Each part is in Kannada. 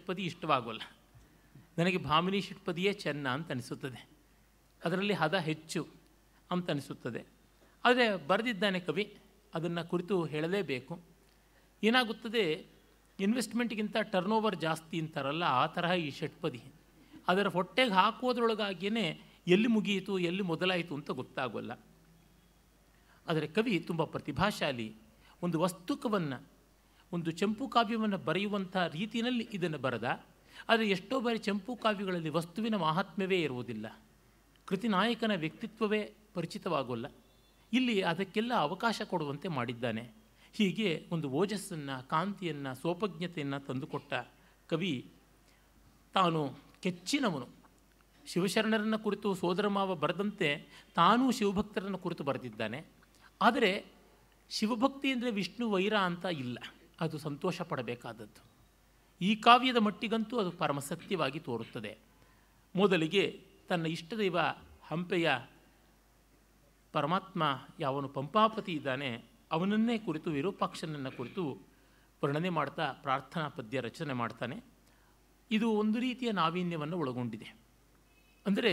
ಷಟ್ಪದಿ ಇಷ್ಟವಾಗೋಲ್ಲ ನನಗೆ ಭಾಮಿನಿ ಷಟ್ಪದಿಯೇ ಚೆನ್ನ ಅಂತ ಅನಿಸುತ್ತದೆ ಅದರಲ್ಲಿ ಹದ ಹೆಚ್ಚು ಅಂತ ಅನಿಸುತ್ತದೆ ಆದರೆ ಬರೆದಿದ್ದಾನೆ ಕವಿ ಅದನ್ನು ಕುರಿತು ಹೇಳಲೇಬೇಕು ಏನಾಗುತ್ತದೆ ಇನ್ವೆಸ್ಟ್ಮೆಂಟ್ಗಿಂತ ಟರ್ನ್ ಓವರ್ ಜಾಸ್ತಿ ಅಂತಾರಲ್ಲ ಆ ತರಹ ಈ ಷಟ್ಪದಿ ಅದರ ಹೊಟ್ಟೆಗೆ ಹಾಕೋದ್ರೊಳಗಾಗಿಯೇ ಎಲ್ಲಿ ಮುಗಿಯಿತು ಎಲ್ಲಿ ಮೊದಲಾಯಿತು ಅಂತ ಗೊತ್ತಾಗೋಲ್ಲ ಆದರೆ ಕವಿ ತುಂಬ ಪ್ರತಿಭಾಶಾಲಿ ಒಂದು ವಸ್ತುಕವನ್ನು ಒಂದು ಚಂಪು ಕಾವ್ಯವನ್ನು ಬರೆಯುವಂಥ ರೀತಿಯಲ್ಲಿ ಇದನ್ನು ಬರೆದ ಆದರೆ ಎಷ್ಟೋ ಬಾರಿ ಚಂಪು ಕಾವ್ಯಗಳಲ್ಲಿ ವಸ್ತುವಿನ ಮಹಾತ್ಮ್ಯವೇ ಇರುವುದಿಲ್ಲ ಕೃತಿ ನಾಯಕನ ವ್ಯಕ್ತಿತ್ವವೇ ಪರಿಚಿತವಾಗೋಲ್ಲ ಇಲ್ಲಿ ಅದಕ್ಕೆಲ್ಲ ಅವಕಾಶ ಕೊಡುವಂತೆ ಮಾಡಿದ್ದಾನೆ ಹೀಗೆ ಒಂದು ಓಜಸ್ಸನ್ನು ಕಾಂತಿಯನ್ನು ಸೋಪಜ್ಞತೆಯನ್ನು ತಂದುಕೊಟ್ಟ ಕವಿ ತಾನು ಕೆಚ್ಚಿನವನು ಶಿವಶರಣರನ್ನ ಕುರಿತು ಸೋದರಮಾವ ಬರೆದಂತೆ ತಾನೂ ಶಿವಭಕ್ತರನ್ನು ಕುರಿತು ಬರೆದಿದ್ದಾನೆ ಆದರೆ ಶಿವಭಕ್ತಿ ಅಂದರೆ ವಿಷ್ಣು ವೈರ ಅಂತ ಇಲ್ಲ ಅದು ಸಂತೋಷ ಪಡಬೇಕಾದದ್ದು ಈ ಕಾವ್ಯದ ಮಟ್ಟಿಗಂತೂ ಅದು ಪರಮಸತ್ಯವಾಗಿ ತೋರುತ್ತದೆ ಮೊದಲಿಗೆ ತನ್ನ ಇಷ್ಟದೈವ ಹಂಪೆಯ ಪರಮಾತ್ಮ ಯಾವನು ಪಂಪಾಪತಿ ಇದ್ದಾನೆ ಅವನನ್ನೇ ಕುರಿತು ವಿರೂಪಾಕ್ಷನನ್ನು ಕುರಿತು ವರ್ಣನೆ ಮಾಡ್ತಾ ಪ್ರಾರ್ಥನಾ ಪದ್ಯ ರಚನೆ ಮಾಡ್ತಾನೆ ಇದು ಒಂದು ರೀತಿಯ ನಾವೀನ್ಯವನ್ನು ಒಳಗೊಂಡಿದೆ ಅಂದರೆ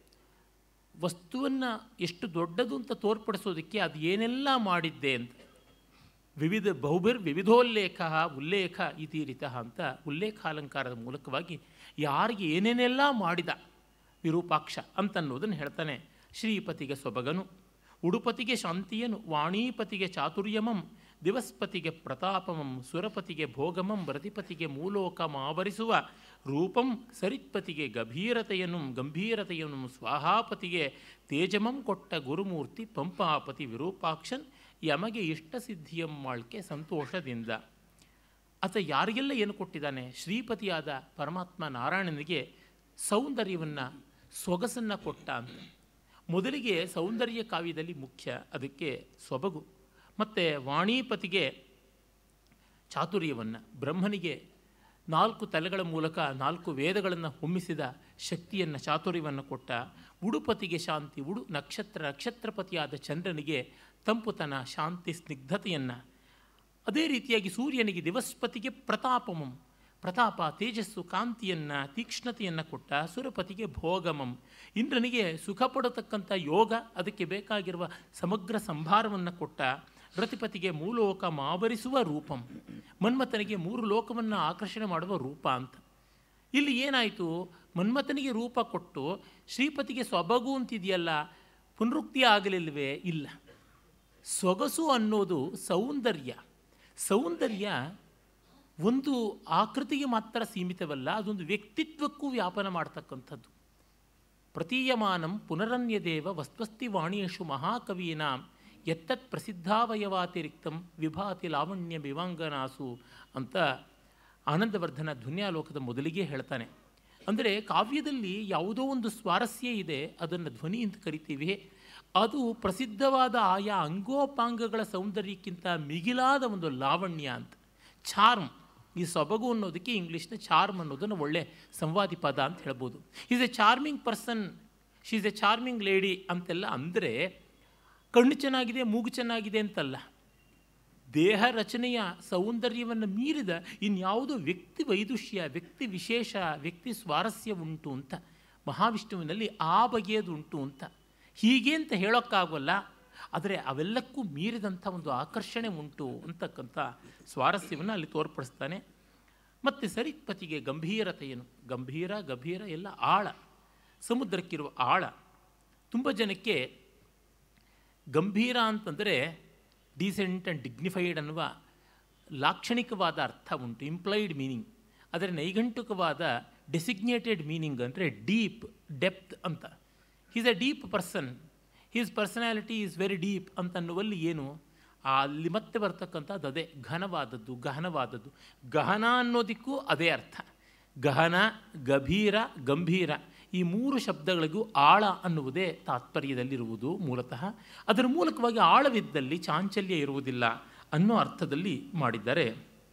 ವಸ್ತುವನ್ನು ಎಷ್ಟು ದೊಡ್ಡದು ಅಂತ ತೋರ್ಪಡಿಸೋದಕ್ಕೆ ಅದು ಏನೆಲ್ಲ ಮಾಡಿದ್ದೆ ಅಂತ ವಿವಿಧ ಬಹುಬಿರ್ ವಿವಿಧೋಲ್ಲೇಖ ಉಲ್ಲೇಖ ಇತೀರಿತ ಅಂತ ಉಲ್ಲೇಖಾಲಂಕಾರದ ಮೂಲಕವಾಗಿ ಯಾರಿಗೆ ಏನೇನೆಲ್ಲ ಮಾಡಿದ ವಿರೂಪಾಕ್ಷ ಅಂತನ್ನೋದನ್ನು ಹೇಳ್ತಾನೆ ಶ್ರೀಪತಿಗೆ ಸೊಬಗನು ಉಡುಪತಿಗೆ ಶಾಂತಿಯನು ವಾಣೀಪತಿಗೆ ಚಾತುರ್ಯಮಂ ದಿವಸ್ಪತಿಗೆ ಪ್ರತಾಪಮಂ ಸುರಪತಿಗೆ ಭೋಗಮಂ ರತಿಪತಿಗೆ ಮೂಲೋಕಮಾವರಿಸುವ ರೂಪಂ ಸರಿತ್ಪತಿಗೆ ಗಭೀರತೆಯನ್ನು ಗಂಭೀರತೆಯನ್ನು ಸ್ವಾಹಾಪತಿಗೆ ತೇಜಮಂ ಕೊಟ್ಟ ಗುರುಮೂರ್ತಿ ಪಂಪಾಪತಿ ವಿರೂಪಾಕ್ಷನ್ ಯಮಗೆ ಇಷ್ಟ ಸಿದ್ಧಿಯಂ ಮಾಳ್ಕೆ ಸಂತೋಷದಿಂದ ಆತ ಯಾರಿಗೆಲ್ಲ ಏನು ಕೊಟ್ಟಿದ್ದಾನೆ ಶ್ರೀಪತಿಯಾದ ಪರಮಾತ್ಮ ನಾರಾಯಣನಿಗೆ ಸೌಂದರ್ಯವನ್ನು ಸೊಗಸನ್ನು ಕೊಟ್ಟ ಅಂತ ಮೊದಲಿಗೆ ಸೌಂದರ್ಯ ಕಾವ್ಯದಲ್ಲಿ ಮುಖ್ಯ ಅದಕ್ಕೆ ಸೊಬಗು ಮತ್ತು ವಾಣೀಪತಿಗೆ ಚಾತುರ್ಯವನ್ನು ಬ್ರಹ್ಮನಿಗೆ ನಾಲ್ಕು ತಲೆಗಳ ಮೂಲಕ ನಾಲ್ಕು ವೇದಗಳನ್ನು ಹೊಮ್ಮಿಸಿದ ಶಕ್ತಿಯನ್ನು ಚಾತುರ್ಯವನ್ನು ಕೊಟ್ಟ ಉಡುಪತಿಗೆ ಶಾಂತಿ ಉಡು ನಕ್ಷತ್ರ ನಕ್ಷತ್ರಪತಿಯಾದ ಚಂದ್ರನಿಗೆ ತಂಪುತನ ಶಾಂತಿ ಸ್ನಿಗ್ಧತೆಯನ್ನು ಅದೇ ರೀತಿಯಾಗಿ ಸೂರ್ಯನಿಗೆ ದಿವಸ್ಪತಿಗೆ ಪ್ರತಾಪಮಂ ಪ್ರತಾಪ ತೇಜಸ್ಸು ಕಾಂತಿಯನ್ನು ತೀಕ್ಷ್ಣತೆಯನ್ನು ಕೊಟ್ಟ ಸುರಪತಿಗೆ ಭೋಗಮಂ ಇಂದ್ರನಿಗೆ ಸುಖ ಪಡತಕ್ಕಂಥ ಯೋಗ ಅದಕ್ಕೆ ಬೇಕಾಗಿರುವ ಸಮಗ್ರ ಸಂಭಾರವನ್ನು ಕೊಟ್ಟ ರತಿಪತಿಗೆ ಮೂಲೋಕ ಮಾವರಿಸುವ ರೂಪಂ ಮನ್ಮಥನಿಗೆ ಮೂರು ಲೋಕವನ್ನು ಆಕರ್ಷಣೆ ಮಾಡುವ ರೂಪ ಅಂತ ಇಲ್ಲಿ ಏನಾಯಿತು ಮನ್ಮಥನಿಗೆ ರೂಪ ಕೊಟ್ಟು ಶ್ರೀಪತಿಗೆ ಸೊಬಗು ಅಂತಿದೆಯಲ್ಲ ಪುನರುಕ್ತಿ ಆಗಲಿಲ್ವೇ ಇಲ್ಲ ಸೊಗಸು ಅನ್ನೋದು ಸೌಂದರ್ಯ ಸೌಂದರ್ಯ ಒಂದು ಆಕೃತಿಗೆ ಮಾತ್ರ ಸೀಮಿತವಲ್ಲ ಅದೊಂದು ವ್ಯಕ್ತಿತ್ವಕ್ಕೂ ವ್ಯಾಪನ ಮಾಡ್ತಕ್ಕಂಥದ್ದು ಪ್ರತೀಯಮಾನಂ ಪುನರನ್ಯದೇವ ವಸ್ತ್ವಸ್ತಿ ವಾಣಿಯೇಷು ಮಹಾಕವೀನಾಂ ಎತ್ತತ್ ಪ್ರಸಿದ್ಧಾವಯವಾತಿರಿಕ್ತಂ ವಿಭಾತಿ ಲಾವಣ್ಯ ವಿವಾಂಗನಾಸು ಅಂತ ಆನಂದವರ್ಧನ ಧ್ವನ್ಯಾಲೋಕದ ಮೊದಲಿಗೆ ಹೇಳ್ತಾನೆ ಅಂದರೆ ಕಾವ್ಯದಲ್ಲಿ ಯಾವುದೋ ಒಂದು ಸ್ವಾರಸ್ಯ ಇದೆ ಅದನ್ನು ಧ್ವನಿ ಅಂತ ಕರಿತೀವಿ ಅದು ಪ್ರಸಿದ್ಧವಾದ ಆಯಾ ಅಂಗೋಪಾಂಗಗಳ ಸೌಂದರ್ಯಕ್ಕಿಂತ ಮಿಗಿಲಾದ ಒಂದು ಲಾವಣ್ಯ ಅಂತ ಚಾರ್ಮ್ ಈ ಸೊಬಗು ಅನ್ನೋದಕ್ಕೆ ಇಂಗ್ಲೀಷ್ನ ಚಾರ್ಮ್ ಅನ್ನೋದನ್ನು ಒಳ್ಳೆ ಸಂವಾದಿ ಪದ ಅಂತ ಹೇಳ್ಬೋದು is a charming person she is a charming lady ಅಂತೆಲ್ಲ ಅಂದರೆ ಕಣ್ಣು ಚೆನ್ನಾಗಿದೆ ಮೂಗು ಚೆನ್ನಾಗಿದೆ ಅಂತಲ್ಲ ದೇಹ ರಚನೆಯ ಸೌಂದರ್ಯವನ್ನು ಮೀರಿದ ಇನ್ಯಾವುದೋ ವ್ಯಕ್ತಿ ವೈದುಷ್ಯ ವ್ಯಕ್ತಿ ವಿಶೇಷ ವ್ಯಕ್ತಿ ಸ್ವಾರಸ್ಯ ಉಂಟು ಅಂತ ಮಹಾವಿಷ್ಣುವಿನಲ್ಲಿ ಆ ಬಗೆಯದು ಉಂಟು ಅಂತ ಹೀಗೆ ಅಂತ ಹೇಳೋಕ್ಕಾಗೋಲ್ಲ ಆದರೆ ಅವೆಲ್ಲಕ್ಕೂ ಮೀರಿದಂಥ ಒಂದು ಆಕರ್ಷಣೆ ಉಂಟು ಅಂತಕ್ಕಂಥ ಸ್ವಾರಸ್ಯವನ್ನು ಅಲ್ಲಿ ತೋರ್ಪಡಿಸ್ತಾನೆ ಮತ್ತು ಸರಿತ್ಪತಿಗೆ ಗಂಭೀರತೆಯನ್ನು ಗಂಭೀರ ಗಂಭೀರ ಎಲ್ಲ ಆಳ ಸಮುದ್ರಕ್ಕಿರುವ ಆಳ ತುಂಬ ಜನಕ್ಕೆ ಗಂಭೀರ ಅಂತಂದರೆ ಡೀಸೆಂಟ್ ಆ್ಯಂಡ್ ಡಿಗ್ನಿಫೈಡ್ ಅನ್ನುವ ಲಾಕ್ಷಣಿಕವಾದ ಅರ್ಥ ಉಂಟು ಇಂಪ್ಲೈಡ್ ಮೀನಿಂಗ್ ಆದರೆ ನೈಘಂಟುಕವಾದ ಡೆಸಿಗ್ನೇಟೆಡ್ ಮೀನಿಂಗ್ ಅಂದರೆ ಡೀಪ್ ಡೆಪ್ತ್ ಅಂತ is a deep person his personality is very deep ಅಂತನ್ನುವಲ್ಲಿ ಏನು ಅಲ್ಲಿ ಮತ್ತೆ ಬರ್ತಕ್ಕಂಥದ್ದು ಅದೇ ಘನವಾದದ್ದು ಗಹನವಾದದ್ದು ಗಹನ ಅನ್ನೋದಕ್ಕೂ ಅದೇ ಅರ್ಥ ಗಹನ ಗಭೀರ ಗಂಭೀರ ಈ ಮೂರು ಶಬ್ದಗಳಿಗೂ ಆಳ ಅನ್ನುವುದೇ ತಾತ್ಪರ್ಯದಲ್ಲಿರುವುದು ಮೂಲತಃ ಅದರ ಮೂಲಕವಾಗಿ ಆಳವಿದ್ದಲ್ಲಿ ಚಾಂಚಲ್ಯ ಇರುವುದಿಲ್ಲ ಅನ್ನೋ ಅರ್ಥದಲ್ಲಿ ಮಾಡಿದ್ದಾರೆ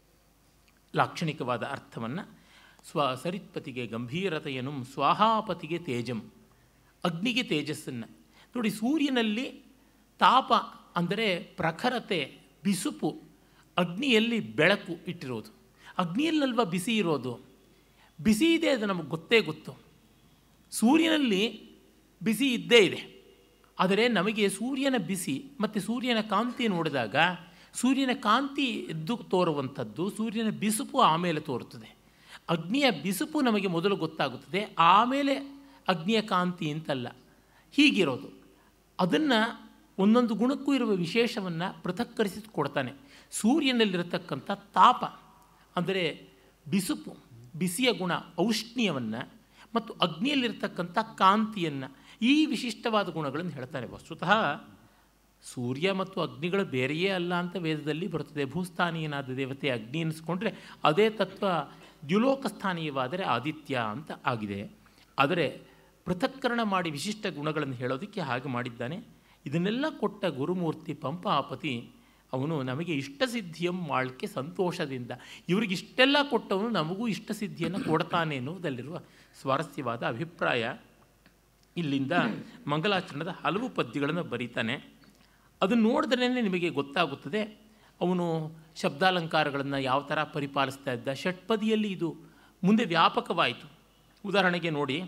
ಲಾಕ್ಷಣಿಕವಾದ ಅರ್ಥವನ್ನು ಸ್ವ ಸರಿತ್ಪತಿಗೆ ಗಂಭೀರತೆಯನ್ನು ಸ್ವಾಹಾಪತಿಗೆ ತೇಜಂ ಅಗ್ನಿಗೆ ತೇಜಸ್ಸನ್ನು ನೋಡಿ ಸೂರ್ಯನಲ್ಲಿ ತಾಪ ಅಂದರೆ ಪ್ರಖರತೆ ಬಿಸುಪು ಅಗ್ನಿಯಲ್ಲಿ ಬೆಳಕು ಇಟ್ಟಿರೋದು ಅಗ್ನಿಯಲ್ಲಲ್ವ ಬಿಸಿ ಇರೋದು ಬಿಸಿ ಇದೆ ಅದು ನಮಗೆ ಗೊತ್ತೇ ಗೊತ್ತು ಸೂರ್ಯನಲ್ಲಿ ಬಿಸಿ ಇದ್ದೇ ಇದೆ ಆದರೆ ನಮಗೆ ಸೂರ್ಯನ ಬಿಸಿ ಮತ್ತು ಸೂರ್ಯನ ಕಾಂತಿ ನೋಡಿದಾಗ ಸೂರ್ಯನ ಕಾಂತಿ ಎದ್ದು ತೋರುವಂಥದ್ದು ಸೂರ್ಯನ ಬಿಸುಪು ಆಮೇಲೆ ತೋರುತ್ತದೆ ಅಗ್ನಿಯ ಬಿಸುಪು ನಮಗೆ ಮೊದಲು ಗೊತ್ತಾಗುತ್ತದೆ ಆಮೇಲೆ ಅಗ್ನಿಯ ಕಾಂತಿ ಅಂತಲ್ಲ ಹೀಗಿರೋದು ಅದನ್ನು ಒಂದೊಂದು ಗುಣಕ್ಕೂ ಇರುವ ವಿಶೇಷವನ್ನು ಪೃಥಕ್ಕರಿಸಿ ಕೊಡ್ತಾನೆ ಸೂರ್ಯನಲ್ಲಿರತಕ್ಕಂಥ ತಾಪ ಅಂದರೆ ಬಿಸುಪು ಬಿಸಿಯ ಗುಣ ಔಷ್ಣ್ಯವನ್ನು ಮತ್ತು ಅಗ್ನಿಯಲ್ಲಿರ್ತಕ್ಕಂಥ ಕಾಂತಿಯನ್ನು ಈ ವಿಶಿಷ್ಟವಾದ ಗುಣಗಳನ್ನು ಹೇಳ್ತಾನೆ ವಸ್ತುತಃ ಸೂರ್ಯ ಮತ್ತು ಅಗ್ನಿಗಳು ಬೇರೆಯೇ ಅಲ್ಲ ಅಂತ ವೇದದಲ್ಲಿ ಬರುತ್ತದೆ ಭೂಸ್ಥಾನೀಯನಾದ ದೇವತೆ ಅಗ್ನಿ ಎನಿಸ್ಕೊಂಡ್ರೆ ಅದೇ ತತ್ವ ದ್ಯುಲೋಕಸ್ಥಾನೀಯವಾದರೆ ಆದಿತ್ಯ ಅಂತ ಆಗಿದೆ ಆದರೆ ಪೃಥಕ್ಕರಣ ಮಾಡಿ ವಿಶಿಷ್ಟ ಗುಣಗಳನ್ನು ಹೇಳೋದಕ್ಕೆ ಹಾಗೆ ಮಾಡಿದ್ದಾನೆ ಇದನ್ನೆಲ್ಲ ಕೊಟ್ಟ ಗುರುಮೂರ್ತಿ ಪಂಪಾಪತಿ ಅವನು ನಮಗೆ ಇಷ್ಟಸಿದ್ಧಿಯಂ ಮಾಳ್ಕೆ ಸಂತೋಷದಿಂದ ಇವ್ರಿಗೆ ಇಷ್ಟೆಲ್ಲ ಕೊಟ್ಟವನು ನಮಗೂ ಇಷ್ಟಸಿದ್ಧಿಯನ್ನು ಕೊಡ್ತಾನೆ ಎನ್ನುವುದಲ್ಲಿರುವ ಸ್ವಾರಸ್ಯವಾದ ಅಭಿಪ್ರಾಯ ಇಲ್ಲಿಂದ ಮಂಗಲಾಚರಣದ ಹಲವು ಪದ್ಯಗಳನ್ನು ಬರೀತಾನೆ ಅದನ್ನು ನೋಡಿದ್ರೇ ನಿಮಗೆ ಗೊತ್ತಾಗುತ್ತದೆ ಅವನು ಶಬ್ದಾಲಂಕಾರಗಳನ್ನು ಯಾವ ಥರ ಪರಿಪಾಲಿಸ್ತಾ ಇದ್ದ ಷಟ್ಪದಿಯಲ್ಲಿ ಇದು ಮುಂದೆ ವ್ಯಾಪಕವಾಯಿತು ಉದಾಹರಣೆಗೆ ನೋಡಿ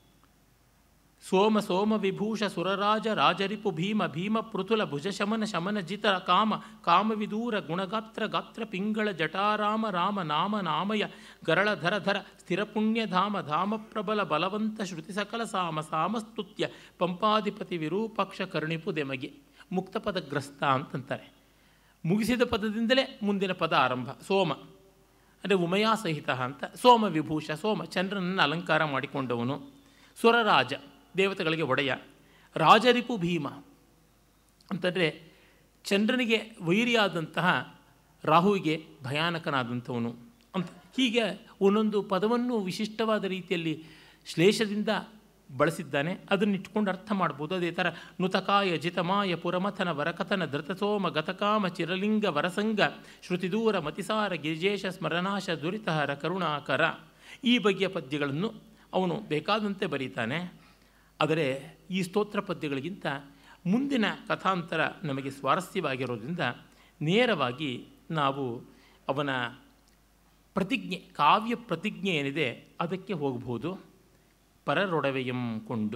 ಸೋಮ ಸೋಮ ವಿಭೂಷ ಸುರರಾಜ ರಾಜರಿಪು ಭೀಮ ಭೀಮ ಪೃಥುಲ ಭುಜ ಶಮನ ಶಮನ ಜಿತ ಕಾಮ ಕಾಮವಿದೂರ ಗುಣಗಾತ್ರ ಗಾತ್ರ ಪಿಂಗಳ ಜಟಾರಾಮ ರಾಮ ನಾಮ ನಾಮಯ ಗರಳ ಧರ ಧರ ಸ್ಥಿರಪುಣ್ಯಧಾಮ ಧಾಮ ಪ್ರಬಲ ಬಲವಂತ ಶ್ರುತಿ ಸಕಲ ಸಾಮ ಸಾಮಸ್ತುತ್ಯ ಪಂಪಾಧಿಪತಿ ವಿರೂಪಾಕ್ಷ ಕರುಣಿಪು ದೆಮಗೆ ಮುಕ್ತ ಪದಗ್ರಸ್ತ ಅಂತಂತಾರೆ ಮುಗಿಸಿದ ಪದದಿಂದಲೇ ಮುಂದಿನ ಪದ ಆರಂಭ ಸೋಮ ಅಂದರೆ ಉಮಯಾ ಸಹಿತ ಅಂತ ಸೋಮ ವಿಭೂಷ ಸೋಮ ಚಂದ್ರನನ್ನು ಅಲಂಕಾರ ಮಾಡಿಕೊಂಡವನು ಸುರರಾಜ ದೇವತೆಗಳಿಗೆ ಒಡೆಯ ರಾಜರಿಪು ಭೀಮ ಅಂತಂದರೆ ಚಂದ್ರನಿಗೆ ವೈರಿಯಾದಂತಹ ರಾಹುವಿಗೆ ಭಯಾನಕನಾದಂಥವನು ಅಂತ ಹೀಗೆ ಒಂದೊಂದು ಪದವನ್ನು ವಿಶಿಷ್ಟವಾದ ರೀತಿಯಲ್ಲಿ ಶ್ಲೇಷದಿಂದ ಬಳಸಿದ್ದಾನೆ ಅದನ್ನು ಇಟ್ಕೊಂಡು ಅರ್ಥ ಮಾಡ್ಬೋದು ಅದೇ ಥರ ನುತಕಾಯ ಜಿತಮಾಯ ಪುರಮಥನ ವರಕಥನ ಧೃತಸೋಮ ಗತಕಾಮ ಚಿರಲಿಂಗ ವರಸಂಗ ಶ್ರುತಿದೂರ ಮತಿಸಾರ ಗಿರಿಜೇಶ ಸ್ಮರಣಾಶ ದುರಿತಹರ ಕರುಣಾಕರ ಈ ಬಗೆಯ ಪದ್ಯಗಳನ್ನು ಅವನು ಬೇಕಾದಂತೆ ಬರೀತಾನೆ ಆದರೆ ಈ ಸ್ತೋತ್ರ ಪದ್ಯಗಳಿಗಿಂತ ಮುಂದಿನ ಕಥಾಂತರ ನಮಗೆ ಸ್ವಾರಸ್ಯವಾಗಿರೋದ್ರಿಂದ ನೇರವಾಗಿ ನಾವು ಅವನ ಪ್ರತಿಜ್ಞೆ ಕಾವ್ಯ ಪ್ರತಿಜ್ಞೆ ಏನಿದೆ ಅದಕ್ಕೆ ಹೋಗ್ಬೋದು ಪರರೊಡವೆಯಂ ಕೊಂಡು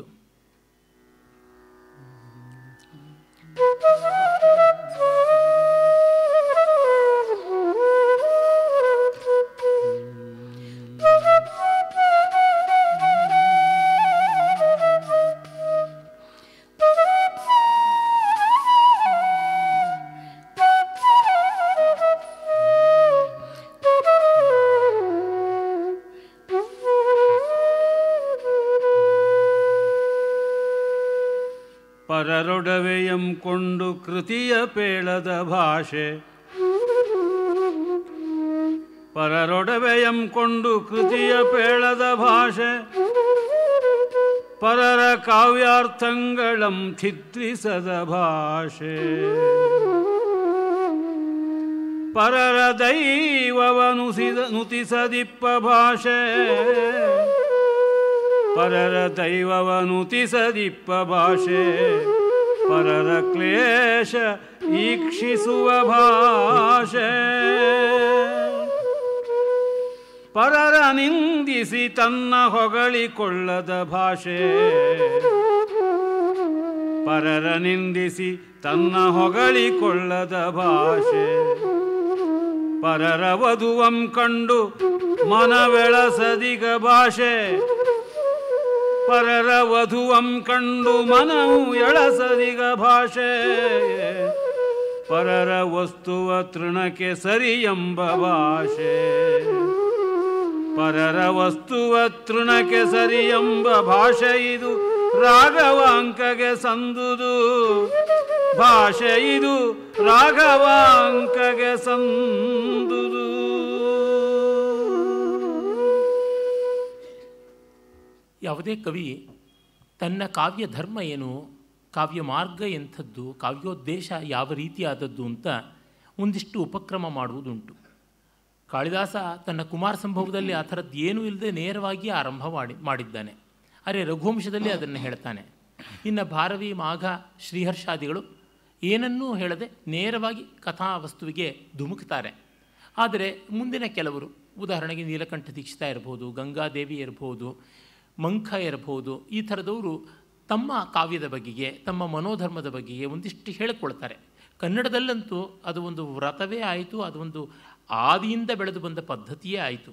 ಪರರೊಡವೆಯಂ ಕೊಂಡು ಕೃತಿಯ ಪೇಳದ ಭಾಷೆ ಪರರೊಡವೆಯಂ ಕೊಂಡು ಕೃತಿಯ ಪೇಳದ ಭಾಷೆ ಪರರ ಕಾವ್ಯಾರ್ಥಂಗಳಂ ಚಿತ್ರಿಸದ ಭಾಷೆ ಪರರ ದೈವವನುಸಿದ ನುತಿಸದಿಪ್ಪ ಭಾಷೆ ಪರರ ದೈವವನುತಿಸದಿಪ್ಪ ಭಾಷೆ ಪರರ ಕ್ಲೇಶ ಈಕ್ಷಿಸುವ ಭಾಷೆ ಪರರ ನಿಂದಿಸಿ ತನ್ನ ಹೊಗಳಿಕೊಳ್ಳದ ಭಾಷೆ ಪರರ ನಿಂದಿಸಿ ತನ್ನ ಹೊಗಳಿಕೊಳ್ಳದ ಭಾಷೆ ಪರರ ವಧುವಂ ಕಂಡು ಮನವೆಳಸದಿಗ ಭಾಷೆ ಪರರ ವಧುವಂ ಕಂಡು ಮನವು ಎಳಸದಿಗ ಭಾಷೆ ಪರರ ವಸ್ತುವ ತೃಣಕ್ಕೆ ಸರಿ ಎಂಬ ಭಾಷೆ ಪರರ ವಸ್ತುವ ತೃಣಕ್ಕೆ ಸರಿ ಎಂಬ ಭಾಷೆ ಇದು ರಾಘವಾಂಕಗೆ ಸಂದುದು ಭಾಷೆ ಇದು ರಾಘವಾಂಕಗೆ ಸಂದುದು ಯಾವುದೇ ಕವಿ ತನ್ನ ಕಾವ್ಯ ಧರ್ಮ ಏನು ಕಾವ್ಯ ಮಾರ್ಗ ಎಂಥದ್ದು ಕಾವ್ಯೋದ್ದೇಶ ಯಾವ ರೀತಿಯಾದದ್ದು ಅಂತ ಒಂದಿಷ್ಟು ಉಪಕ್ರಮ ಮಾಡುವುದುಂಟು ಕಾಳಿದಾಸ ತನ್ನ ಕುಮಾರ ಸಂಭವದಲ್ಲಿ ಆ ಥರದ್ದು ಏನೂ ಇಲ್ಲದೆ ನೇರವಾಗಿ ಆರಂಭ ಮಾಡಿ ಮಾಡಿದ್ದಾನೆ ಅರೆ ರಘುವಂಶದಲ್ಲಿ ಅದನ್ನು ಹೇಳ್ತಾನೆ ಇನ್ನು ಭಾರವಿ ಮಾಘ ಶ್ರೀಹರ್ಷಾದಿಗಳು ಏನನ್ನೂ ಹೇಳದೆ ನೇರವಾಗಿ ಕಥಾವಸ್ತುವಿಗೆ ಧುಮುಕ್ತಾರೆ ಆದರೆ ಮುಂದಿನ ಕೆಲವರು ಉದಾಹರಣೆಗೆ ನೀಲಕಂಠ ದೀಕ್ಷಿತ ಇರ್ಬೋದು ಗಂಗಾದೇವಿ ಇರ್ಬೋದು ಮಂಖ ಇರ್ಬೋದು ಈ ಥರದವರು ತಮ್ಮ ಕಾವ್ಯದ ಬಗೆಗೆ ತಮ್ಮ ಮನೋಧರ್ಮದ ಬಗೆಗೆ ಒಂದಿಷ್ಟು ಹೇಳಿಕೊಳ್ತಾರೆ ಕನ್ನಡದಲ್ಲಂತೂ ಅದು ಒಂದು ವ್ರತವೇ ಆಯಿತು ಅದು ಒಂದು ಆದಿಯಿಂದ ಬೆಳೆದು ಬಂದ ಪದ್ಧತಿಯೇ ಆಯಿತು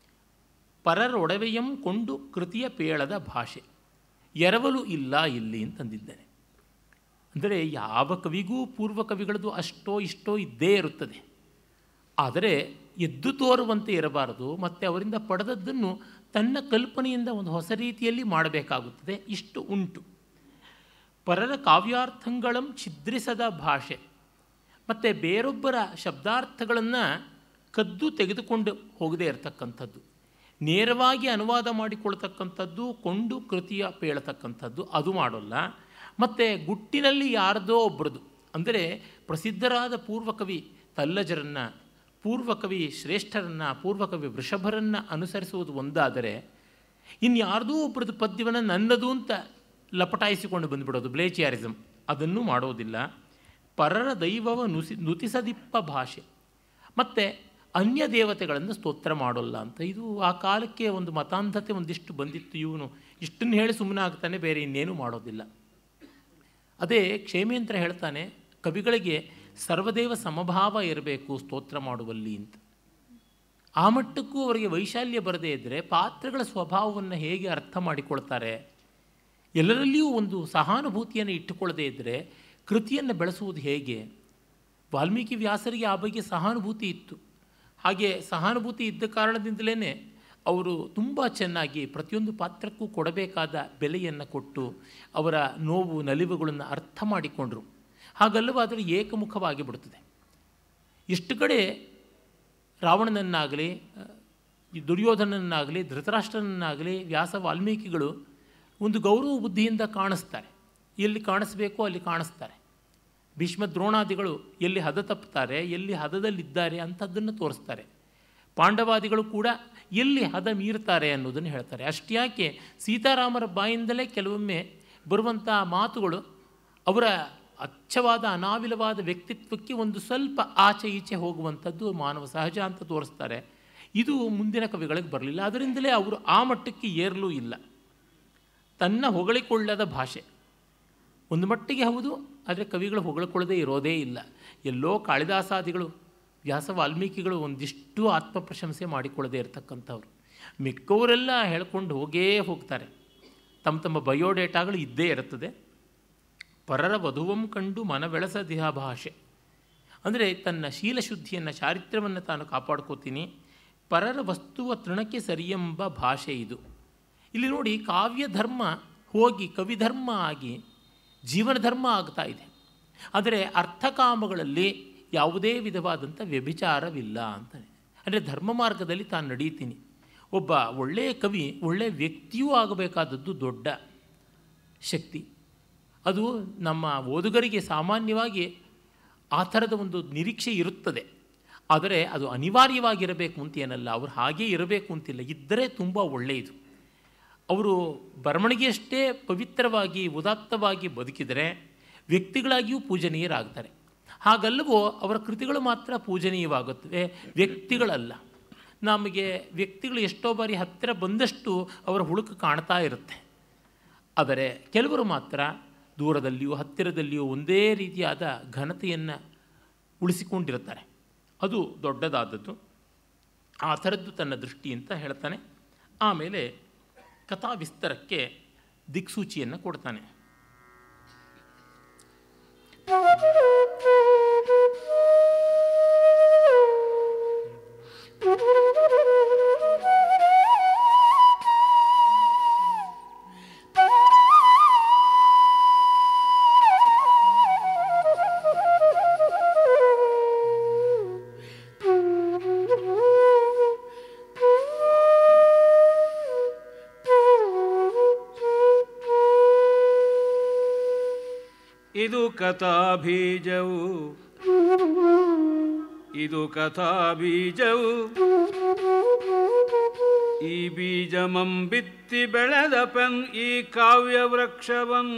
ಪರರೊಡವೆಯಂ ಕೊಂಡು ಕೃತಿಯ ಪೇಳದ ಭಾಷೆ ಎರವಲು ಇಲ್ಲ ಇಲ್ಲಿ ಅಂತಂದಿದ್ದೇನೆ ಅಂದರೆ ಯಾವ ಕವಿಗೂ ಪೂರ್ವ ಕವಿಗಳದು ಅಷ್ಟೋ ಇಷ್ಟೋ ಇದ್ದೇ ಇರುತ್ತದೆ ಆದರೆ ಎದ್ದು ತೋರುವಂತೆ ಇರಬಾರದು ಮತ್ತು ಅವರಿಂದ ಪಡೆದದ್ದನ್ನು ತನ್ನ ಕಲ್ಪನೆಯಿಂದ ಒಂದು ಹೊಸ ರೀತಿಯಲ್ಲಿ ಮಾಡಬೇಕಾಗುತ್ತದೆ ಇಷ್ಟು ಉಂಟು ಪರರ ಕಾವ್ಯಾರ್ಥಗಳಂ ಛಿದ್ರಿಸದ ಭಾಷೆ ಮತ್ತು ಬೇರೊಬ್ಬರ ಶಬ್ದಾರ್ಥಗಳನ್ನು ಕದ್ದು ತೆಗೆದುಕೊಂಡು ಹೋಗದೇ ಇರತಕ್ಕಂಥದ್ದು ನೇರವಾಗಿ ಅನುವಾದ ಮಾಡಿಕೊಳ್ತಕ್ಕಂಥದ್ದು ಕೊಂಡು ಕೃತಿಯ ಪೇಳತಕ್ಕಂಥದ್ದು ಅದು ಮಾಡೋಲ್ಲ ಮತ್ತು ಗುಟ್ಟಿನಲ್ಲಿ ಯಾರದೋ ಒಬ್ಬರದು ಅಂದರೆ ಪ್ರಸಿದ್ಧರಾದ ಪೂರ್ವಕವಿ ತಲ್ಲಜರನ್ನು ಪೂರ್ವಕವಿ ಶ್ರೇಷ್ಠರನ್ನು ಪೂರ್ವಕವಿ ವೃಷಭರನ್ನು ಅನುಸರಿಸುವುದು ಒಂದಾದರೆ ಇನ್ಯಾರ್ದೋ ಒಬ್ಬರದ್ದು ಪದ್ಯವನ್ನು ನನ್ನದು ಅಂತ ಲಪಟಾಯಿಸಿಕೊಂಡು ಬಂದುಬಿಡೋದು ಬ್ಲೇಚಿಯಾರಿಸಮ್ ಅದನ್ನು ಮಾಡೋದಿಲ್ಲ ಪರರ ದೈವವ ನುಸಿ ನುತಿಸದಿಪ್ಪ ಭಾಷೆ ಮತ್ತು ಅನ್ಯ ದೇವತೆಗಳನ್ನು ಸ್ತೋತ್ರ ಮಾಡೋಲ್ಲ ಅಂತ ಇದು ಆ ಕಾಲಕ್ಕೆ ಒಂದು ಮತಾಂಧತೆ ಒಂದಿಷ್ಟು ಬಂದಿತ್ತು ಇವನು ಇಷ್ಟನ್ನು ಹೇಳಿ ಸುಮ್ಮನೆ ಆಗ್ತಾನೆ ಬೇರೆ ಇನ್ನೇನು ಮಾಡೋದಿಲ್ಲ ಅದೇ ಕ್ಷೇಮೇಂದ್ರ ಹೇಳ್ತಾನೆ ಕವಿಗಳಿಗೆ ಸರ್ವದೇವ ಸಮಭಾವ ಇರಬೇಕು ಸ್ತೋತ್ರ ಮಾಡುವಲ್ಲಿ ಅಂತ ಆ ಮಟ್ಟಕ್ಕೂ ಅವರಿಗೆ ವೈಶಾಲ್ಯ ಬರದೇ ಇದ್ದರೆ ಪಾತ್ರಗಳ ಸ್ವಭಾವವನ್ನು ಹೇಗೆ ಅರ್ಥ ಮಾಡಿಕೊಳ್ತಾರೆ ಎಲ್ಲರಲ್ಲಿಯೂ ಒಂದು ಸಹಾನುಭೂತಿಯನ್ನು ಇಟ್ಟುಕೊಳ್ಳದೇ ಇದ್ದರೆ ಕೃತಿಯನ್ನು ಬೆಳೆಸುವುದು ಹೇಗೆ ವಾಲ್ಮೀಕಿ ವ್ಯಾಸರಿಗೆ ಆ ಬಗ್ಗೆ ಸಹಾನುಭೂತಿ ಇತ್ತು ಹಾಗೆ ಸಹಾನುಭೂತಿ ಇದ್ದ ಕಾರಣದಿಂದಲೇ ಅವರು ತುಂಬ ಚೆನ್ನಾಗಿ ಪ್ರತಿಯೊಂದು ಪಾತ್ರಕ್ಕೂ ಕೊಡಬೇಕಾದ ಬೆಲೆಯನ್ನು ಕೊಟ್ಟು ಅವರ ನೋವು ನಲಿವುಗಳನ್ನು ಅರ್ಥ ಮಾಡಿಕೊಂಡರು ಹಾಗಲ್ಲವಾದರೆ ಏಕಮುಖವಾಗಿ ಬಿಡುತ್ತದೆ ಎಷ್ಟು ಕಡೆ ರಾವಣನನ್ನಾಗಲಿ ಈ ದುರ್ಯೋಧನನ್ನಾಗಲಿ ಧೃತರಾಷ್ಟ್ರನನ್ನಾಗಲಿ ವ್ಯಾಸ ವಾಲ್ಮೀಕಿಗಳು ಒಂದು ಗೌರವ ಬುದ್ಧಿಯಿಂದ ಕಾಣಿಸ್ತಾರೆ ಎಲ್ಲಿ ಕಾಣಿಸ್ಬೇಕೋ ಅಲ್ಲಿ ಕಾಣಿಸ್ತಾರೆ ಭೀಷ್ಮ ದ್ರೋಣಾದಿಗಳು ಎಲ್ಲಿ ಹದ ತಪ್ಪುತ್ತಾರೆ ಎಲ್ಲಿ ಹದದಲ್ಲಿದ್ದಾರೆ ಅಂಥದ್ದನ್ನು ತೋರಿಸ್ತಾರೆ ಪಾಂಡವಾದಿಗಳು ಕೂಡ ಎಲ್ಲಿ ಹದ ಮೀರ್ತಾರೆ ಅನ್ನೋದನ್ನು ಹೇಳ್ತಾರೆ ಅಷ್ಟ್ಯಾಕೆ ಸೀತಾರಾಮರ ಬಾಯಿಂದಲೇ ಕೆಲವೊಮ್ಮೆ ಬರುವಂಥ ಮಾತುಗಳು ಅವರ ಅಚ್ಚವಾದ ಅನಾವಿಲವಾದ ವ್ಯಕ್ತಿತ್ವಕ್ಕೆ ಒಂದು ಸ್ವಲ್ಪ ಆಚೆ ಈಚೆ ಹೋಗುವಂಥದ್ದು ಮಾನವ ಸಹಜ ಅಂತ ತೋರಿಸ್ತಾರೆ ಇದು ಮುಂದಿನ ಕವಿಗಳಿಗೆ ಬರಲಿಲ್ಲ ಅದರಿಂದಲೇ ಅವರು ಆ ಮಟ್ಟಕ್ಕೆ ಏರಲೂ ಇಲ್ಲ ತನ್ನ ಹೊಗಳಿಕೊಳ್ಳದ ಭಾಷೆ ಒಂದು ಮಟ್ಟಿಗೆ ಹೌದು ಆದರೆ ಕವಿಗಳು ಹೊಗಳಿಕೊಳ್ಳದೆ ಇರೋದೇ ಇಲ್ಲ ಎಲ್ಲೋ ಕಾಳಿದಾಸಾದಿಗಳು ವ್ಯಾಸ ವಾಲ್ಮೀಕಿಗಳು ಒಂದಿಷ್ಟು ಆತ್ಮಪ್ರಶಂಸೆ ಮಾಡಿಕೊಳ್ಳದೆ ಇರತಕ್ಕಂಥವ್ರು ಮಿಕ್ಕವರೆಲ್ಲ ಹೇಳ್ಕೊಂಡು ಹೋಗೇ ಹೋಗ್ತಾರೆ ತಮ್ಮ ತಮ್ಮ ಬಯೋಡೇಟಾಗಳು ಇದ್ದೇ ಇರುತ್ತದೆ ಪರರ ವಧುವಂ ಕಂಡು ಮನವೆಳಸದಿಹ ಭಾಷೆ ಅಂದರೆ ತನ್ನ ಶೀಲಶುದ್ಧಿಯನ್ನು ಚಾರಿತ್ರ್ಯವನ್ನು ತಾನು ಕಾಪಾಡ್ಕೋತೀನಿ ಪರರ ವಸ್ತುವ ತೃಣಕ್ಕೆ ಸರಿಯೆಂಬ ಭಾಷೆ ಇದು ಇಲ್ಲಿ ನೋಡಿ ಕಾವ್ಯ ಧರ್ಮ ಹೋಗಿ ಕವಿಧರ್ಮ ಆಗಿ ಜೀವನ ಧರ್ಮ ಆಗ್ತಾ ಇದೆ ಆದರೆ ಅರ್ಥಕಾಮಗಳಲ್ಲಿ ಯಾವುದೇ ವಿಧವಾದಂಥ ವ್ಯಭಿಚಾರವಿಲ್ಲ ಅಂತಾನೆ ಅಂದರೆ ಧರ್ಮ ಮಾರ್ಗದಲ್ಲಿ ತಾನು ನಡೀತೀನಿ ಒಬ್ಬ ಒಳ್ಳೆಯ ಕವಿ ಒಳ್ಳೆಯ ವ್ಯಕ್ತಿಯೂ ಆಗಬೇಕಾದದ್ದು ದೊಡ್ಡ ಶಕ್ತಿ ಅದು ನಮ್ಮ ಓದುಗರಿಗೆ ಸಾಮಾನ್ಯವಾಗಿ ಆ ಥರದ ಒಂದು ನಿರೀಕ್ಷೆ ಇರುತ್ತದೆ ಆದರೆ ಅದು ಅನಿವಾರ್ಯವಾಗಿರಬೇಕು ಅಂತ ಏನಲ್ಲ ಅವರು ಹಾಗೇ ಇರಬೇಕು ಅಂತಿಲ್ಲ ಇದ್ದರೆ ತುಂಬ ಒಳ್ಳೆಯದು ಅವರು ಬರವಣಿಗೆಯಷ್ಟೇ ಪವಿತ್ರವಾಗಿ ಉದಾತ್ತವಾಗಿ ಬದುಕಿದರೆ ವ್ಯಕ್ತಿಗಳಾಗಿಯೂ ಪೂಜನೀಯರಾಗ್ತಾರೆ ಹಾಗಲ್ಲವೋ ಅವರ ಕೃತಿಗಳು ಮಾತ್ರ ಪೂಜನೀಯವಾಗುತ್ತವೆ ವ್ಯಕ್ತಿಗಳಲ್ಲ ನಮಗೆ ವ್ಯಕ್ತಿಗಳು ಎಷ್ಟೋ ಬಾರಿ ಹತ್ತಿರ ಬಂದಷ್ಟು ಅವರ ಹುಳುಕು ಕಾಣ್ತಾ ಇರುತ್ತೆ ಆದರೆ ಕೆಲವರು ಮಾತ್ರ ದೂರದಲ್ಲಿಯೂ ಹತ್ತಿರದಲ್ಲಿಯೂ ಒಂದೇ ರೀತಿಯಾದ ಘನತೆಯನ್ನು ಉಳಿಸಿಕೊಂಡಿರುತ್ತಾರೆ ಅದು ದೊಡ್ಡದಾದದ್ದು ಆ ಥರದ್ದು ತನ್ನ ದೃಷ್ಟಿ ಅಂತ ಹೇಳ್ತಾನೆ ಆಮೇಲೆ ಕಥಾ ವಿಸ್ತಾರಕ್ಕೆ ದಿಕ್ಸೂಚಿಯನ್ನು ಕೊಡ್ತಾನೆ ಇದು ಕಥಾಬೀಜವು ಇದು ಕಥಾಬೀಜವು ಈ ಬೀಜಮಂ ಬಿತ್ತಿ ಬೆಳೆದ ಪೆನ್ ಈ ಕಾವ್ಯ ವೃಕ್ಷವನ್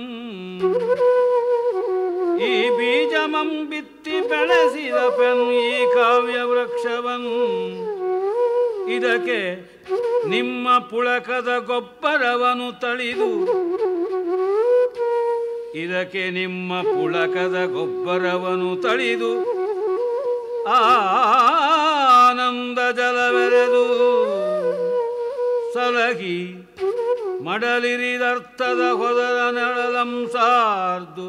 ಈ ಬೀಜಮಂ ಬಿತ್ತಿ ಬೆಳೆಸಿದ ಪೆನ್ ಈ ಕಾವ್ಯ ವೃಕ್ಷವನ್ ಇದಕ್ಕೆ ನಿಮ್ಮ ಪುಳಕದ ಗೊಬ್ಬರವನ್ನು ತಳಿದು ಇದಕ್ಕೆ ನಿಮ್ಮ ಪುಳಕದ ಗೊಬ್ಬರವನ್ನು ತಳಿದು ಆನಂದ ಜಲವೆರೆದು ಸಲಗಿ ಮಡಲಿರಿದರ್ಥದ ಹೊದರ ನೆಳಲಂಸಾರ್ದು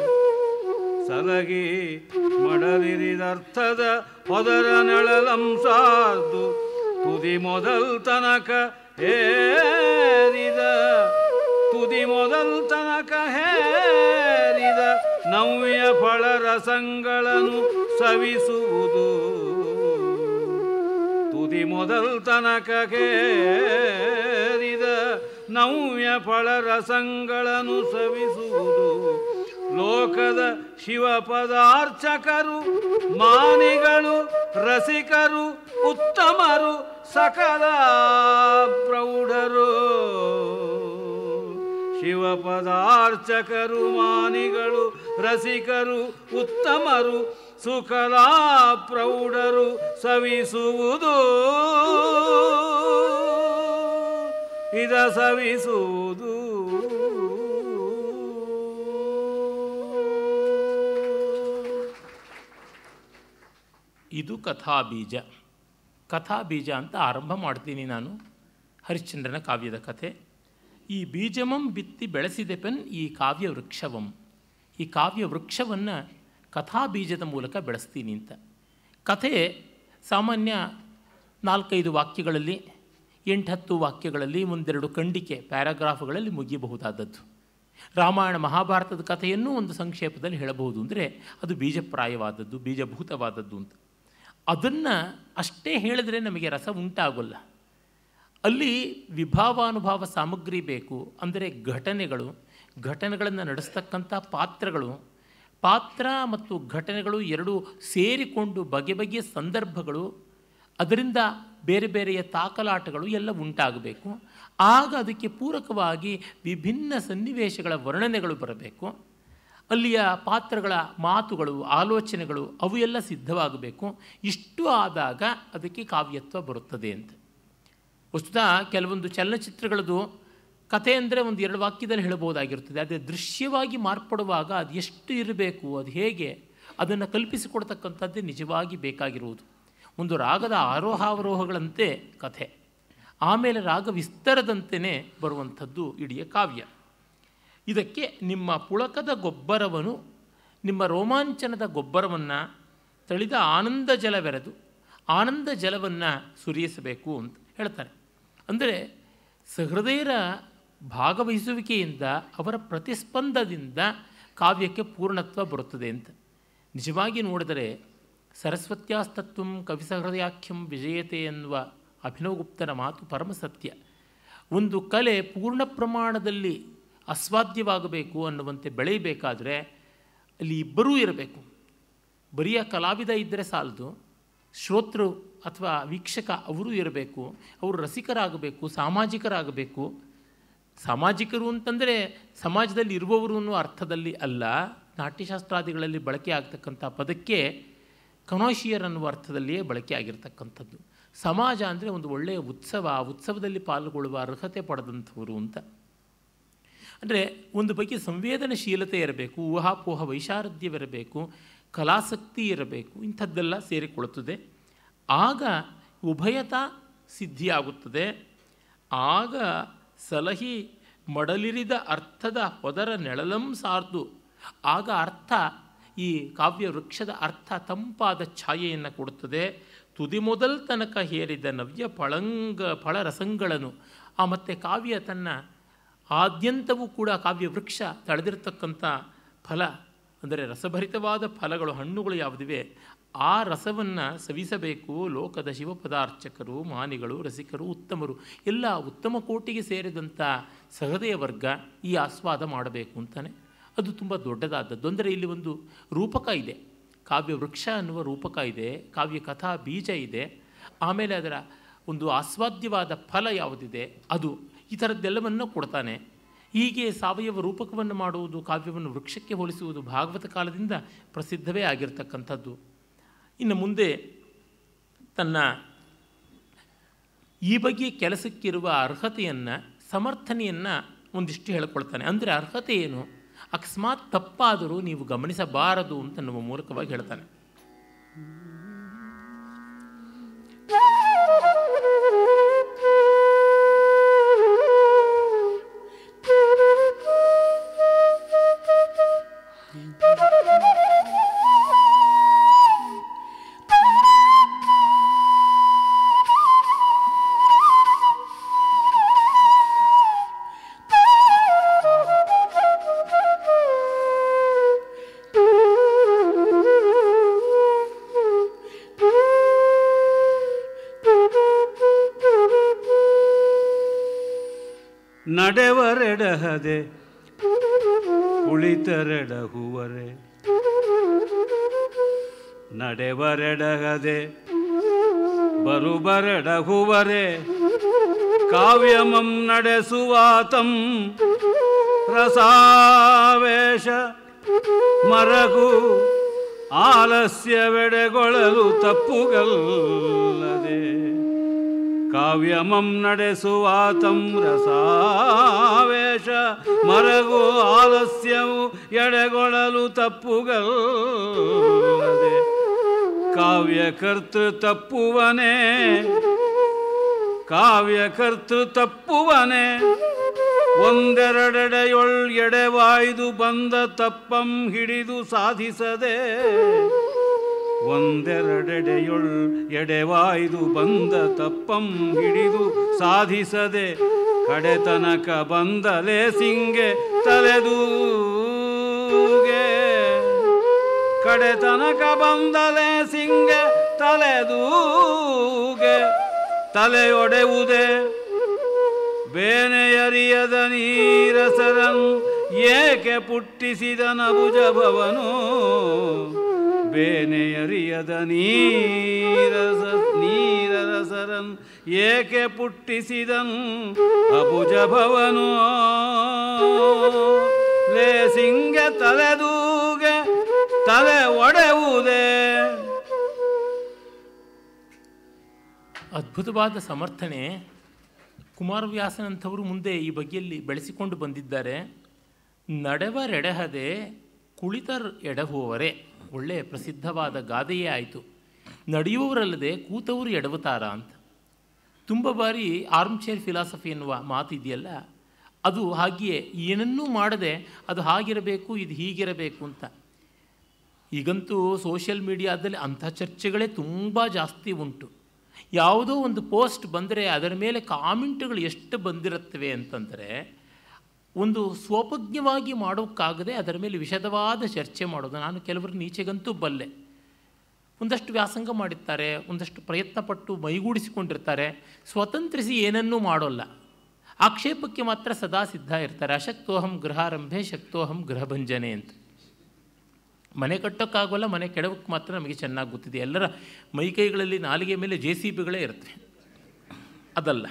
ಸಲಗಿ ಮಡಲಿರಿದರ್ಥದ ಹೊದರ ನೆಳಲಂಸಾರ್ದು ತುದಿ ಮೊದಲ್ ತನಕ ಹೇರಿದ ತುದಿ ಮೊದಲ್ ತನಕ ಹೇರಿದ ನವ್ಯ ಫಳರಸಗಳನ್ನು ಸವಿಸುವುದು ತುದಿ ಮೊದಲ್ ತನಕ ಕೇರಿದ ನವ್ಯ ಫಳರಸಗಳನ್ನು ಸವಿಸುವುದು ಲೋಕದ ಶಿವ ಪದಾರ್ಚಕರು ಮಾನಿಗಳು ರಸಿಕರು ಉತ್ತಮರು ಸಕಲ ಪ್ರೌಢರು ಶಿವ ಪದಾರ್ಚಕರು ಮಾನಿಗಳು ರಸಿಕರು ಉತ್ತಮರು ಸುಕಲಾ ಪ್ರೌಢರು ಸವಿಸುವುದು ಇದ ಸವಿಸುವುದು ಇದು ಕಥಾಬೀಜ ಕಥಾಬೀಜ ಅಂತ ಆರಂಭ ಮಾಡ್ತೀನಿ ನಾನು ಹರಿಶ್ಚಂದ್ರನ ಕಾವ್ಯದ ಕಥೆ ಈ ಬೀಜಮಂ ಬಿತ್ತಿ ಬೆಳೆಸಿದೆ ಪೆನ್ ಈ ಕಾವ್ಯ ವೃಕ್ಷವಂ ಈ ಕಾವ್ಯ ವೃಕ್ಷವನ್ನು ಕಥಾಬೀಜದ ಮೂಲಕ ಬೆಳೆಸ್ತೀನಿ ಅಂತ ಕಥೆ ಸಾಮಾನ್ಯ ನಾಲ್ಕೈದು ವಾಕ್ಯಗಳಲ್ಲಿ ಎಂಟತ್ತು ವಾಕ್ಯಗಳಲ್ಲಿ ಒಂದೆರಡು ಖಂಡಿಕೆ ಪ್ಯಾರಾಗ್ರಾಫ್ಗಳಲ್ಲಿ ಮುಗಿಯಬಹುದಾದದ್ದು ರಾಮಾಯಣ ಮಹಾಭಾರತದ ಕಥೆಯನ್ನು ಒಂದು ಸಂಕ್ಷೇಪದಲ್ಲಿ ಹೇಳಬಹುದು ಅಂದರೆ ಅದು ಬೀಜಪ್ರಾಯವಾದದ್ದು ಬೀಜಭೂತವಾದದ್ದು ಅಂತ ಅದನ್ನು ಅಷ್ಟೇ ಹೇಳಿದ್ರೆ ನಮಗೆ ರಸ ಉಂಟಾಗೋಲ್ಲ ಅಲ್ಲಿ ವಿಭಾವಾನುಭಾವ ಸಾಮಗ್ರಿ ಬೇಕು ಅಂದರೆ ಘಟನೆಗಳು ಘಟನೆಗಳನ್ನು ನಡೆಸ್ತಕ್ಕಂಥ ಪಾತ್ರಗಳು ಪಾತ್ರ ಮತ್ತು ಘಟನೆಗಳು ಎರಡೂ ಸೇರಿಕೊಂಡು ಬಗೆ ಬಗೆಯ ಸಂದರ್ಭಗಳು ಅದರಿಂದ ಬೇರೆ ಬೇರೆಯ ತಾಕಲಾಟಗಳು ಎಲ್ಲ ಉಂಟಾಗಬೇಕು ಆಗ ಅದಕ್ಕೆ ಪೂರಕವಾಗಿ ವಿಭಿನ್ನ ಸನ್ನಿವೇಶಗಳ ವರ್ಣನೆಗಳು ಬರಬೇಕು ಅಲ್ಲಿಯ ಪಾತ್ರಗಳ ಮಾತುಗಳು ಆಲೋಚನೆಗಳು ಅವು ಎಲ್ಲ ಸಿದ್ಧವಾಗಬೇಕು ಇಷ್ಟು ಆದಾಗ ಅದಕ್ಕೆ ಕಾವ್ಯತ್ವ ಬರುತ್ತದೆ ಅಂತ ವಸ್ತುತಃ ಕೆಲವೊಂದು ಚಲನಚಿತ್ರಗಳದು ಕಥೆ ಅಂದರೆ ಒಂದು ಎರಡು ವಾಕ್ಯದಲ್ಲಿ ಹೇಳ್ಬೋದಾಗಿರ್ತದೆ ಆದರೆ ದೃಶ್ಯವಾಗಿ ಮಾರ್ಪಡುವಾಗ ಅದು ಎಷ್ಟು ಇರಬೇಕು ಅದು ಹೇಗೆ ಅದನ್ನು ಕಲ್ಪಿಸಿಕೊಡ್ತಕ್ಕಂಥದ್ದೇ ನಿಜವಾಗಿ ಬೇಕಾಗಿರುವುದು ಒಂದು ರಾಗದ ಆರೋಹಾವರೋಹಗಳಂತೆ ಕಥೆ ಆಮೇಲೆ ರಾಗ ವಿಸ್ತರದಂತೆಯೇ ಬರುವಂಥದ್ದು ಇಡೀ ಕಾವ್ಯ ಇದಕ್ಕೆ ನಿಮ್ಮ ಪುಳಕದ ಗೊಬ್ಬರವನ್ನು ನಿಮ್ಮ ರೋಮಾಂಚನದ ಗೊಬ್ಬರವನ್ನು ತಳಿದ ಆನಂದ ಜಲವೆರೆದು ಆನಂದ ಜಲವನ್ನು ಸುರಿಯಿಸಬೇಕು ಅಂತ ಹೇಳ್ತಾರೆ ಅಂದರೆ ಸಹೃದಯರ ಭಾಗವಹಿಸುವಿಕೆಯಿಂದ ಅವರ ಪ್ರತಿಸ್ಪಂದದಿಂದ ಕಾವ್ಯಕ್ಕೆ ಪೂರ್ಣತ್ವ ಬರುತ್ತದೆ ಅಂತ ನಿಜವಾಗಿ ನೋಡಿದರೆ ಸರಸ್ವತ್ಯಾಸ್ತತ್ವಂ ಕವಿಸಹೃದಯಾಖ್ಯಂ ವಿಜಯತೆ ಎನ್ನುವ ಅಭಿನವಗುಪ್ತನ ಮಾತು ಪರಮ ಸತ್ಯ ಒಂದು ಕಲೆ ಪೂರ್ಣ ಪ್ರಮಾಣದಲ್ಲಿ ಅಸ್ವಾದ್ಯವಾಗಬೇಕು ಅನ್ನುವಂತೆ ಬೆಳೆಯಬೇಕಾದ್ರೆ ಅಲ್ಲಿ ಇಬ್ಬರೂ ಇರಬೇಕು ಬರಿಯ ಕಲಾವಿದ ಇದ್ದರೆ ಸಾಲದು ಶ್ರೋತೃ ಅಥವಾ ವೀಕ್ಷಕ ಅವರೂ ಇರಬೇಕು ಅವರು ರಸಿಕರಾಗಬೇಕು ಸಾಮಾಜಿಕರಾಗಬೇಕು ಸಾಮಾಜಿಕರು ಅಂತಂದರೆ ಸಮಾಜದಲ್ಲಿ ಇರುವವರು ಅನ್ನೋ ಅರ್ಥದಲ್ಲಿ ಅಲ್ಲ ನಾಟ್ಯಶಾಸ್ತ್ರಾದಿಗಳಲ್ಲಿ ಬಳಕೆ ಆಗ್ತಕ್ಕಂಥ ಪದಕ್ಕೆ ಕನೋಷಿಯರ್ ಅನ್ನುವ ಅರ್ಥದಲ್ಲಿಯೇ ಬಳಕೆ ಆಗಿರ್ತಕ್ಕಂಥದ್ದು ಸಮಾಜ ಅಂದರೆ ಒಂದು ಒಳ್ಳೆಯ ಉತ್ಸವ ಆ ಉತ್ಸವದಲ್ಲಿ ಪಾಲ್ಗೊಳ್ಳುವ ಅರ್ಹತೆ ಪಡೆದಂಥವರು ಅಂತ ಅಂದರೆ ಒಂದು ಬಗ್ಗೆ ಸಂವೇದನಶೀಲತೆ ಇರಬೇಕು ಊಹಾಪೋಹ ವೈಶಾರದ್ಯವಿರಬೇಕು ಕಲಾಸಕ್ತಿ ಇರಬೇಕು ಇಂಥದ್ದೆಲ್ಲ ಸೇರಿಕೊಳ್ಳುತ್ತದೆ ಆಗ ಉಭಯತಾ ಸಿದ್ಧಿಯಾಗುತ್ತದೆ ಆಗ ಸಲಹಿ ಮಡಲಿರಿದ ಅರ್ಥದ ಹೊದರ ನೆಳಲಂ ಸಾರ್ದು ಆಗ ಅರ್ಥ ಈ ಕಾವ್ಯ ವೃಕ್ಷದ ಅರ್ಥ ತಂಪಾದ ಛಾಯೆಯನ್ನು ಕೊಡುತ್ತದೆ ತುದಿ ಮೊದಲ್ ತನಕ ಹೇರಿದ ನವ್ಯ ಫಳಂಗ ಫಳರಸಗಳನ್ನು ಆ ಮತ್ತು ಕಾವ್ಯ ತನ್ನ ಆದ್ಯಂತವೂ ಕೂಡ ಕಾವ್ಯ ವೃಕ್ಷ ತಳೆದಿರತಕ್ಕಂಥ ಫಲ ಅಂದರೆ ರಸಭರಿತವಾದ ಫಲಗಳು ಹಣ್ಣುಗಳು ಯಾವುದಿವೆ ಆ ರಸವನ್ನು ಸವಿಸಬೇಕು ಲೋಕದ ಶಿವಪದಾರ್ಚಕರು ಮಾನಿಗಳು ರಸಿಕರು ಉತ್ತಮರು ಎಲ್ಲ ಉತ್ತಮ ಕೋಟಿಗೆ ಸೇರಿದಂಥ ಸಹೃದಯ ವರ್ಗ ಈ ಆಸ್ವಾದ ಮಾಡಬೇಕು ಅಂತಾನೆ ಅದು ತುಂಬ ದೊಡ್ಡದಾದದ್ದು ಅಂದರೆ ಇಲ್ಲಿ ಒಂದು ರೂಪಕ ಇದೆ ಕಾವ್ಯ ವೃಕ್ಷ ಅನ್ನುವ ರೂಪಕ ಇದೆ ಕಾವ್ಯ ಕಥಾ ಬೀಜ ಇದೆ ಆಮೇಲೆ ಅದರ ಒಂದು ಆಸ್ವಾದ್ಯವಾದ ಫಲ ಯಾವುದಿದೆ ಅದು ಈ ಥರದ್ದೆಲ್ಲವನ್ನು ಕೊಡ್ತಾನೆ ಹೀಗೆ ಸಾವಯವ ರೂಪಕವನ್ನು ಮಾಡುವುದು ಕಾವ್ಯವನ್ನು ವೃಕ್ಷಕ್ಕೆ ಹೋಲಿಸುವುದು ಭಾಗವತ ಕಾಲದಿಂದ ಪ್ರಸಿದ್ಧವೇ ಆಗಿರ್ತಕ್ಕಂಥದ್ದು ಇನ್ನು ಮುಂದೆ ತನ್ನ ಈ ಬಗ್ಗೆ ಕೆಲಸಕ್ಕಿರುವ ಅರ್ಹತೆಯನ್ನು ಸಮರ್ಥನೆಯನ್ನು ಒಂದಿಷ್ಟು ಹೇಳ್ಕೊಳ್ತಾನೆ ಅಂದರೆ ಅರ್ಹತೆ ಏನು ಅಕಸ್ಮಾತ್ ತಪ್ಪಾದರೂ ನೀವು ಗಮನಿಸಬಾರದು ಅಂತ ನಮ್ಮ ಮೂಲಕವಾಗಿ ಹೇಳ್ತಾನೆ ನಡೆವರೆಡಹದೆ ಕುಳಿತರೆಡಹುವರೆ ನಡೆವರೆಡಹದೆ ಬರುಬರೆಡಹುವರೆ ಕಾವ್ಯಮಂ ನಡೆಸುವಾತಂ ರಸಾವೇಶ ಮರಗು ಆಲಸ್ಯವೆಡೆಗೊಳ್ಳಲು ತಪ್ಪುಗಲ್ಲದೆ ಕಾವ್ಯಮಂ ನಡೆಸುವಾತಂ ರಸಾವೇಶ ಮರಗು ಆಲಸ್ಯವು ಎಡೆಗೊಳ್ಳಲು ತಪ್ಪುಗಲ್ಲದೆ ಕಾವ್ಯಕರ್ತೃ ತಪ್ಪುವನೇ ಕಾವ್ಯಕರ್ತೃ ತಪ್ಪುವನೇ ಒಂದೆರಡೆಡೆಯೊಳ್ ಎಡೆವಾಯ್ದು ಬಂದ ತಪ್ಪಂ ಹಿಡಿದು ಸಾಧಿಸದೆ ಒಂದೆರಡೆಡೆಯೊಳ್ ಎಡೆವಾಯ್ದು ಬಂದ ತಪ್ಪಂ ಹಿಡಿದು ಸಾಧಿಸದೆ ಕಡೆತನಕ ಬಂದಲೆ ಸಿಂಗೆ ತಲೆದೂಗೆ ಕಡೆತನಕ ಬಂದಲೆ ಸಿಂಗೆ ತಲೆದೂಗೆ ತಲೆಯೊಡೆವುದೇ ಬೇನೆಯರಿಯದ ನೀರಸರನ್ ಏಕೆ ಪುಟ್ಟಿಸಿದ ನಭುಜ ಭವನು ಬೇನೆಯರಿಯದ ನೀರಸ ನೀರರಸರನ್ ಏಕೆ ಪುಟ್ಟಿಸಿದನ್ ಅಬುಜ ಭವನು ಲೇ ಸಿಂಗ ತಲೆದೂಗೆ ತಲೆ ಒಡೆವುದೇ ಅದ್ಭುತವಾದ ಸಮರ್ಥನೆ ಕುಮಾರವ್ಯಾಸನಂಥವರು ಮುಂದೆ ಈ ಬಗೆಯಲ್ಲಿ ಬೆಳೆಸಿಕೊಂಡು ಬಂದಿದ್ದಾರೆ ನಡೆವರೆಡಹದೆ ಕುಳಿತರ್ ಎಡಹುವರೆ ಒಳ್ಳೆಯ ಪ್ರಸಿದ್ಧವಾದ ಗಾದೆಯೇ ಆಯಿತು ನಡೆಯುವವರಲ್ಲದೆ ಕೂತವರು ಎಡವುತ್ತಾರ ಅಂತ ತುಂಬ ಬಾರಿ ಆರ್ಮ್ ಚೇರ್ ಫಿಲಾಸಫಿ ಎನ್ನುವ ಮಾತು ಇದೆಯಲ್ಲ ಅದು ಹಾಗೆಯೇ ಏನನ್ನೂ ಮಾಡದೆ ಅದು ಹಾಗಿರಬೇಕು ಇದು ಹೀಗಿರಬೇಕು ಅಂತ ಈಗಂತೂ ಸೋಷಿಯಲ್ ಮೀಡಿಯಾದಲ್ಲಿ ಅಂಥ ಚರ್ಚೆಗಳೇ ತುಂಬ ಜಾಸ್ತಿ ಉಂಟು ಯಾವುದೋ ಒಂದು ಪೋಸ್ಟ್ ಬಂದರೆ ಅದರ ಮೇಲೆ ಕಾಮೆಂಟ್ಗಳು ಎಷ್ಟು ಬಂದಿರುತ್ತವೆ ಅಂತಂದರೆ ಒಂದು ಸ್ವೋಪಜ್ಞವಾಗಿ ಮಾಡೋಕ್ಕಾಗದೆ ಅದರ ಮೇಲೆ ವಿಶದವಾದ ಚರ್ಚೆ ಮಾಡೋದು ನಾನು ಕೆಲವರು ನೀಚೆಗಂತೂ ಬಲ್ಲೆ ಒಂದಷ್ಟು ವ್ಯಾಸಂಗ ಮಾಡಿರ್ತಾರೆ ಒಂದಷ್ಟು ಪ್ರಯತ್ನಪಟ್ಟು ಮೈಗೂಡಿಸಿಕೊಂಡಿರ್ತಾರೆ ಸ್ವತಂತ್ರಿಸಿ ಏನನ್ನೂ ಮಾಡೋಲ್ಲ ಆಕ್ಷೇಪಕ್ಕೆ ಮಾತ್ರ ಸದಾ ಸಿದ್ಧ ಇರ್ತಾರೆ ಅಶಕ್ತೋಹಂ ಗೃಹಾರಂಭೆ ಶಕ್ತೋಹಂ ಗೃಹಭಂಜನೆ ಅಂತ ಮನೆ ಕಟ್ಟೋಕ್ಕಾಗೋಲ್ಲ ಮನೆ ಕೆಡವಕ್ಕೆ ಮಾತ್ರ ನಮಗೆ ಚೆನ್ನಾಗಿ ಗೊತ್ತಿದೆ ಎಲ್ಲರ ಮೈಕೈಗಳಲ್ಲಿ ನಾಲಿಗೆ ಮೇಲೆ ಜೆ ಸಿ ಬಿಗಳೇ ಇರ್ತವೆ ಅದಲ್ಲ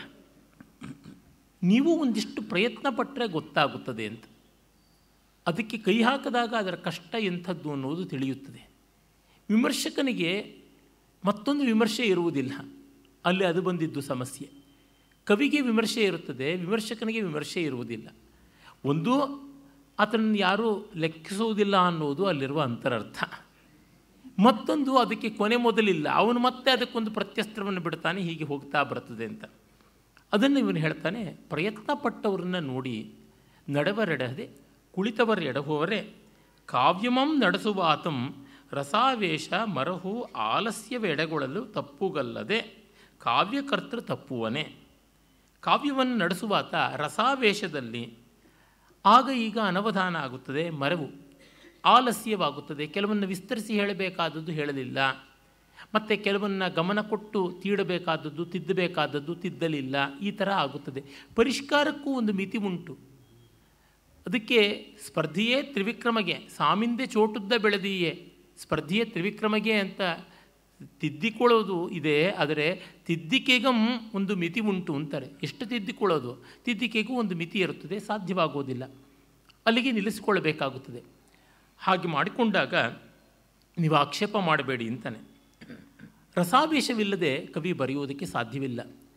ನೀವು ಒಂದಿಷ್ಟು ಪ್ರಯತ್ನ ಪಟ್ಟರೆ ಗೊತ್ತಾಗುತ್ತದೆ ಅಂತ ಅದಕ್ಕೆ ಕೈ ಹಾಕಿದಾಗ ಅದರ ಕಷ್ಟ ಎಂಥದ್ದು ಅನ್ನೋದು ತಿಳಿಯುತ್ತದೆ ವಿಮರ್ಶಕನಿಗೆ ಮತ್ತೊಂದು ವಿಮರ್ಶೆ ಇರುವುದಿಲ್ಲ ಅಲ್ಲಿ ಅದು ಬಂದಿದ್ದು ಸಮಸ್ಯೆ ಕವಿಗೆ ವಿಮರ್ಶೆ ಇರುತ್ತದೆ ವಿಮರ್ಶಕನಿಗೆ ವಿಮರ್ಶೆ ಇರುವುದಿಲ್ಲ ಒಂದು ಆತನನ್ನು ಯಾರೂ ಲೆಕ್ಕಿಸುವುದಿಲ್ಲ ಅನ್ನೋದು ಅಲ್ಲಿರುವ ಅಂತರರ್ಥ ಮತ್ತೊಂದು ಅದಕ್ಕೆ ಕೊನೆ ಮೊದಲಿಲ್ಲ ಅವನು ಮತ್ತೆ ಅದಕ್ಕೊಂದು ಪ್ರತ್ಯಸ್ತ್ರವನ್ನು ಬಿಡ್ತಾನೆ ಹೀಗೆ ಹೋಗ್ತಾ ಬರ್ತದೆ ಅಂತ ಅದನ್ನು ಇವನು ಹೇಳ್ತಾನೆ ಪ್ರಯತ್ನ ಪಟ್ಟವರನ್ನ ನೋಡಿ ನಡೆವರೆಡದೆ ಕುಳಿತವರ ಎಡಹುವರೆ ಕಾವ್ಯಮಂ ನಡೆಸುವಾತಂ ರಸಾವೇಶ ಮರಹು ಆಲಸ್ಯವೆಡೆಗೊಳ್ಳಲು ತಪ್ಪುಗಲ್ಲದೆ ಕಾವ್ಯಕರ್ತೃ ತಪ್ಪುವನೇ ಕಾವ್ಯವನ್ನು ನಡೆಸುವಾತ ರಸಾವೇಶದಲ್ಲಿ ಆಗ ಈಗ ಅನವಧಾನ ಆಗುತ್ತದೆ ಮರವು ಆಲಸ್ಯವಾಗುತ್ತದೆ ಕೆಲವನ್ನು ವಿಸ್ತರಿಸಿ ಹೇಳಬೇಕಾದದ್ದು ಹೇಳಲಿಲ್ಲ ಮತ್ತು ಕೆಲವನ್ನು ಗಮನ ಕೊಟ್ಟು ತೀಡಬೇಕಾದದ್ದು ತಿದ್ದಬೇಕಾದದ್ದು ತಿದ್ದಲಿಲ್ಲ ಈ ಥರ ಆಗುತ್ತದೆ ಪರಿಷ್ಕಾರಕ್ಕೂ ಒಂದು ಮಿತಿ ಉಂಟು ಅದಕ್ಕೆ ಸ್ಪರ್ಧೆಯೇ ತ್ರಿವಿಕ್ರಮಗೆ ಸಾಮಿಂದೆ ಚೋಟುದ್ದ ಬೆಳೆದಿಯೇ ಸ್ಪರ್ಧೆಯೇ ತ್ರಿವಿಕ್ರಮಗೆ ಅಂತ ತಿದ್ದಿಕೊಳ್ಳೋದು ಇದೆ ಆದರೆ ತಿದ್ದಿಕೆಗಂ ಒಂದು ಮಿತಿ ಉಂಟು ಅಂತಾರೆ ಎಷ್ಟು ತಿದ್ದಿಕೊಳ್ಳೋದು ತಿದ್ದಿಕೆಗೂ ಒಂದು ಮಿತಿ ಇರುತ್ತದೆ ಸಾಧ್ಯವಾಗೋದಿಲ್ಲ ಅಲ್ಲಿಗೆ ನಿಲ್ಲಿಸಿಕೊಳ್ಳಬೇಕಾಗುತ್ತದೆ ಹಾಗೆ ಮಾಡಿಕೊಂಡಾಗ ನೀವು ಆಕ್ಷೇಪ ಮಾಡಬೇಡಿ ಅಂತಾನೆ ರಸಾವೇಶವಿಲ್ಲದೆ ಕವಿ ಬರೆಯುವುದಕ್ಕೆ ಸಾಧ್ಯವಿಲ್ಲ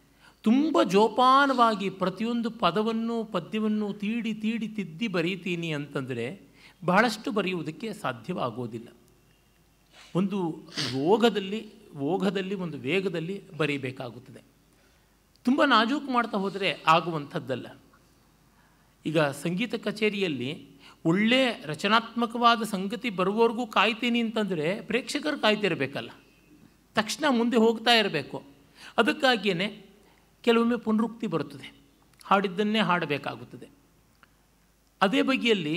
ತುಂಬ ಜೋಪಾನವಾಗಿ ಪ್ರತಿಯೊಂದು ಪದವನ್ನು ಪದ್ಯವನ್ನು ತೀಡಿ ತೀಡಿ ತಿದ್ದಿ ಬರೀತೀನಿ ಅಂತಂದರೆ ಬಹಳಷ್ಟು ಬರೆಯುವುದಕ್ಕೆ ಸಾಧ್ಯವಾಗೋದಿಲ್ಲ ಒಂದು ರೋಗದಲ್ಲಿ ಓಘದಲ್ಲಿ ಒಂದು ವೇಗದಲ್ಲಿ ಬರೀಬೇಕಾಗುತ್ತದೆ ತುಂಬ ನಾಜೂಕು ಮಾಡ್ತಾ ಹೋದರೆ ಆಗುವಂಥದ್ದಲ್ಲ ಈಗ ಸಂಗೀತ ಕಚೇರಿಯಲ್ಲಿ ಒಳ್ಳೆ ರಚನಾತ್ಮಕವಾದ ಸಂಗತಿ ಬರುವವರೆಗೂ ಕಾಯ್ತೀನಿ ಅಂತಂದರೆ ಪ್ರೇಕ್ಷಕರು ಕಾಯ್ತಿರಬೇಕಲ್ಲ ತಕ್ಷಣ ಮುಂದೆ ಹೋಗ್ತಾ ಇರಬೇಕು ಅದಕ್ಕಾಗಿಯೇ ಕೆಲವೊಮ್ಮೆ ಪುನರುಕ್ತಿ ಬರುತ್ತದೆ ಹಾಡಿದ್ದನ್ನೇ ಹಾಡಬೇಕಾಗುತ್ತದೆ ಅದೇ ಬಗೆಯಲ್ಲಿ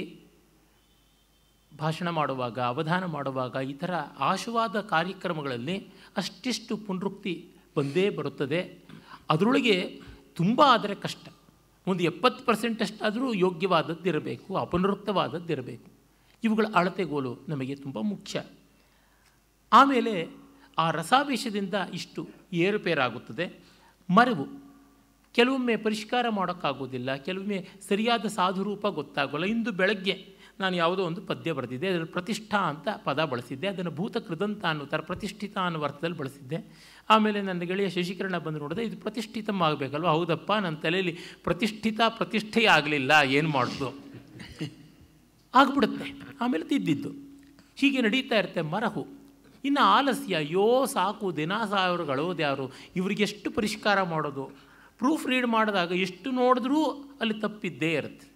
ಭಾಷಣ ಮಾಡುವಾಗ ಅವಧಾನ ಮಾಡುವಾಗ ಈ ಥರ ಆಶುವಾದ ಕಾರ್ಯಕ್ರಮಗಳಲ್ಲಿ ಅಷ್ಟಿಷ್ಟು ಪುನರುಕ್ತಿ ಬಂದೇ ಬರುತ್ತದೆ ಅದರೊಳಗೆ ತುಂಬ ಆದರೆ ಕಷ್ಟ ಒಂದು ಎಪ್ಪತ್ತು ಪರ್ಸೆಂಟ್ ಅಷ್ಟಾದರೂ ಯೋಗ್ಯವಾದದ್ದಿರಬೇಕು ಅಪುನರುಕ್ತವಾದದ್ದಿರಬೇಕು ಇವುಗಳ ಅಳತೆಗೋಲು ನಮಗೆ ತುಂಬ ಮುಖ್ಯ ಆಮೇಲೆ ಆ ರಸಾವೇಶದಿಂದ ಇಷ್ಟು ಏರುಪೇರಾಗುತ್ತದೆ ಮರವು ಕೆಲವೊಮ್ಮೆ ಪರಿಷ್ಕಾರ ಮಾಡೋಕ್ಕಾಗೋದಿಲ್ಲ ಕೆಲವೊಮ್ಮೆ ಸರಿಯಾದ ಸಾಧುರೂಪ ಗೊತ್ತಾಗೋಲ್ಲ ಇಂದು ಬೆಳಗ್ಗೆ ನಾನು ಯಾವುದೋ ಒಂದು ಪದ್ಯ ಬರೆದಿದ್ದೆ ಅದರಲ್ಲಿ ಪ್ರತಿಷ್ಠಾ ಅಂತ ಪದ ಬಳಸಿದ್ದೆ ಅದನ್ನು ಭೂತ ಕೃದಂತ ಅನ್ನೋ ಥರ ಪ್ರತಿಷ್ಠಿತ ಅನ್ನೋ ಅರ್ಥದಲ್ಲಿ ಬಳಸಿದ್ದೆ ಆಮೇಲೆ ನನ್ನ ಗೆಳೆಯ ಶಶಿಕರಣ ಬಂದು ನೋಡಿದೆ ಇದು ಪ್ರತಿಷ್ಠಿತಮ್ ಆಗಬೇಕಲ್ವ ಹೌದಪ್ಪ ನನ್ನ ತಲೆಯಲ್ಲಿ ಪ್ರತಿಷ್ಠಿತ ಪ್ರತಿಷ್ಠೆ ಆಗಲಿಲ್ಲ ಏನು ಮಾಡೋದು ಆಗಿಬಿಡುತ್ತೆ ಆಮೇಲೆ ತಿದ್ದಿದ್ದು ಹೀಗೆ ನಡೀತಾ ಇರುತ್ತೆ ಮರಹು ಇನ್ನು ಆಲಸ್ಯ ಅಯ್ಯೋ ಸಾಕು ದಿನ ಸಾವಿರಗಳು ಯಾರು ಇವರಿಗೆಷ್ಟು ಪರಿಷ್ಕಾರ ಮಾಡೋದು ಪ್ರೂಫ್ ರೀಡ್ ಮಾಡಿದಾಗ ಎಷ್ಟು ನೋಡಿದ್ರೂ ಅಲ್ಲಿ ತಪ್ಪಿದ್ದೇ ಇರುತ್ತೆ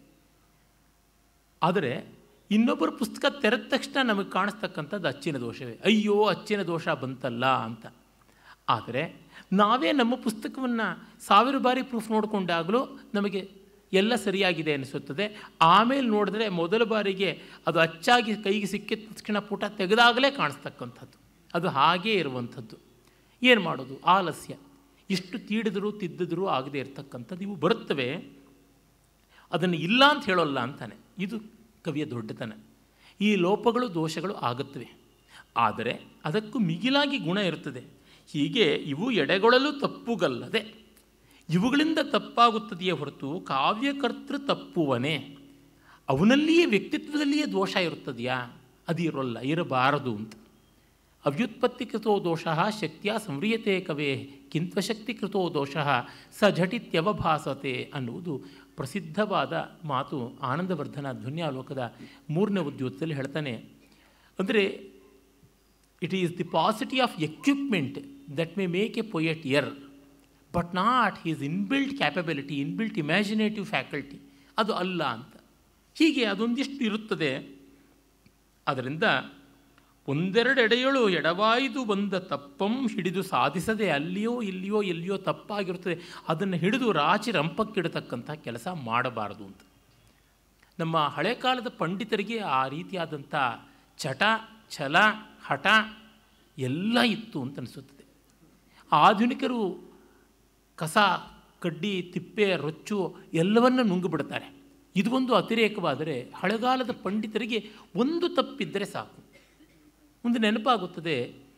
ಆದರೆ ಇನ್ನೊಬ್ಬರ ಪುಸ್ತಕ ತೆರೆದ ತಕ್ಷಣ ನಮಗೆ ಕಾಣಿಸ್ತಕ್ಕಂಥದ್ದು ಅಚ್ಚಿನ ದೋಷವೇ ಅಯ್ಯೋ ಅಚ್ಚಿನ ದೋಷ ಬಂತಲ್ಲ ಅಂತ ಆದರೆ ನಾವೇ ನಮ್ಮ ಪುಸ್ತಕವನ್ನು ಸಾವಿರ ಬಾರಿ ಪ್ರೂಫ್ ನೋಡಿಕೊಂಡಾಗಲೂ ನಮಗೆ ಎಲ್ಲ ಸರಿಯಾಗಿದೆ ಅನಿಸುತ್ತದೆ ಆಮೇಲೆ ನೋಡಿದ್ರೆ ಮೊದಲ ಬಾರಿಗೆ ಅದು ಅಚ್ಚಾಗಿ ಕೈಗೆ ಸಿಕ್ಕಿದ ತಕ್ಷಣ ಪುಟ ತೆಗೆದಾಗಲೇ ಕಾಣಿಸ್ತಕ್ಕಂಥದ್ದು ಅದು ಹಾಗೇ ಇರುವಂಥದ್ದು ಏನು ಮಾಡೋದು ಆಲಸ್ಯ ಇಷ್ಟು ತೀಡಿದರೂ ತಿದ್ದಿದ್ರೂ ಆಗದೆ ಇರತಕ್ಕಂಥದ್ದು ಇವು ಬರುತ್ತವೆ ಅದನ್ನು ಇಲ್ಲ ಅಂತ ಹೇಳೋಲ್ಲ ಅಂತಾನೆ ಇದು ಕವಿಯ ದೊಡ್ಡತನ ಈ ಲೋಪಗಳು ದೋಷಗಳು ಆಗುತ್ತವೆ ಆದರೆ ಅದಕ್ಕೂ ಮಿಗಿಲಾಗಿ ಗುಣ ಇರ್ತದೆ ಹೀಗೆ ಇವು ಎಡೆಗೊಳ್ಳಲು ತಪ್ಪುಗಲ್ಲದೆ ಇವುಗಳಿಂದ ತಪ್ಪಾಗುತ್ತದೆಯೇ ಹೊರತು ಕಾವ್ಯಕರ್ತೃ ತಪ್ಪುವನೇ ಅವನಲ್ಲಿಯೇ ವ್ಯಕ್ತಿತ್ವದಲ್ಲಿಯೇ ದೋಷ ಇರುತ್ತದೆಯಾ ಅದು ಇರೋಲ್ಲ ಇರಬಾರದು ಅಂತ ಅವ್ಯುತ್ಪತ್ತಿಕೃತೋ ದೋಷ ಶಕ್ತಿಯ ಸಂವ್ರಿಯತೆ ಕವೇ ಕಿಂತ್ವಶಕ್ತಿಕೃತೋ ದೋಷ ಸ ಝಟಿತ್ಯವಭಾಸತೆ ಅನ್ನುವುದು ಪ್ರಸಿದ್ಧವಾದ ಮಾತು ಆನಂದವರ್ಧನ ಧ್ವನ್ಯಾಲೋಕದ ಮೂರನೇ ಉದ್ಯೋಗದಲ್ಲಿ ಹೇಳ್ತಾನೆ ಅಂದರೆ it is the capacity of equipment that may make a poet ಯರ್ but not his inbuilt capability inbuilt imaginative faculty ಅದು ಅಲ್ಲ ಅಂತ ಹೀಗೆ ಅದೊಂದಿಷ್ಟು ಇರುತ್ತದೆ ಅದರಿಂದ ಒಂದೆರಡೆಡೆಯಳು ಎಡವಾಯ್ದು ಬಂದ ತಪ್ಪಂ ಹಿಡಿದು ಸಾಧಿಸದೆ ಅಲ್ಲಿಯೋ ಇಲ್ಲಿಯೋ ಎಲ್ಲಿಯೋ ತಪ್ಪಾಗಿರುತ್ತದೆ ಅದನ್ನು ಹಿಡಿದು ರಾಚಿ ರಂಪಕ್ಕಿಡತಕ್ಕಂಥ ಕೆಲಸ ಮಾಡಬಾರದು ಅಂತ ನಮ್ಮ ಹಳೆ ಕಾಲದ ಪಂಡಿತರಿಗೆ ಆ ರೀತಿಯಾದಂಥ ಚಟ ಛಲ ಹಠ ಎಲ್ಲ ಇತ್ತು ಅಂತ ಅನಿಸುತ್ತದೆ ಆಧುನಿಕರು ಕಸ ಕಡ್ಡಿ ತಿಪ್ಪೆ ರೊಚ್ಚು ಎಲ್ಲವನ್ನು ನುಂಗಿಬಿಡ್ತಾರೆ ಇದು ಒಂದು ಅತಿರೇಕವಾದರೆ ಹಳೆಗಾಲದ ಪಂಡಿತರಿಗೆ ಒಂದು ತಪ್ಪಿದ್ದರೆ ಸಾಕು ಒಂದು ನೆನಪಾಗುತ್ತದೆ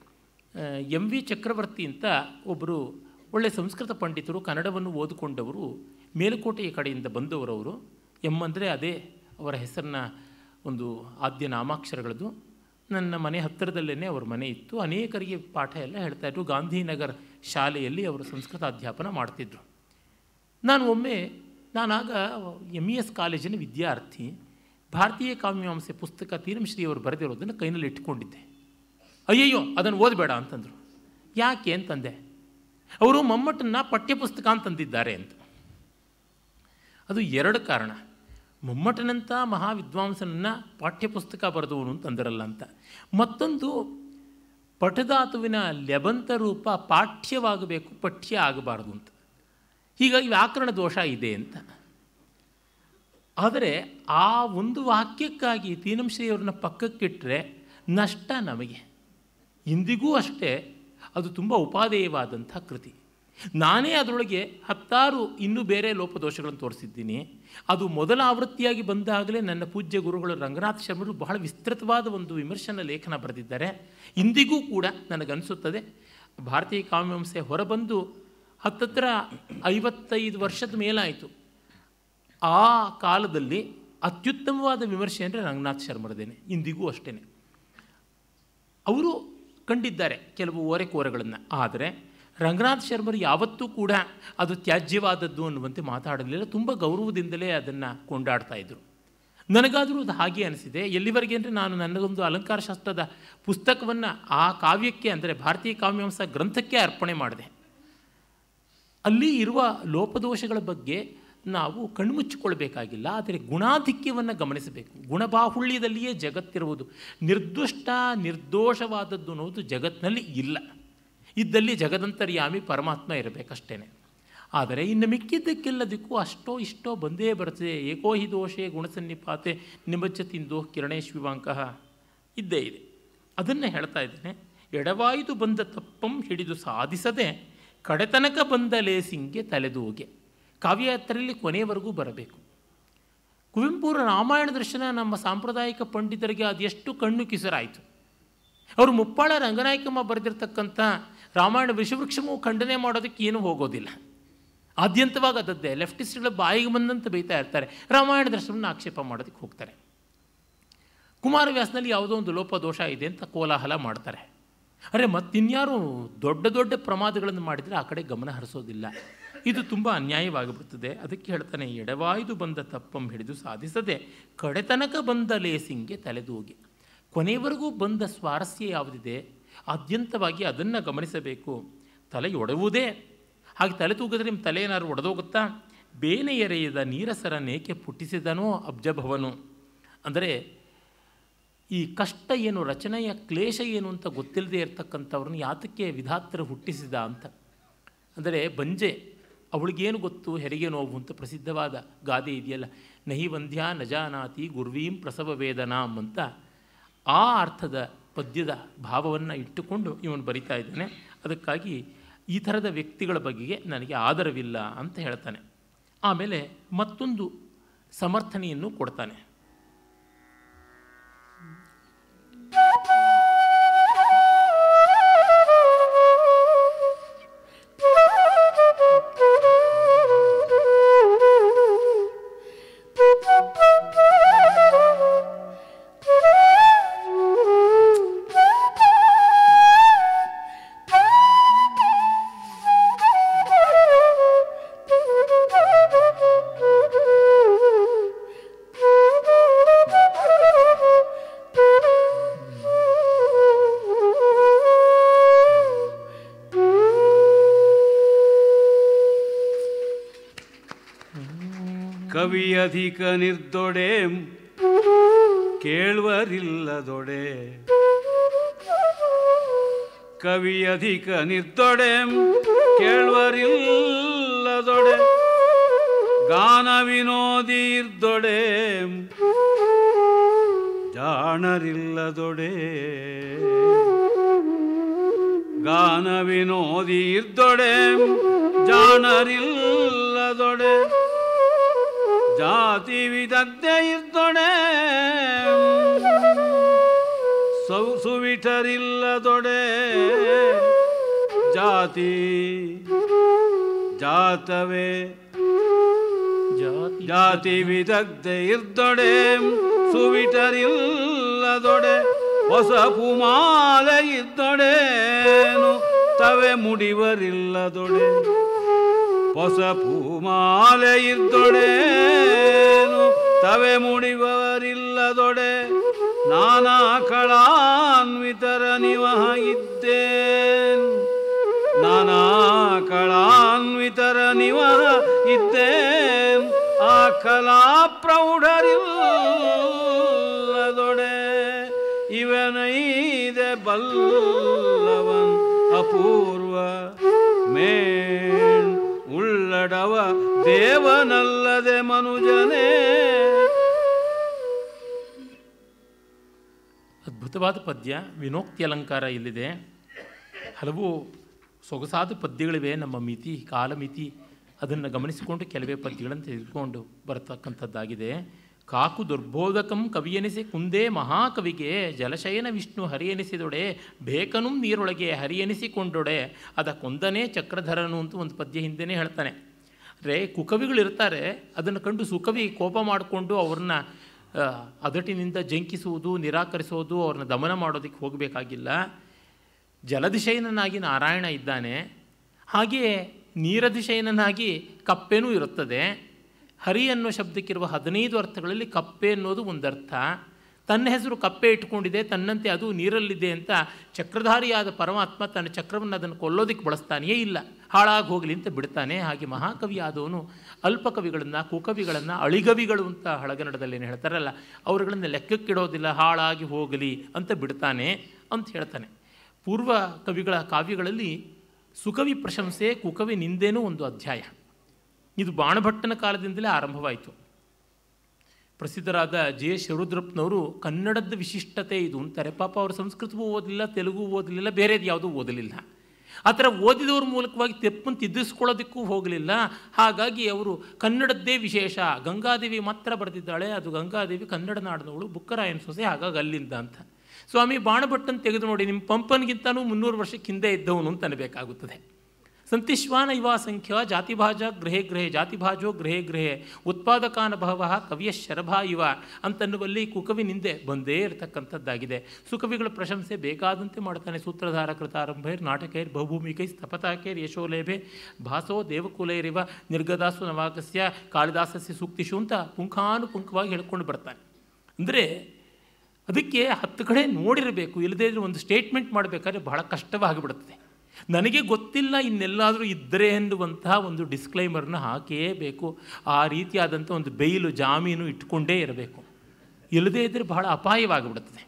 ಎಂ ವಿ ಚಕ್ರವರ್ತಿ ಅಂತ ಒಬ್ಬರು ಒಳ್ಳೆ ಸಂಸ್ಕೃತ ಪಂಡಿತರು ಕನ್ನಡವನ್ನು ಓದಿಕೊಂಡವರು ಮೇಲುಕೋಟೆಯ ಕಡೆಯಿಂದ ಬಂದವರವರು ಎಂ ಅಂದರೆ ಅದೇ ಅವರ ಹೆಸರನ್ನ ಒಂದು ಆದ್ಯ ನಾಮಾಕ್ಷರಗಳದು ನನ್ನ ಮನೆ ಹತ್ತಿರದಲ್ಲೇ ಅವ್ರ ಮನೆ ಇತ್ತು ಅನೇಕರಿಗೆ ಪಾಠ ಎಲ್ಲ ಹೇಳ್ತಾಯಿದ್ರು ಗಾಂಧಿನಗರ್ ಶಾಲೆಯಲ್ಲಿ ಅವರು ಸಂಸ್ಕೃತ ಅಧ್ಯಾಪನ ಮಾಡ್ತಿದ್ರು ನಾನು ಒಮ್ಮೆ ನಾನಾಗ ಎಮ್ ಇ ಎಸ್ ಕಾಲೇಜಿನ ವಿದ್ಯಾರ್ಥಿ ಭಾರತೀಯ ಕಾವ್ಯಮೀಮಾಂಸೆ ಪುಸ್ತಕ ತೀರಂಶ್ರೀ ಅವರು ಬರೆದಿರೋದನ್ನು ಕೈನಲ್ಲಿ ಇಟ್ಕೊಂಡಿದ್ದೆ ಅಯ್ಯಯ್ಯೋ ಅದನ್ನು ಓದಬೇಡ ಅಂತಂದರು ಯಾಕೆ ಅಂತಂದೆ ಅವರು ಮಮ್ಮಟನ್ನ ಪಠ್ಯಪುಸ್ತಕ ಅಂತಂದಿದ್ದಾರೆ ಅಂತ ಅದು ಎರಡು ಕಾರಣ ಮಮ್ಮಟನಂಥ ಮಹಾವಿದ್ವಾಂಸನನ್ನು ಪಾಠ್ಯಪುಸ್ತಕ ಬರೆದವನು ಅಂತಂದಿರಲ್ಲ ಅಂತ ಮತ್ತೊಂದು ಪಠಧಾತುವಿನ ಲೆಬಂತ ರೂಪ ಪಾಠ್ಯವಾಗಬೇಕು ಪಠ್ಯ ಆಗಬಾರ್ದು ಅಂತ ಹೀಗಾಗಿ ವ್ಯಾಕರಣ ದೋಷ ಇದೆ ಅಂತ ಆದರೆ ಆ ಒಂದು ವಾಕ್ಯಕ್ಕಾಗಿ ತೀನಂಶ್ರೀಯವ್ರನ್ನ ಪಕ್ಕಕ್ಕಿಟ್ಟರೆ ನಷ್ಟ ನಮಗೆ ಇಂದಿಗೂ ಅಷ್ಟೇ ಅದು ತುಂಬ ಉಪಾದೇಯವಾದಂಥ ಕೃತಿ ನಾನೇ ಅದರೊಳಗೆ ಹತ್ತಾರು ಇನ್ನೂ ಬೇರೆ ಲೋಪದೋಷಗಳನ್ನು ತೋರಿಸಿದ್ದೀನಿ ಅದು ಮೊದಲ ಆವೃತ್ತಿಯಾಗಿ ಬಂದಾಗಲೇ ನನ್ನ ಪೂಜ್ಯ ಗುರುಗಳು ರಂಗನಾಥ್ ಶರ್ಮರು ಬಹಳ ವಿಸ್ತೃತವಾದ ಒಂದು ವಿಮರ್ಶನ ಲೇಖನ ಬರೆದಿದ್ದಾರೆ ಇಂದಿಗೂ ಕೂಡ ನನಗನ್ನಿಸುತ್ತದೆ ಭಾರತೀಯ ಕಾವ್ಯವಂಸೆ ಹೊರಬಂದು ಹತ್ತತ್ರ ಐವತ್ತೈದು ವರ್ಷದ ಮೇಲಾಯಿತು ಆ ಕಾಲದಲ್ಲಿ ಅತ್ಯುತ್ತಮವಾದ ವಿಮರ್ಶೆ ಅಂದರೆ ರಂಗನಾಥ್ ಶರ್ಮರದೇನೆ ಇಂದಿಗೂ ಅಷ್ಟೇ ಅವರು ಕಂಡಿದ್ದಾರೆ ಕೆಲವು ಓರೆಕೋರೆಗಳನ್ನು ಆದರೆ ರಂಗನಾಥ್ ಶರ್ಮರು ಯಾವತ್ತೂ ಕೂಡ ಅದು ತ್ಯಾಜ್ಯವಾದದ್ದು ಅನ್ನುವಂತೆ ಮಾತಾಡಲಿಲ್ಲ ತುಂಬ ಗೌರವದಿಂದಲೇ ಅದನ್ನು ಕೊಂಡಾಡ್ತಾ ಇದ್ದರು ನನಗಾದರೂ ಅದು ಹಾಗೆ ಅನಿಸಿದೆ ಎಲ್ಲಿವರೆಗೆ ಅಂದರೆ ನಾನು ನನ್ನದೊಂದು ಅಲಂಕಾರ ಶಾಸ್ತ್ರದ ಪುಸ್ತಕವನ್ನು ಆ ಕಾವ್ಯಕ್ಕೆ ಅಂದರೆ ಭಾರತೀಯ ಕಾವ್ಯಾಂಶ ಗ್ರಂಥಕ್ಕೆ ಅರ್ಪಣೆ ಮಾಡಿದೆ ಅಲ್ಲಿ ಇರುವ ಲೋಪದೋಷಗಳ ಬಗ್ಗೆ ನಾವು ಕಣ್ಮುಚ್ಚಿಕೊಳ್ಬೇಕಾಗಿಲ್ಲ ಆದರೆ ಗುಣಾಧಿಕ್ಯವನ್ನು ಗಮನಿಸಬೇಕು ಗುಣಬಾಹುಳ್ಯದಲ್ಲಿಯೇ ಜಗತ್ತಿರುವುದು ನಿರ್ದುಷ್ಟ ನಿರ್ದೋಷವಾದದ್ದು ಅನ್ನೋದು ಜಗತ್ತಿನಲ್ಲಿ ಇಲ್ಲ ಇದ್ದಲ್ಲಿ ಜಗದಂತರ್ಯಾಮಿ ಪರಮಾತ್ಮ ಇರಬೇಕಷ್ಟೇ ಆದರೆ ಇನ್ನು ಮಿಕ್ಕಿದ್ದಕ್ಕೆಲ್ಲದಕ್ಕೂ ಅಷ್ಟೋ ಇಷ್ಟೋ ಬಂದೇ ಬರ್ತದೆ ಏಕೋ ಹಿ ದೋಷೆ ಗುಣಸನ್ನಿಪಾತೆ ನಿಮಜ್ಜತಿಂದೋ ಕಿರಣೇಶ್ವಿವಾಂಕಃ ಇದ್ದೇ ಇದೆ ಅದನ್ನು ಹೇಳ್ತಾ ಇದ್ದೇನೆ ಎಡವಾಯ್ದು ಬಂದ ತಪ್ಪಂ ಹಿಡಿದು ಸಾಧಿಸದೆ ಕಡೆತನಕ ಬಂದ ಲೇಸಿಂಗೆ ತಲೆದೂಗೆ ಕಾವ್ಯಯಾತ್ರೆಯಲ್ಲಿ ಕೊನೆಯವರೆಗೂ ಬರಬೇಕು ಕುವೆಂಪುರ ರಾಮಾಯಣ ದರ್ಶನ ನಮ್ಮ ಸಾಂಪ್ರದಾಯಿಕ ಪಂಡಿತರಿಗೆ ಅದೆಷ್ಟು ಕಣ್ಣು ಕಿಸರಾಯಿತು ಅವರು ಮುಪ್ಪಾಳ ರಂಗನಾಯಕಮ್ಮ ಬರೆದಿರ್ತಕ್ಕಂಥ ರಾಮಾಯಣ ವಿಷವೃಕ್ಷಮೂ ಖಂಡನೆ ಮಾಡೋದಕ್ಕೆ ಏನೂ ಹೋಗೋದಿಲ್ಲ ಆದ್ಯಂತವಾಗಿ ಅದದ್ದೇ ಲೆಫ್ಟಿಸ್ಟ್ಗಳ ಬಾಯಿಗೆ ಬಂದಂತೆ ಬೈತಾ ಇರ್ತಾರೆ ರಾಮಾಯಣ ದರ್ಶನವನ್ನು ಆಕ್ಷೇಪ ಮಾಡೋದಕ್ಕೆ ಹೋಗ್ತಾರೆ ಕುಮಾರವ್ಯಾಸನಲ್ಲಿ ಯಾವುದೋ ಒಂದು ಲೋಪದೋಷ ಇದೆ ಅಂತ ಕೋಲಾಹಲ ಮಾಡ್ತಾರೆ ಅರೆ ಮತ್ತಿನ್ಯಾರು ದೊಡ್ಡ ದೊಡ್ಡ ಪ್ರಮಾದಗಳನ್ನು ಮಾಡಿದರೆ ಆ ಕಡೆ ಗಮನ ಹರಿಸೋದಿಲ್ಲ ಇದು ತುಂಬ ಅನ್ಯಾಯವಾಗಿಬಿಡ್ತದೆ ಅದಕ್ಕೆ ಹೇಳ್ತಾನೆ ಎಡವಾಯ್ದು ಬಂದ ತಪ್ಪಂ ಹಿಡಿದು ಸಾಧಿಸದೆ ಕಡೆತನಕ ಬಂದ ಲೇಸಿಂಗೆ ತಲೆದೂಗಿ ಕೊನೆಯವರೆಗೂ ಬಂದ ಸ್ವಾರಸ್ಯ ಯಾವುದಿದೆ ಆದ್ಯಂತವಾಗಿ ಅದನ್ನು ಗಮನಿಸಬೇಕು ತಲೆ ಒಡವುದೇ ಹಾಗೆ ತಲೆ ತೂಗಿದ್ರೆ ನಿಮ್ಮ ತಲೆ ಏನಾದ್ರು ಒಡೆದೋಗುತ್ತಾ ಬೇನೆ ಎರೆಯದ ನೀರಸರ ನೇಕೆ ಪುಟ್ಟಿಸಿದನೋ ಅಬ್ಜಭವನು ಅಂದರೆ ಈ ಕಷ್ಟ ಏನು ರಚನೆಯ ಕ್ಲೇಶ ಏನು ಅಂತ ಗೊತ್ತಿಲ್ಲದೆ ಇರತಕ್ಕಂಥವ್ರನ್ನ ಯಾತಕ್ಕೆ ವಿಧಾತ್ರ ಹುಟ್ಟಿಸಿದ ಅಂತ ಅಂದರೆ ಬಂಜೆ ಅವಳಿಗೇನು ಗೊತ್ತು ಹೆರಿಗೆ ನೋವು ಅಂತ ಪ್ರಸಿದ್ಧವಾದ ಗಾದೆ ಇದೆಯಲ್ಲ ನಹಿ ವಂದ್ಯ ನಜಾನಾತಿ ಗುರ್ವೀಂ ಪ್ರಸವ ವೇದನಾಂ ಅಂತ ಆ ಅರ್ಥದ ಪದ್ಯದ ಭಾವವನ್ನು ಇಟ್ಟುಕೊಂಡು ಇವನು ಬರಿತಾ ಇದ್ದಾನೆ ಅದಕ್ಕಾಗಿ ಈ ಥರದ ವ್ಯಕ್ತಿಗಳ ಬಗೆಗೆ ನನಗೆ ಆದರವಿಲ್ಲ ಅಂತ ಹೇಳ್ತಾನೆ ಆಮೇಲೆ ಮತ್ತೊಂದು ಸಮರ್ಥನೆಯನ್ನು ಕೊಡ್ತಾನೆ ಕವಿಯಧಿಕ ನಿರ್ದೊಡೆ ಕೇಳುವರಿಲ್ಲದೊಡೆ ಕವಿಯಧಿಕ ನಿರ್ದೊಡೆ ಕೇಳುವರಿಲ್ಲದೊಡೆ ಗಾನ ವಿನೋದೀರ್ದೊಡೆ ಜಾಣರಿಲ್ಲದೊಡೆ ಗಾನ ವಿನೋದೀರ್ದೊಡೆ ಜಾಣರಿಲ್ಲದೊಡೆ ಜಾತಿ ವಿದಗ್ಧೆ ಇರ್ದೊಡೆ ಸೌ ಸುವಿಠರಿಲ್ಲದೊಡೆ ಜಾತಿ ಜಾತವೇ ಜಾತಿ ಜಾತಿ ವಿದಗ್ಧೆ ಇರ್ದೊಡೆ ಸುವಿಟರಿಲ್ಲದೊಡೆ ಹೊಸ ಪುಮಾಲೆ ಇದ್ದೊಡೇನು ತವೆ ಮುಡಿವರಿಲ್ಲದೊಡೆ ಹೊಸ ಪೂಮಾಲೆ ಇದ್ದೊಡೇನು ತವೆ ಮುಡಿವರಿಲ್ಲದೊಡೆ ನಾನಾ ಕಳಾನ್ವಿತರ ನಿವಹ ಇದ್ದೇನ್ ನಾನಾ ಕಳಾನ್ವಿತರ ನಿವಹ ಇದ್ದೇನ್ ಆ ಕಲಾ ಪ್ರೌಢರಿಲ್ಲದೊಡೆ ಇವನೈದೆ ಬಲ್ಲವನ್ ಅಪೂರ್ವ ಮೇಣ್ ಉಳ್ಳಡವ ದೇವನಲ್ಲದೆ ಮನುಜನೇ ಅದ್ಭುತವಾದ ಪದ್ಯ ವಿನೋಕ್ತಿ ಅಲಂಕಾರ ಇಲ್ಲಿದೆ ಹಲವು ಸೊಗಸಾದ ಪದ್ಯಗಳಿವೆ ನಮ್ಮ ಮಿತಿ ಕಾಲಮಿತಿ ಅದನ್ನು ಗಮನಿಸಿಕೊಂಡು ಕೆಲವೇ ಪದ್ಯಗಳನ್ನು ತೆಗೆದುಕೊಂಡು ಬರತಕ್ಕಂಥದ್ದಾಗಿದೆ ಕಾಕು ದುರ್ಬೋಧಕಂ ಕವಿಯೆನಿಸಿ ಕುಂದೇ ಮಹಾಕವಿಗೆ ಜಲಶಯನ ವಿಷ್ಣು ಹರಿಯೆನಿಸಿದೊಡೆ ಬೇಕನು ನೀರೊಳಗೆ ಹರಿಯೆನಿಸಿಕೊಂಡೊಡೆ ಅದ ಕೊಂದನೇ ಚಕ್ರಧರನು ಅಂತ ಒಂದು ಪದ್ಯ ಹಿಂದೆನೇ ಹೇಳ್ತಾನೆ ಅಂದರೆ ಕುಕವಿಗಳಿರ್ತಾರೆ ಅದನ್ನು ಕಂಡು ಸುಕವಿ ಕೋಪ ಮಾಡಿಕೊಂಡು ಅವ್ರನ್ನ ಆ, ಅದಟಿನಿಂದ ಜಂಕಿಸುವುದು ನಿರಾಕರಿಸುವುದು ಅವ್ರನ್ನ ದಮನ ಮಾಡೋದಕ್ಕೆ ಹೋಗಬೇಕಾಗಿಲ್ಲ ಜಲದಿಶಯನಾಗಿ ನಾರಾಯಣ ಇದ್ದಾನೆ ಹಾಗೆಯೇ ನೀರಧಿಶಯನನಾಗಿ ಕಪ್ಪೆನೂ ಇರುತ್ತದೆ ಹರಿ ಅನ್ನೋ ಶಬ್ದಕ್ಕಿರುವ ಹದಿನೈದು ಅರ್ಥಗಳಲ್ಲಿ ಕಪ್ಪೆ ಅನ್ನೋದು ಒಂದರ್ಥ ತನ್ನ ಹೆಸರು ಕಪ್ಪೆ ಇಟ್ಕೊಂಡಿದೆ ತನ್ನಂತೆ ಅದು ನೀರಲ್ಲಿದೆ ಅಂತ ಚಕ್ರಧಾರಿಯಾದ ಪರಮಾತ್ಮ ತನ್ನ ಚಕ್ರವನ್ನು ಅದನ್ನು ಕೊಲ್ಲೋದಕ್ಕೆ ಬಳಸ್ತಾನೆಯೇ ಇಲ್ಲ ಹಾಳಾಗಿ ಹೋಗಲಿ ಅಂತ ಬಿಡ್ತಾನೆ ಹಾಗೆ ಮಹಾಕವಿ ಆದವನು ಅಲ್ಪ ಕವಿಗಳನ್ನು ಕುಕವಿಗಳನ್ನು ಅಳಿಗವಿಗಳು ಅಂತ ಹಳಗನ್ನಡದಲ್ಲಿ ಏನು ಹೇಳ್ತಾರಲ್ಲ ಅವರುಗಳನ್ನು ಲೆಕ್ಕಕ್ಕಿಡೋದಿಲ್ಲ ಹಾಳಾಗಿ ಹೋಗಲಿ ಅಂತ ಬಿಡ್ತಾನೆ ಅಂತ ಹೇಳ್ತಾನೆ ಪೂರ್ವ ಕವಿಗಳ ಕಾವ್ಯಗಳಲ್ಲಿ ಸುಕವಿ ಪ್ರಶಂಸೆ ಕುಕವಿ ನಿಂದೇನೂ ಒಂದು ಅಧ್ಯಾಯ ಇದು ಬಾಣಭಟ್ಟನ ಕಾಲದಿಂದಲೇ ಆರಂಭವಾಯಿತು ಪ್ರಸಿದ್ಧರಾದ ಜೆ ಶರುದ್ರಪ್ಪನವರು ಕನ್ನಡದ ವಿಶಿಷ್ಟತೆ ಇದು ಅಂತಾರೆ ಪಾಪ ಅವರು ಸಂಸ್ಕೃತವೂ ಓದಲಿಲ್ಲ ತೆಲುಗು ಓದಲಿಲ್ಲ ಬೇರೆದು ಯಾವುದೂ ಓದಲಿಲ್ಲ ಆ ಥರ ಓದಿದವ್ರ ಮೂಲಕವಾಗಿ ತೆಪ್ಪನ್ನು ತಿದ್ದಿಸ್ಕೊಳ್ಳೋದಕ್ಕೂ ಹೋಗಲಿಲ್ಲ ಹಾಗಾಗಿ ಅವರು ಕನ್ನಡದ್ದೇ ವಿಶೇಷ ಗಂಗಾದೇವಿ ಮಾತ್ರ ಬರೆದಿದ್ದಾಳೆ ಅದು ಗಂಗಾದೇವಿ ಕನ್ನಡ ನಾಡಿನವಳು ಬುಕ್ಕರಾಯನ ಸೊಸೆ ಹಾಗಾಗಿ ಅಲ್ಲಿಂದ ಅಂತ ಸ್ವಾಮಿ ಬಾಣಭಟ್ಟನ್ ತೆಗೆದು ನೋಡಿ ನಿಮ್ಮ ಪಂಪನ್ಗಿಂತನೂ ಮುನ್ನೂರು ವರ್ಷಕ್ಕೆ ಹಿಂದೆ ಇದ್ದವನು ಅಂತ ಅನ್ಬೇಕಾಗುತ್ತದೆ ಸಂತಿಶ್ವಾನ ಇವ ಸಂಖ್ಯ ಜಾತಿಭಾಜ ಗೃಹೇ ಗೃಹೇ ಜಾತಿಭಾಜೋ ಗೃಹೇ ಗೃಹೇ ಉತ್ಪಾದಕಾನ ಬಹವ ಕವಿಯ ಶರಭ ಇವ ಅಂತನ್ನುವಲ್ಲಿ ಕುಕವಿನಿಂದೆ ಬಂದೇ ಇರತಕ್ಕಂಥದ್ದಾಗಿದೆ ಸುಕವಿಗಳ ಪ್ರಶಂಸೆ ಬೇಕಾದಂತೆ ಮಾಡ್ತಾನೆ ಸೂತ್ರಧಾರ ಕೃತಾರಂಭೈರ್ ನಾಟಕೈರ್ ಬಹುಭೂಮಿಕೈ ಸ್ಥಪತಾಕೈರ್ ಯಶೋಲೇಭೆ ಭಾಸೋ ದೇವಕುಲೈರಿವ ನಿರ್ಗದಾಸು ನವಾಕಸ್ಯ ಕಾಳಿದಾಸಸ್ಯ ಸೂಕ್ತಿಷು ಅಂತ ಪುಂಖಾನುಪುಂಖವಾಗಿ ಹೇಳ್ಕೊಂಡು ಬರ್ತಾನೆ ಅಂದರೆ ಅದಕ್ಕೆ ಹತ್ತು ಕಡೆ ನೋಡಿರಬೇಕು ಇಲ್ಲದೇ ಇದ್ರೆ ಒಂದು ಸ್ಟೇಟ್ಮೆಂಟ್ ಮಾಡಬೇಕಾದ್ರೆ ಬಹಳ ಕಷ್ಟವಾಗಿಬಿಡುತ್ತದೆ ನನಗೆ ಗೊತ್ತಿಲ್ಲ ಇನ್ನೆಲ್ಲಾದರೂ ಇದ್ದರೆ ಎನ್ನುವಂತಹ ಒಂದು ಡಿಸ್ಕ್ಲೈಮರ್ನ ಹಾಕೇ ಬೇಕು ಆ ರೀತಿಯಾದಂಥ ಒಂದು ಬೈಲು ಜಾಮೀನು ಇಟ್ಕೊಂಡೇ ಇರಬೇಕು ಇಲ್ಲದೇ ಇದ್ದರೆ ಬಹಳ ಅಪಾಯವಾಗಿಬಿಡುತ್ತದೆ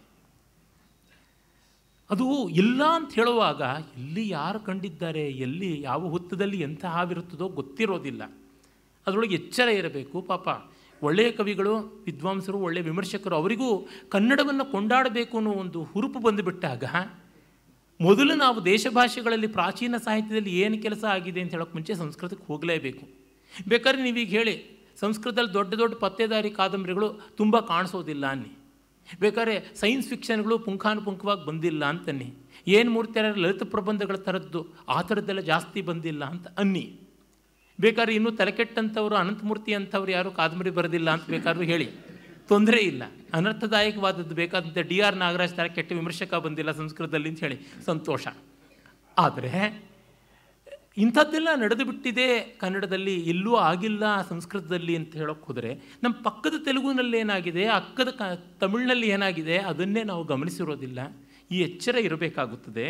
ಅದು ಇಲ್ಲ ಅಂತ ಹೇಳುವಾಗ ಎಲ್ಲಿ ಯಾರು ಕಂಡಿದ್ದಾರೆ ಎಲ್ಲಿ ಯಾವ ಹುತ್ತದಲ್ಲಿ ಎಂಥ ಹಾವಿರುತ್ತದೋ ಗೊತ್ತಿರೋದಿಲ್ಲ ಅದರೊಳಗೆ ಎಚ್ಚರ ಇರಬೇಕು ಪಾಪ ಒಳ್ಳೆಯ ಕವಿಗಳು ವಿದ್ವಾಂಸರು ಒಳ್ಳೆಯ ವಿಮರ್ಶಕರು ಅವರಿಗೂ ಕನ್ನಡವನ್ನು ಕೊಂಡಾಡಬೇಕು ಅನ್ನೋ ಒಂದು ಹುರುಪು ಬಂದುಬಿಟ್ಟಾಗ ಮೊದಲು ನಾವು ದೇಶ ಭಾಷೆಗಳಲ್ಲಿ ಪ್ರಾಚೀನ ಸಾಹಿತ್ಯದಲ್ಲಿ ಏನು ಕೆಲಸ ಆಗಿದೆ ಅಂತ ಹೇಳೋಕ್ಕೆ ಮುಂಚೆ ಸಂಸ್ಕೃತಕ್ಕೆ ಹೋಗಲೇಬೇಕು ಬೇಕಾದ್ರೆ ನೀವೀಗ ಹೇಳಿ ಸಂಸ್ಕೃತದಲ್ಲಿ ದೊಡ್ಡ ದೊಡ್ಡ ಪತ್ತೇದಾರಿ ಕಾದಂಬರಿಗಳು ತುಂಬ ಕಾಣಿಸೋದಿಲ್ಲ ಅನ್ನಿ ಬೇಕಾದ್ರೆ ಸೈನ್ಸ್ ಫಿಕ್ಷನ್ಗಳು ಪುಂಖಾನುಪುಂಖವಾಗಿ ಬಂದಿಲ್ಲ ಅಂತನ್ನಿ ಏನು ಮೂರ್ತಿಯಾರ ಲಲಿತ ಪ್ರಬಂಧಗಳ ಥರದ್ದು ಆ ಥರದ್ದೆಲ್ಲ ಜಾಸ್ತಿ ಬಂದಿಲ್ಲ ಅಂತ ಅನ್ನಿ ಬೇಕಾದ್ರೆ ಇನ್ನೂ ತಲೆಕೆಟ್ಟಂಥವ್ರು ಅನಂತಮೂರ್ತಿ ಅಂಥವ್ರು ಯಾರು ಕಾದಂಬರಿ ಬರೆದಿಲ್ಲ ಅಂತ ಬೇಕಾದ್ರೂ ಹೇಳಿ ತೊಂದರೆ ಇಲ್ಲ ಅನರ್ಥದಾಯಕವಾದದ್ದು ಬೇಕಾದಂತೆ ಡಿ ಆರ್ ನಾಗರಾಜ್ ಥರ ಕೆಟ್ಟ ವಿಮರ್ಶಕ ಬಂದಿಲ್ಲ ಸಂಸ್ಕೃತದಲ್ಲಿ ಅಂತ ಹೇಳಿ ಸಂತೋಷ ಆದರೆ ಇಂಥದ್ದೆಲ್ಲ ನಡೆದು ಬಿಟ್ಟಿದೆ ಕನ್ನಡದಲ್ಲಿ ಎಲ್ಲೂ ಆಗಿಲ್ಲ ಸಂಸ್ಕೃತದಲ್ಲಿ ಅಂತ ಹೇಳೋಕ್ಕೆ ಹೋದರೆ ನಮ್ಮ ಪಕ್ಕದ ತೆಲುಗುನಲ್ಲಿ ಏನಾಗಿದೆ ಅಕ್ಕದ ಕ ತಮಿಳಿನಲ್ಲಿ ಏನಾಗಿದೆ ಅದನ್ನೇ ನಾವು ಗಮನಿಸಿರೋದಿಲ್ಲ ಈ ಎಚ್ಚರ ಇರಬೇಕಾಗುತ್ತದೆ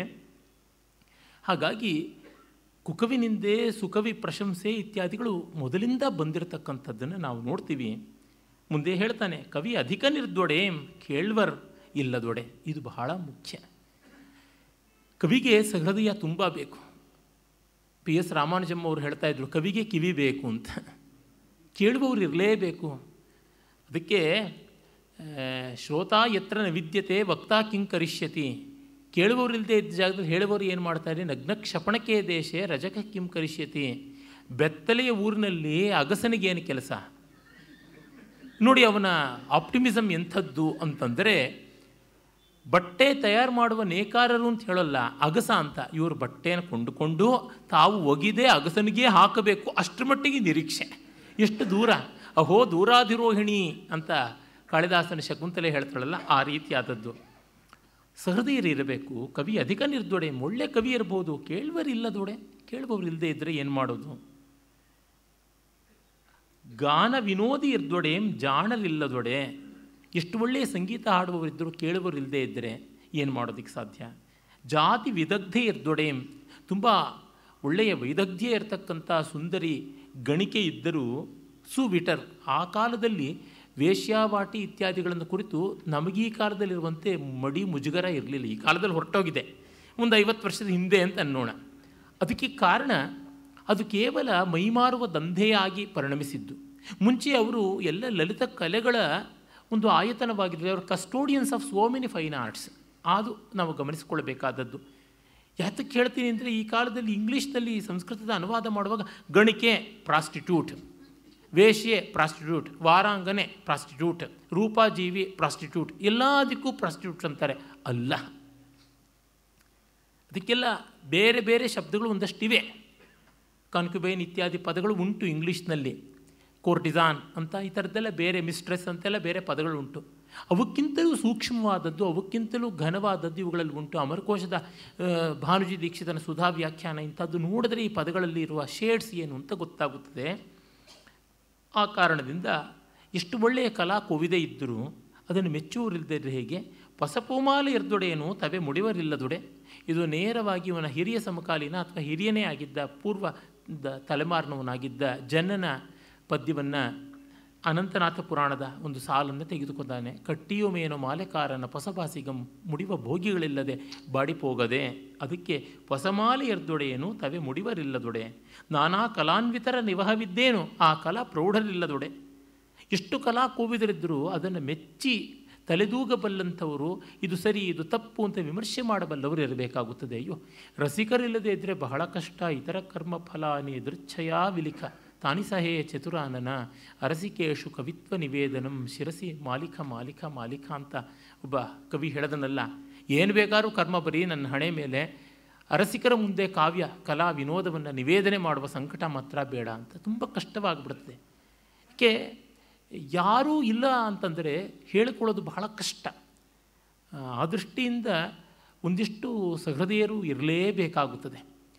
ಹಾಗಾಗಿ ಕುಕವಿನಿಂದೆ ಸುಕವಿ ಪ್ರಶಂಸೆ ಇತ್ಯಾದಿಗಳು ಮೊದಲಿಂದ ಬಂದಿರತಕ್ಕಂಥದ್ದನ್ನು ನಾವು ನೋಡ್ತೀವಿ ಮುಂದೆ ಹೇಳ್ತಾನೆ ಕವಿ ಅಧಿಕ ನಿರ್ದೊಡೆ ಕೇಳ್ವರ್ ಇಲ್ಲದೊಡೆ ಇದು ಬಹಳ ಮುಖ್ಯ ಕವಿಗೆ ಸಹೃದಯ ತುಂಬ ಬೇಕು ಪಿ ಎಸ್ ರಾಮಾನುಜಮ್ ಅವರು ಹೇಳ್ತಾ ಇದ್ರು ಕವಿಗೆ ಕಿವಿ ಬೇಕು ಅಂತ ಕೇಳುವವರು ಇರಲೇಬೇಕು ಅದಕ್ಕೆ ಶ್ರೋತಾ ಎತ್ರ ನ ವಿದ್ಯತೆ ವಕ್ತಾ ಕಿಂಕರಿಷ್ಯತಿ ಕೇಳುವವರಿಲ್ಲದೆ ಇದ್ದ ಜಾಗದಲ್ಲಿ ಹೇಳುವವರು ಏನು ಮಾಡ್ತಾರೆ ನಗ್ನ ಕ್ಷಪಣಕ್ಕೆ ದೇಶ ರಜಕ ಕಿಂ ಕರಿಷ್ಯತಿ ಬೆತ್ತಲೆಯ ಊರಿನಲ್ಲಿ ಅಗಸನಿಗೇನು ಕೆಲಸ ನೋಡಿ ಅವನ ಆಪ್ಟಿಮಿಸಮ್ ಎಂಥದ್ದು ಅಂತಂದರೆ ಬಟ್ಟೆ ತಯಾರು ಮಾಡುವ ನೇಕಾರರು ಅಂತ ಹೇಳೋಲ್ಲ ಅಗಸ ಅಂತ ಇವರು ಬಟ್ಟೆಯನ್ನು ಕೊಂಡುಕೊಂಡು ತಾವು ಒಗಿದೆ ಅಗಸನಿಗೆ ಹಾಕಬೇಕು ಅಷ್ಟರ ಮಟ್ಟಿಗೆ ನಿರೀಕ್ಷೆ ಎಷ್ಟು ದೂರ ಅಹೋ ದೂರಾಧಿರೋಹಿಣಿ ಅಂತ ಕಾಳಿದಾಸನ ಶಕುಂತಲೆ ಹೇಳ್ತಾಳಲ್ಲ ಆ ರೀತಿಯಾದದ್ದು ಸಹೃದಯರು ಇರಬೇಕು ಕವಿ ಅಧಿಕ ನಿರ್ದೊಡೆ ಒಳ್ಳೆ ಕವಿ ಇರ್ಬೋದು ಕೇಳುವರಿಲ್ಲದೊಡೆ ಕೇಳುವವರು ಇಲ್ಲದೆ ಇದ್ದರೆ ಏನು ಮಾಡೋದು ಗಾನ ವಿನೋದಿ ಇರ್ದೊಡೆ ಜಾಣರಿಲ್ಲದೊಡೆ ಎಷ್ಟು ಒಳ್ಳೆಯ ಸಂಗೀತ ಹಾಡುವವರಿದ್ದರೂ ಕೇಳುವವರು ಇಲ್ಲದೆ ಇದ್ದರೆ ಏನು ಮಾಡೋದಕ್ಕೆ ಸಾಧ್ಯ ಜಾತಿ ವಿದಗ್ಧೆ ಇರ್ದೊಡೆ ತುಂಬ ಒಳ್ಳೆಯ ವೈದಗ್ಧ್ಯ ಇರತಕ್ಕಂಥ ಸುಂದರಿ ಗಣಿಕೆ ಇದ್ದರೂ ಸುವಿಟರ್ ಆ ಕಾಲದಲ್ಲಿ ವೇಶ್ಯಾವಾಟಿ ಇತ್ಯಾದಿಗಳನ್ನು ಕುರಿತು ನಮಗೀ ಕಾಲದಲ್ಲಿರುವಂತೆ ಮಡಿ ಮುಜುಗರ ಇರಲಿಲ್ಲ ಈ ಕಾಲದಲ್ಲಿ ಹೊರಟೋಗಿದೆ ಒಂದು ಐವತ್ತು ವರ್ಷದ ಹಿಂದೆ ಅಂತ ಅನ್ನೋಣ ಅದಕ್ಕೆ ಕಾರಣ ಅದು ಕೇವಲ ಮೈಮಾರುವ ದಂಧೆಯಾಗಿ ಪರಿಣಮಿಸಿದ್ದು ಮುಂಚೆ ಅವರು ಎಲ್ಲ ಲಲಿತ ಕಲೆಗಳ ಒಂದು ಆಯತನವಾಗಿದ್ದರೆ ಅವರು custodians of so many fine arts ಅದು ನಾವು ಗಮನಿಸಿಕೊಳ್ಬೇಕಾದದ್ದು ಯಾತಕ್ಕೆ ಹೇಳ್ತೀನಿ ಅಂದರೆ ಈ ಕಾಲದಲ್ಲಿ ಇಂಗ್ಲೀಷ್ನಲ್ಲಿ ಸಂಸ್ಕೃತದ ಅನುವಾದ ಮಾಡುವಾಗ ಗಣಿಕೆ ಪ್ರಾಸ್ಟಿಟ್ಯೂಟ್ ವೇಶ್ಯೆ ಪ್ರಾಸ್ಟಿಟ್ಯೂಟ್ ವಾರಾಂಗನೆ ಪ್ರಾಸ್ಟಿಟ್ಯೂಟ್ ರೂಪಾಜೀವಿ ಪ್ರಾಸ್ಟಿಟ್ಯೂಟ್ ಎಲ್ಲದಕ್ಕೂ ಪ್ರಾಸ್ಟಿಟ್ಯೂಟ್ಸ್ ಅಂತಾರೆ ಅಲ್ಲ ಅದಕ್ಕೆಲ್ಲ ಬೇರೆ ಬೇರೆ ಶಬ್ದಗಳು ಒಂದಷ್ಟಿವೆ ಕಾನ್ಕ್ಯುಬೈನ್ ಇತ್ಯಾದಿ ಪದಗಳು ಉಂಟು ಇಂಗ್ಲೀಷ್ನಲ್ಲಿ ಕೋರ್ಟಿಸಾನ್ ಅಂತ ಈ ಥರದ್ದೆಲ್ಲ ಬೇರೆ ಮಿಸ್ಟ್ರೆಸ್ ಅಂತೆಲ್ಲ ಬೇರೆ ಪದಗಳು ಉಂಟು ಅವಕ್ಕಿಂತಲೂ ಸೂಕ್ಷ್ಮವಾದದ್ದು ಅವಕ್ಕಿಂತಲೂ ಘನವಾದದ್ದು ಇವುಗಳಲ್ಲಿ ಉಂಟು ಅಮರಕೋಶದ ಆ, ಭಾನುಜಿ ದೀಕ್ಷಿತನ ಸುಧಾ ವ್ಯಾಖ್ಯಾನ ಇಂಥದ್ದು ನೋಡಿದ್ರೆ ಈ ಪದಗಳಲ್ಲಿ ಇರುವ ಶೇಡ್ಸ್ ಏನು ಅಂತ ಗೊತ್ತಾಗುತ್ತದೆ ಆ ಕಾರಣದಿಂದ ಎಷ್ಟು ಒಳ್ಳೆಯ ಕಲಾ ಕೋವಿದೆ ಇದ್ದರೂ ಅದನ್ನು ಮೆಚ್ಚುವರಿಲ್ಲದೆ ಹೇಗೆ ಪಸಪೂಮಾಲ ಎರ್ದೊಡೆಯನು ತವೆ ಮುಡಿವರಿಲ್ಲದೊಡೆ ಇದು ನೇರವಾಗಿ ಇವನ ಹಿರಿಯ ಸಮಕಾಲೀನ ಅಥವಾ ಹಿರಿಯನೇ ಆಗಿದ್ದ ಪೂರ್ವ ದ- ತಲೆಮಾರಿನವನಾಗಿದ್ದ ಜನನ ಪದ್ಯವನ್ನು ಅನಂತನಾಥ ಪುರಾಣದ ಒಂದು ಸಾಲನ್ನು ತೆಗೆದುಕೊಂಡಾನೆ ಕಟ್ಟಿಯುಮೇನೋ ಮಾಲೆಕಾರನ ಪೊಸಬಾಸಿಗಂ ಮುಡಿವ ಭೋಗಿಗಳಿಲ್ಲದೆ ಬಾಡಿಪೋಗದೆ ಅದಕ್ಕೆ ಪೊಸಮಾಲೆ ಎರ್ದೊಡೆಯನು ತವೆ ಮುಡಿವರಿಲ್ಲದೊಡೆ ನಾನಾ ಕಲಾನ್ವಿತರ ನಿವಹವಿದ್ದೇನು ಆ ಕಲಾ ಪ್ರೌಢರಿಲ್ಲದೊಡೆ ಎಷ್ಟು ಕಲಾ ಕೋವಿದರಿದ್ದರೂ ಅದನ್ನು ಮೆಚ್ಚಿ ತಲೆದೂಗಬಲ್ಲಂಥವರು ಇದು ಸರಿ ಇದು ತಪ್ಪು ಅಂತ ವಿಮರ್ಶೆ ಮಾಡಬಲ್ಲವರು ಇರಬೇಕಾಗುತ್ತದೆ ಅಯ್ಯೋ ರಸಿಕರಿಲ್ಲದೆ ಇದ್ದರೆ ಬಹಳ ಕಷ್ಟ ಇತರ ಕರ್ಮಫಲಾನಿ ಎದುರ್ಚ್ಛಯಾ ವಿಲಿಖ ತಾನಿ ಸಹೇ ಚತುರಾನನ ಅರಸಿಕೇಶು ಕವಿತ್ವ ನಿವೇದನಂ ಶಿರಸಿ ಮಾಲಿಕ ಮಾಲಿಕ ಮಾಲಿಕ ಅಂತ ಒಬ್ಬ ಕವಿ ಹೇಳದನಲ್ಲ ಏನು ಬೇಕಾದ್ರೂ ಕರ್ಮ ಬರೀ ನನ್ನ ಹಣೆ ಮೇಲೆ ಅರಸಿಕರ ಮುಂದೆ ಕಾವ್ಯ ಕಲಾ ವಿನೋದವನ್ನು ನಿವೇದನೆ ಮಾಡುವ ಸಂಕಟ ಮಾತ್ರ ಬೇಡ ಅಂತ ತುಂಬ ಕಷ್ಟವಾಗಿಬಿಡುತ್ತದೆ ಅದಕ್ಕೆ ಯಾರೂ ಇಲ್ಲ ಅಂತಂದರೆ ಹೇಳಿಕೊಳ್ಳೋದು ಬಹಳ ಕಷ್ಟ ಆ, ಆ ದೃಷ್ಟಿಯಿಂದ ಒಂದಿಷ್ಟು ಸಹೃದಯರು ಇರಲೇಬೇಕಾಗುತ್ತದೆ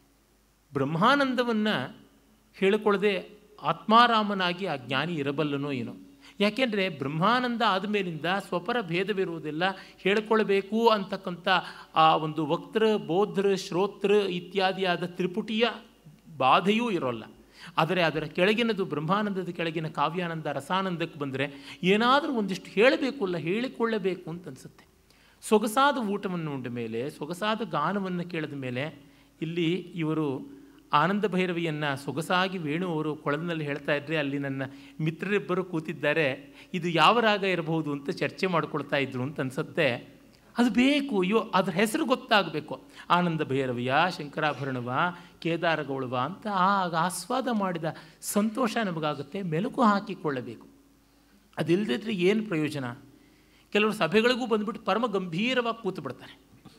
ಬ್ರಹ್ಮಾನಂದವನ್ನು ಹೇಳಿಕೊಳ್ಳದೆ ಆತ್ಮಾರಾಮನಾಗಿ ಆ ಜ್ಞಾನಿ ಇರಬಲ್ಲನೋ ಏನೋ ಯಾಕೆಂದರೆ ಬ್ರಹ್ಮಾನಂದ ಆದಮೇಲಿಂದ ಸ್ವಪರ ಭೇದವಿರುವುದಿಲ್ಲ ಹೇಳಿಕೊಳ್ಳಬೇಕು ಅಂತಕ್ಕಂಥ ಆ ಒಂದು ವಕ್ತೃ ಬೌದ್ಧೃ ಶ್ರೋತೃ ಇತ್ಯಾದಿಯಾದ ತ್ರಿಪುಟಿಯ ಬಾಧೆಯೂ ಇರೋಲ್ಲ ಆದರೆ ಅದರ ಕೆಳಗಿನದು ಬ್ರಹ್ಮಾನಂದದ ಕೆಳಗಿನ ಕಾವ್ಯಾನಂದ ರಸಾನಂದಕ್ಕೆ ಬಂದರೆ ಏನಾದರೂ ಒಂದಿಷ್ಟು ಹೇಳಬೇಕು ಅಲ್ಲ ಹೇಳಿಕೊಳ್ಳಬೇಕು ಅಂತ ಅನಿಸುತ್ತೆ ಸೊಗಸಾದ ಊಟವನ್ನು ಉಂಡ ಮೇಲೆ ಸೊಗಸಾದ ಗಾನವನ್ನು ಕೇಳಿದ ಮೇಲೆ ಇಲ್ಲಿ ಇವರು ಆನಂದ ಭೈರವಿಯನ್ನು ಸೊಗಸಾಗಿ ವೇಣು ಅವರು ಕೊಳಲಿನಲ್ಲಿ ಹೇಳ್ತಾ ಇದ್ದರೆ ಅಲ್ಲಿ ನನ್ನ ಮಿತ್ರರಿಬ್ಬರು ಕೂತಿದ್ದಾರೆ ಇದು ಯಾವ ರಾಗ ಇರಬಹುದು ಅಂತ ಚರ್ಚೆ ಮಾಡ್ಕೊಳ್ತಾ ಇದ್ರು ಅಂತ ಅನಿಸುತ್ತೆ ಅದು ಬೇಕು ಅಯ್ಯೋ ಅದ್ರ ಹೆಸರು ಗೊತ್ತಾಗಬೇಕು ಆನಂದ ಭೈರವಿಯ ಶಂಕರಾಭರಣವ ಕೇದಾರಗೌಳವ ಅಂತ ಆಗ ಆಸ್ವಾದ ಮಾಡಿದ ಸಂತೋಷ ನಮಗಾಗುತ್ತೆ ಮೆಲುಕು ಹಾಕಿಕೊಳ್ಳಬೇಕು ಅದಿಲ್ಲದಿದ್ರೆ ಏನು ಪ್ರಯೋಜನ ಕೆಲವರು ಸಭೆಗಳಿಗೂ ಬಂದುಬಿಟ್ಟು ಪರಮ ಗಂಭೀರವಾಗಿ ಕೂತು ಬಿಡ್ತಾರೆ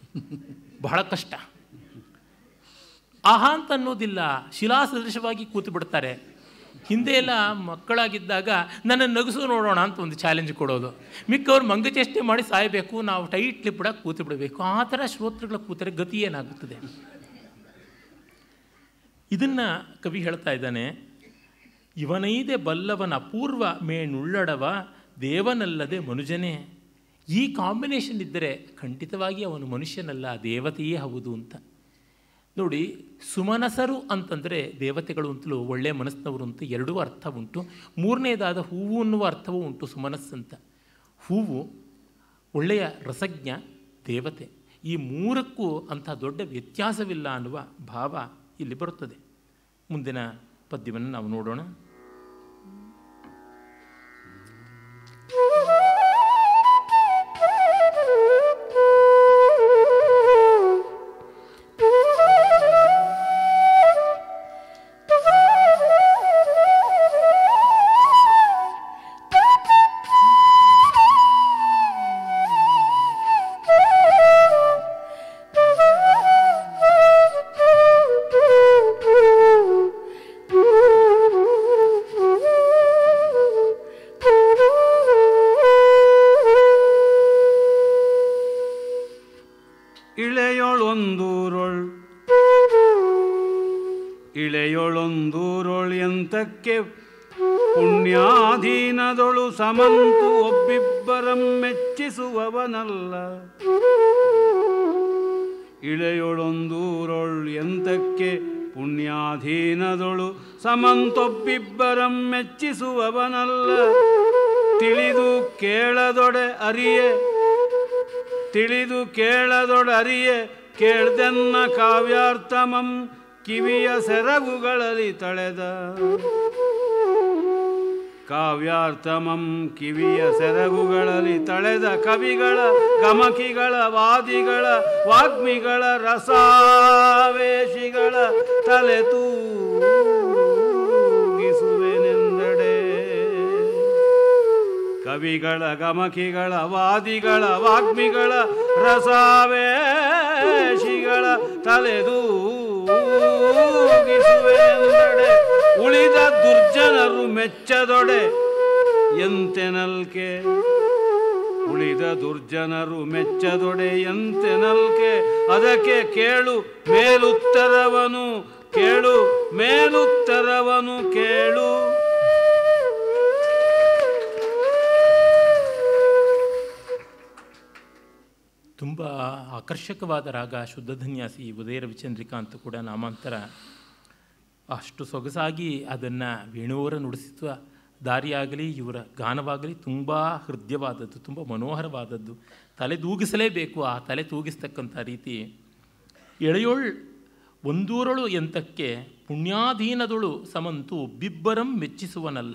ಬಹಳ ಕಷ್ಟ ಆಹಾ ಅಂತ ಅನ್ನೋದಿಲ್ಲ ಶಿಲಾಸದೃಶವಾಗಿ ಕೂತು ಬಿಡ್ತಾರೆ ಹಿಂದೆ ಎಲ್ಲ ಮಕ್ಕಳಾಗಿದ್ದಾಗ ನನ್ನ ನಗಸು ನೋಡೋಣ ಅಂತ ಒಂದು ಚಾಲೆಂಜ್ ಕೊಡೋದು ಮಿಕ್ಕವ್ರು ಮಂಗಚೇಷ್ಟೆ ಮಾಡಿ ಸಾಯಬೇಕು ನಾವು ಟೈಟ್ ಲಿಪ್ಪಿಡಾಗಿ ಕೂತು ಬಿಡಬೇಕು ಆ ಥರ ಶ್ರೋತೃಗಳ ಕೂತರೆ ಗತಿ ಏನಾಗುತ್ತದೆ ಇದನ್ನು ಕವಿ ಹೇಳ್ತಾ ಇದ್ದಾನೆ ಇವನೈದೆ ಬಲ್ಲವನ ಅಪೂರ್ವ ಮೇಣುಳ್ಳಡವ ದೇವನಲ್ಲದೆ ಮನುಜನೇ ಈ ಕಾಂಬಿನೇಷನ್ ಇದ್ದರೆ ಖಂಡಿತವಾಗಿ ಅವನು ಮನುಷ್ಯನಲ್ಲ ದೇವತೆಯೇ ಹೌದು ಅಂತ ನೋಡಿ ಸುಮನಸರು ಅಂತಂದರೆ ದೇವತೆಗಳು ಅಂತಲೂ ಒಳ್ಳೆಯ ಮನಸ್ಸಿನವರು ಅಂತ ಎರಡೂ ಅರ್ಥ ಉಂಟು ಮೂರನೇದಾದ ಹೂವು ಅನ್ನುವ ಅರ್ಥವೂ ಉಂಟು ಸುಮನಸ್ಸಂತ ಹೂವು ಒಳ್ಳೆಯ ರಸಜ್ಞ ದೇವತೆ ಈ ಮೂರಕ್ಕೂ ಅಂಥ ದೊಡ್ಡ ವ್ಯತ್ಯಾಸವಿಲ್ಲ ಅನ್ನುವ ಭಾವ ಇಲ್ಲಿ ಬರುತ್ತದೆ ಮುಂದಿನ ಪದ್ಯವನ್ನು ನಾವು ನೋಡೋಣ ಇಳೆಯೊಳೊಂದೂರೊಳ್ ಇಳೆಯೊಳೊಂದೂರೊಳ್ ಎಂತಕ್ಕೆ ಪುಣ್ಯಾಧೀನದೊಳು ಸಮಂತು ಒಬ್ಬಿಬ್ಬರಂ ಮೆಚ್ಚಿಸುವವನಲ್ಲ ಇಳೆಯೊಳೊಂದೂರೊಳ್ ಎಂತಕ್ಕೆ ಪುಣ್ಯಾಧೀನದೊಳು ಸಮಂತೊಬ್ಬಿಬ್ಬರಂ ಮೆಚ್ಚಿಸುವವನಲ್ಲ ತಿಳಿದು ಕೇಳದೊಡೆ ಅರಿಯೆ ತಿಳಿದು ಕೇಳದೊಡರಿಯೆ ಕೇಳ್ದೆನ್ನ ಕಾವ್ಯಾರ್ಥಮಂ ಕಿವಿಯ ಸೆರಗುಗಳಲ್ಲಿ ತಳೆದ ಕಾವ್ಯಾರ್ಥಮಂ ಕಿವಿಯ ಸೆರಗುಗಳಲ್ಲಿ ತಳೆದ ಕವಿಗಳ ಗಮಕಿಗಳ ವಾದಿಗಳ ವಾಗ್ಮಿಗಳ ರಸಾವೇಶಿಗಳ ತಲೆ ತೂಗಿಸುವೆನೆಂದಡೆ ಕವಿಗಳ ಗಮಕಿಗಳ ವಾದಿಗಳ ವಾಗ್ಮಿಗಳ ರಸಾವೇಶಿಗಳ ತಲೆದೂಗಿಸುವೆನೆಂದಡೆ ತಲೆದೂಗಿಸುವೆನೆಂದಡೆ ಉಳಿದ ದುರ್ಜನರು ಮೆಚ್ಚದೊಡೆ ಎಂತೆನಲ್ಕೆ ಉಳಿದ ದುರ್ಜನರು ಮೆಚ್ಚದೊಡೆ ಎಂತೆನಲ್ಕೆ ಅದಕ್ಕೆ ಕೇಳು ಮೇಲುತ್ತರವನು ಕೇಳು ಮೇಲುತ್ತರವನು ಕೇಳು ತುಂಬ ಆಕರ್ಷಕವಾದ ರಾಗ ಶುದ್ಧ ಧನ್ಯಾಸಿ ಉದಯ ರವಿಚಂದ್ರಿಕಾ ಅಂತ ಕೂಡ ನಾಮಾಂತರ ಅಷ್ಟು ಸೊಗಸಾಗಿ ಅದನ್ನು ವೇಣುವರ ನುಡಿಸುವ ದಾರಿಯಾಗಲಿ ಇವರ ಗಾನವಾಗಲಿ ತುಂಬ ಹೃದಯವಾದದ್ದು ತುಂಬ ಮನೋಹರವಾದದ್ದು ತಲೆ ತೂಗಿಸಲೇಬೇಕು ಆ ತಲೆ ತೂಗಿಸ್ತಕ್ಕಂಥ ರೀತಿ ಎಳೆಯೋಳ್ ಒಂದೂರಳು ಎಂತಕ್ಕೆ ಪುಣ್ಯಾಧೀನದಳು ಸಮಂತು ಒಬ್ಬಿಬ್ಬರಂ ಮೆಚ್ಚಿಸುವನಲ್ಲ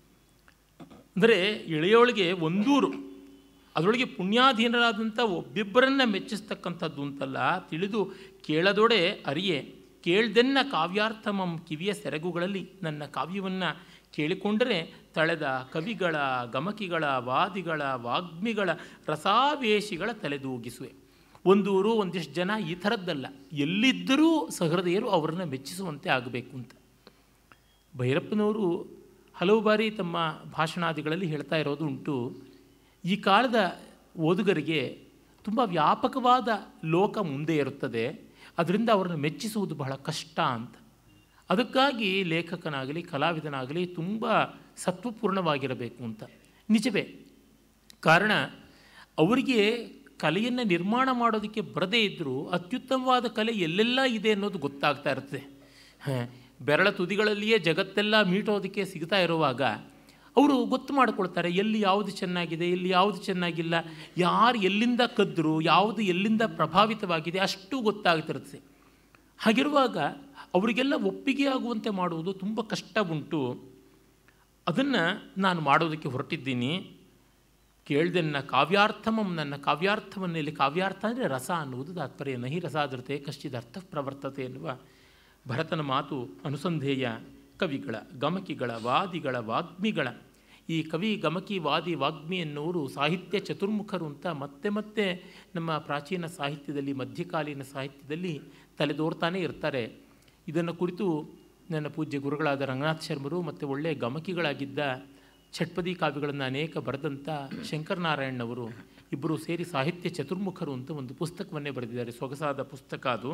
ಅಂದರೆ ಎಳೆಯೋಳಿಗೆ ಒಂದೂರು ಅದರೊಳಗೆ ಪುಣ್ಯಾಧೀನರಾದಂಥ ಒಬ್ಬಿಬ್ಬರನ್ನ ಮೆಚ್ಚಿಸ್ತಕ್ಕಂಥದ್ದು ಅಂತಲ್ಲ ತಿಳಿದು ಕೇಳದೊಡೆ ಅರಿಯೆ ಕೇಳ್ದೆನ್ನ ಕಾವ್ಯಾರ್ಥಮಂ ಕಿವಿಯ ಸೆರಗುಗಳಲ್ಲಿ ನನ್ನ ಕಾವ್ಯವನ್ನು ಕೇಳಿಕೊಂಡರೆ ತಳೆದ ಕವಿಗಳ ಗಮಕಿಗಳ ವಾದಿಗಳ ವಾಗ್ಮಿಗಳ ರಸಾವೇಶಿಗಳ ತಲೆದೂಗಿಸುವೆ ಒಂದೂರು ಒಂದಿಷ್ಟು ಜನ ಈ ಥರದ್ದಲ್ಲ ಎಲ್ಲಿದ್ದರೂ ಸಹೃದಯರು ಅವರನ್ನು ಮೆಚ್ಚಿಸುವಂತೆ ಆಗಬೇಕು ಅಂತ ಭೈರಪ್ಪನವರು ಹಲವು ಬಾರಿ ತಮ್ಮ ಭಾಷಣಾದಿಗಳಲ್ಲಿ ಹೇಳ್ತಾ ಇರೋದು ಉಂಟು ಈ ಕಾಲದ ಓದುಗರಿಗೆ ತುಂಬ ವ್ಯಾಪಕವಾದ ಲೋಕ ಮುಂದೆ ಇರುತ್ತದೆ ಅದರಿಂದ ಅವರನ್ನು ಮೆಚ್ಚಿಸುವುದು ಬಹಳ ಕಷ್ಟ ಅಂತ ಅದಕ್ಕಾಗಿ ಲೇಖಕನಾಗಲಿ ಕಲಾವಿದನಾಗಲಿ ತುಂಬ ಸತ್ವಪೂರ್ಣವಾಗಿರಬೇಕು ಅಂತ ನಿಜವೇ ಕಾರಣ ಅವರಿಗೆ ಕಲೆಯನ್ನು ನಿರ್ಮಾಣ ಮಾಡೋದಕ್ಕೆ ಬರದೇ ಇದ್ದರೂ ಅತ್ಯುತ್ತಮವಾದ ಕಲೆ ಎಲ್ಲೆಲ್ಲ ಇದೆ ಅನ್ನೋದು ಗೊತ್ತಾಗ್ತಾ ಇರುತ್ತೆ ಹ, ಬೆರಳ ತುದಿಗಳಲ್ಲಿಯೇ ಜಗತ್ತೆಲ್ಲ ಮೀಟೋದಕ್ಕೆ ಸಿಗ್ತಾ ಇರುವಾಗ ಅವರು ಗೊತ್ತು ಮಾಡಿಕೊಳ್ತಾರೆ ಎಲ್ಲಿ ಯಾವುದು ಚೆನ್ನಾಗಿದೆ ಎಲ್ಲಿ ಯಾವುದು ಚೆನ್ನಾಗಿಲ್ಲ ಯಾರು ಎಲ್ಲಿಂದ ಕದ್ದರು ಯಾವುದು ಎಲ್ಲಿಂದ ಪ್ರಭಾವಿತವಾಗಿದೆ ಅಷ್ಟು ಗೊತ್ತಾಗ್ತಿರುತ್ತೆ ಹಾಗಿರುವಾಗ ಅವರಿಗೆಲ್ಲ ಒಪ್ಪಿಗೆ ಆಗುವಂತೆ ಮಾಡುವುದು ತುಂಬ ಕಷ್ಟ ಉಂಟು ಅದನ್ನು ನಾನು ಮಾಡೋದಕ್ಕೆ ಹೊರಟಿದ್ದೀನಿ ಕೇಳ್ದೆನ್ನ ಕಾವ್ಯಾರ್ಥಮಂ ನನ್ನ ಕಾವ್ಯಾರ್ಥವನ್ನು ಇಲ್ಲಿ ಕಾವ್ಯಾರ್ಥ ಅಂದರೆ ರಸ ಅನ್ನುವುದು ತಾತ್ಪರ್ಯ ನಹಿ ರಸಾದೃತೆ ಕಶ್ಚಿದ ಅರ್ಥ ಪ್ರವರ್ತತೆ ಎನ್ನುವ ಭರತನ ಮಾತು ಅನುಸಂಧೇಯ ಕವಿಗಳ ಗಮಕಿಗಳ ವಾದಿಗಳ ವಾಗ್ಮಿಗಳ ಈ ಕವಿ ಗಮಕಿ ವಾದಿ ವಾಗ್ಮಿ ಎನ್ನುವರು ಸಾಹಿತ್ಯ ಚತುರ್ಮುಖರು ಅಂತ ಮತ್ತೆ ಮತ್ತೆ ನಮ್ಮ ಪ್ರಾಚೀನ ಸಾಹಿತ್ಯದಲ್ಲಿ ಮಧ್ಯಕಾಲೀನ ಸಾಹಿತ್ಯದಲ್ಲಿ ತಲೆದೋರ್ತಾನೆ ಇರ್ತಾರೆ ಇದನ್ನು ಕುರಿತು ನನ್ನ ಪೂಜ್ಯ ಗುರುಗಳಾದ ರಂಗನಾಥ್ ಶರ್ಮರು ಮತ್ತು ಒಳ್ಳೆಯ ಗಮಕಿಗಳಾಗಿದ್ದ ಛಟ್ಪದಿ ಕಾವ್ಯಗಳನ್ನು ಅನೇಕ ಬರೆದಂಥ ಶಂಕರನಾರಾಯಣನವರು ಇಬ್ಬರು ಸೇರಿ ಸಾಹಿತ್ಯ ಚತುರ್ಮುಖರು ಅಂತ ಒಂದು ಪುಸ್ತಕವನ್ನೇ ಬರೆದಿದ್ದಾರೆ ಸೊಗಸಾದ ಪುಸ್ತಕ ಅದು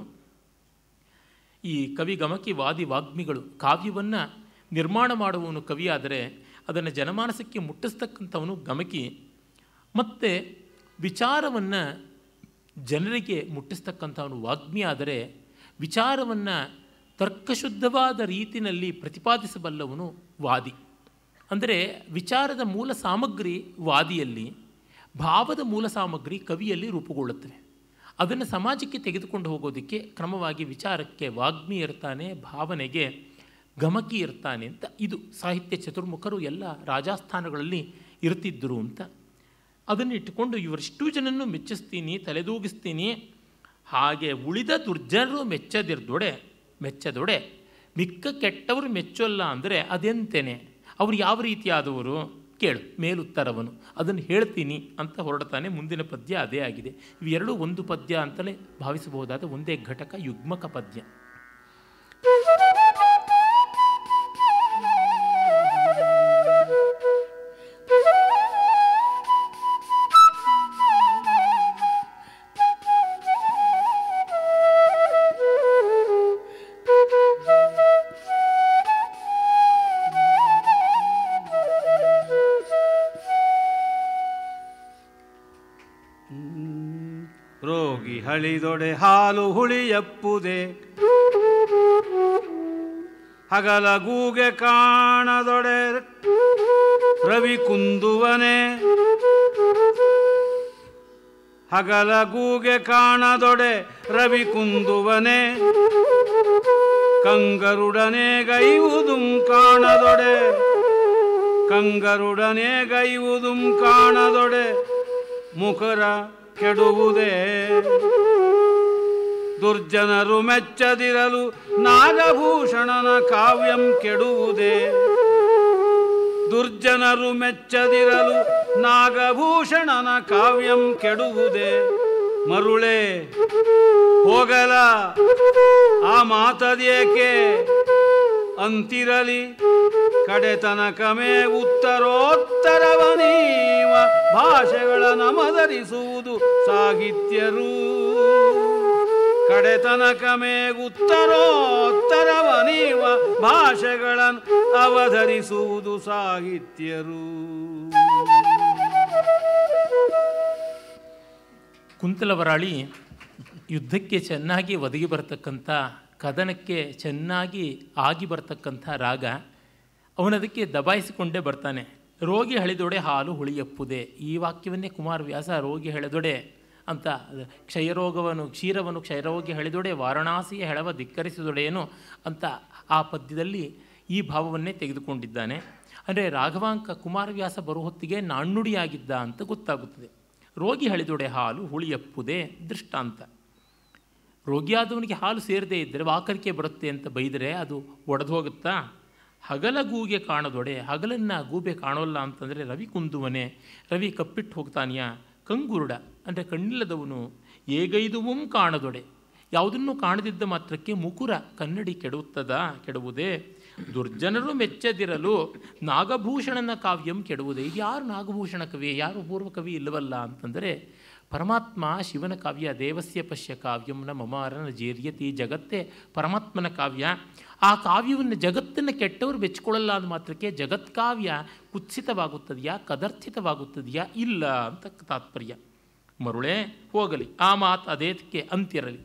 ಈ ಕವಿ ಗಮಕಿ ವಾದಿ ವಾಗ್ಮಿಗಳು ಕಾವ್ಯವನ್ನು ನಿರ್ಮಾಣ ಮಾಡುವವನು ಕವಿಯಾದರೆ ಅದನ್ನು ಜನಮಾನಸಕ್ಕೆ ಮುಟ್ಟಿಸ್ತಕ್ಕಂಥವನು ಗಮಕಿ ಮತ್ತು ವಿಚಾರವನ್ನು ಜನರಿಗೆ ಮುಟ್ಟಿಸ್ತಕ್ಕಂಥವನು ವಾಗ್ಮಿ ಆದರೆ ವಿಚಾರವನ್ನು ತರ್ಕಶುದ್ಧವಾದ ರೀತಿಯಲ್ಲಿ ಪ್ರತಿಪಾದಿಸಬಲ್ಲವನು ವಾದಿ ಅಂದರೆ ವಿಚಾರದ ಮೂಲ ಸಾಮಗ್ರಿ ವಾದಿಯಲ್ಲಿ ಭಾವದ ಮೂಲ ಸಾಮಗ್ರಿ ಕವಿಯಲ್ಲಿ ರೂಪುಗೊಳ್ಳುತ್ತವೆ ಅದನ್ನು ಸಮಾಜಕ್ಕೆ ತೆಗೆದುಕೊಂಡು ಹೋಗೋದಕ್ಕೆ ಕ್ರಮವಾಗಿ ವಿಚಾರಕ್ಕೆ ವಾಗ್ಮಿ ಇರ್ತಾನೆ ಭಾವನೆಗೆ ಗಮಕಿ ಇರ್ತಾನೆ ಅಂತ ಇದು ಸಾಹಿತ್ಯ ಚತುರ್ಮುಖರು ಎಲ್ಲ ರಾಜಸ್ಥಾನಗಳಲ್ಲಿ ಇರ್ತಿದ್ದರು ಅಂತ ಅದನ್ನು ಇಟ್ಟುಕೊಂಡು ಇವರಿಷ್ಟು ಜನನ್ನು ಮೆಚ್ಚಿಸ್ತೀನಿ ತಲೆದೂಗಿಸ್ತೀನಿ ಹಾಗೆ ಉಳಿದ ದುರ್ಜನರು ಮೆಚ್ಚದಿರ್ದೊಡೆ ಮೆಚ್ಚದೊಡೆ ಮಿಕ್ಕ ಕೆಟ್ಟವರು ಮೆಚ್ಚೋಲ್ಲ ಅಂದರೆ ಅದೆಂತೇನೆ ಅವರು ಯಾವ ರೀತಿಯಾದವರು ಕೇಳು ಮೇಲುತ್ತರವನು ಅದನ್ನು ಹೇಳ್ತೀನಿ ಅಂತ ಹೊರಡ್ತಾನೆ ಮುಂದಿನ ಪದ್ಯ ಅದೇ ಆಗಿದೆ ಇವೆರಡೂ ಒಂದು ಪದ್ಯ ಅಂತಲೇ ಭಾವಿಸಬಹುದಾದ ಒಂದೇ ಘಟಕ ಯುಗ್ಮಕ ಪದ್ಯ ರೋಗಿ ಹಳಿದೊಡೆ ಹಾಲು ಹುಳಿಯಪ್ಪುದೆ ಹಗಲ ಗೂಗೆ ಕಾಣದೊಡೆ ರವಿ ಕುಂದುವನೆ ಹಗಲ ಗೂಗೆ ಕಾಣದೊಡೆ ರವಿ ಕುಂದುವನೆ ಕಂಗರುಡನೆ ಗೈವುದುಂ ಕಾಣದೊಡೆ ಕಂಗರುಡನೆ ಗೈವುದುಂ ಕಾಣದೊಡೆ ಮುಖರ ಕೆಡುವುದೇ ದುರ್ಜನರು ಮೆಚ್ಚದಿರಲು ನಾಗಭೂಷಣನ ಕಾವ್ಯಂ ಕೆಡುವುದೇ ದುರ್ಜನರು ಮೆಚ್ಚದಿರಲು ನಾಗಭೂಷಣನ ಕಾವ್ಯಂ ಕೆಡುವುದೇ ಮರುಳೆ ಹೋಗಲ ಆ ಮಾತದೇಕೆ ಅಂತಿರಲಿ ಕಡೆತನಕಮೇ ಉತ್ತರೋತ್ತರವ ನೀವ ಭಾಷೆಗಳ ನಮದರಿಸುವುದು ಸಾಹಿತ್ಯರು ಕಡೆತನಕಮೇ ಉತ್ತರೋತ್ತರವ ನೀವ ಭಾಷೆಗಳನ್ನು ಅವಧರಿಸುವುದು ಸಾಹಿತ್ಯರು ಕುಂತಲವರಾಳಿ ಯುದ್ಧಕ್ಕೆ ಚೆನ್ನಾಗಿ ಒದಗಿ ಬರತಕ್ಕಂಥ ಕದನಕ್ಕೆ ಚೆನ್ನಾಗಿ ಆಗಿ ಬರ್ತಕ್ಕಂಥ ರಾಗ ಅವನದಕ್ಕೆ ದಬಾಯಿಸಿಕೊಂಡೇ ಬರ್ತಾನೆ ರೋಗಿ ಹಳಿದೊಡೆ ಹಾಲು ಹುಳಿಯಪ್ಪುದೆ ಈ ವಾಕ್ಯವನ್ನೇ ಕುಮಾರವ್ಯಾಸ ರೋಗಿ ಹಳೆದೊಡೆ ಅಂತ ಕ್ಷಯರೋಗವನ್ನು ಕ್ಷೀರವನ್ನು ಕ್ಷಯರೋಗಿ ಹಳಿದೊಡೆ ವಾರಣಾಸಿಯ ಹೆಳವ ಧಿಕ್ಕರಿಸಿದೊಡೆಯೇನು ಅಂತ ಆ ಪದ್ಯದಲ್ಲಿ ಈ ಭಾವವನ್ನೇ ತೆಗೆದುಕೊಂಡಿದ್ದಾನೆ ಅಂದರೆ ರಾಘವಾಂಕ ಕುಮಾರವ್ಯಾಸ ಬರುವ ಹೊತ್ತಿಗೆ ನಾಣ್ಣುಡಿಯಾಗಿದ್ದ ಅಂತ ಗೊತ್ತಾಗುತ್ತದೆ ರೋಗಿ ಹಳಿದೊಡೆ ಹಾಲು ಹುಳಿಯಪ್ಪುದೆ ದೃಷ್ಟಾಂತ ರೋಗಿಯಾದವನಿಗೆ ಹಾಲು ಸೇರದೇ ಇದ್ದರೆ ವಾಕರಿಕೆ ಬರುತ್ತೆ ಅಂತ ಬೈದರೆ ಅದು ಒಡೆದು ಹೋಗುತ್ತಾ ಹಗಲ ಗೂಗೆ ಕಾಣದೊಡೆ ಹಗಲನ್ನು ಗೂಬೆ ಕಾಣೋಲ್ಲ ಅಂತಂದರೆ ರವಿ ಕುಂದುವನೆ ರವಿ ಕಪ್ಪಿಟ್ಟು ಹೋಗ್ತಾನೆಯಾ ಕಂಗುರುಡ ಅಂದರೆ ಕಣ್ಣಿಲ್ಲದವನು ಏಗೈದುವಂ ಕಾಣದೊಡೆ ಯಾವುದನ್ನು ಕಾಣದಿದ್ದ ಮಾತ್ರಕ್ಕೆ ಮುಕುರ ಕನ್ನಡಿ ಕೆಡುತ್ತದ ಕೆಡುವುದೇ ದುರ್ಜನರು ಮೆಚ್ಚದಿರಲು ನಾಗಭೂಷಣನ ಕಾವ್ಯಂ ಕೆಡುವುದೇ ಇದು ಯಾರು ನಾಗಭೂಷಣ ಕವಿ ಯಾರು ಪೂರ್ವ ಕವಿ ಇಲ್ಲವಲ್ಲ ಅಂತಂದರೆ ಪರಮಾತ್ಮ ಶಿವನ ಕಾವ್ಯ ದೇವಸ್ಯ ಪಶ್ಯ ಕಾವ್ಯಂನ ಮಮಾರನ ಜೇರ್ಯತಿ ಜಗತ್ತೇ ಪರಮಾತ್ಮನ ಕಾವ್ಯ ಆ ಕಾವ್ಯವನ್ನು ಜಗತ್ತನ್ನು ಕೆಟ್ಟವರು ಬೆಚ್ಕೊಳ್ಳಲ್ಲ ಅಂದ ಮಾತ್ರಕ್ಕೆ ಜಗತ್ಕಾವ್ಯ ಕುತ್ಸಿತವಾಗುತ್ತದೆಯಾ ಕದರ್ಥಿತವಾಗುತ್ತದೆಯಾ ಇಲ್ಲ ಅಂತ ತಾತ್ಪರ್ಯ ಮರುಳೇ ಹೋಗಲಿ ಆ ಮಾತು ಅದೇದಕ್ಕೆ ಅಂತಿರಲಿ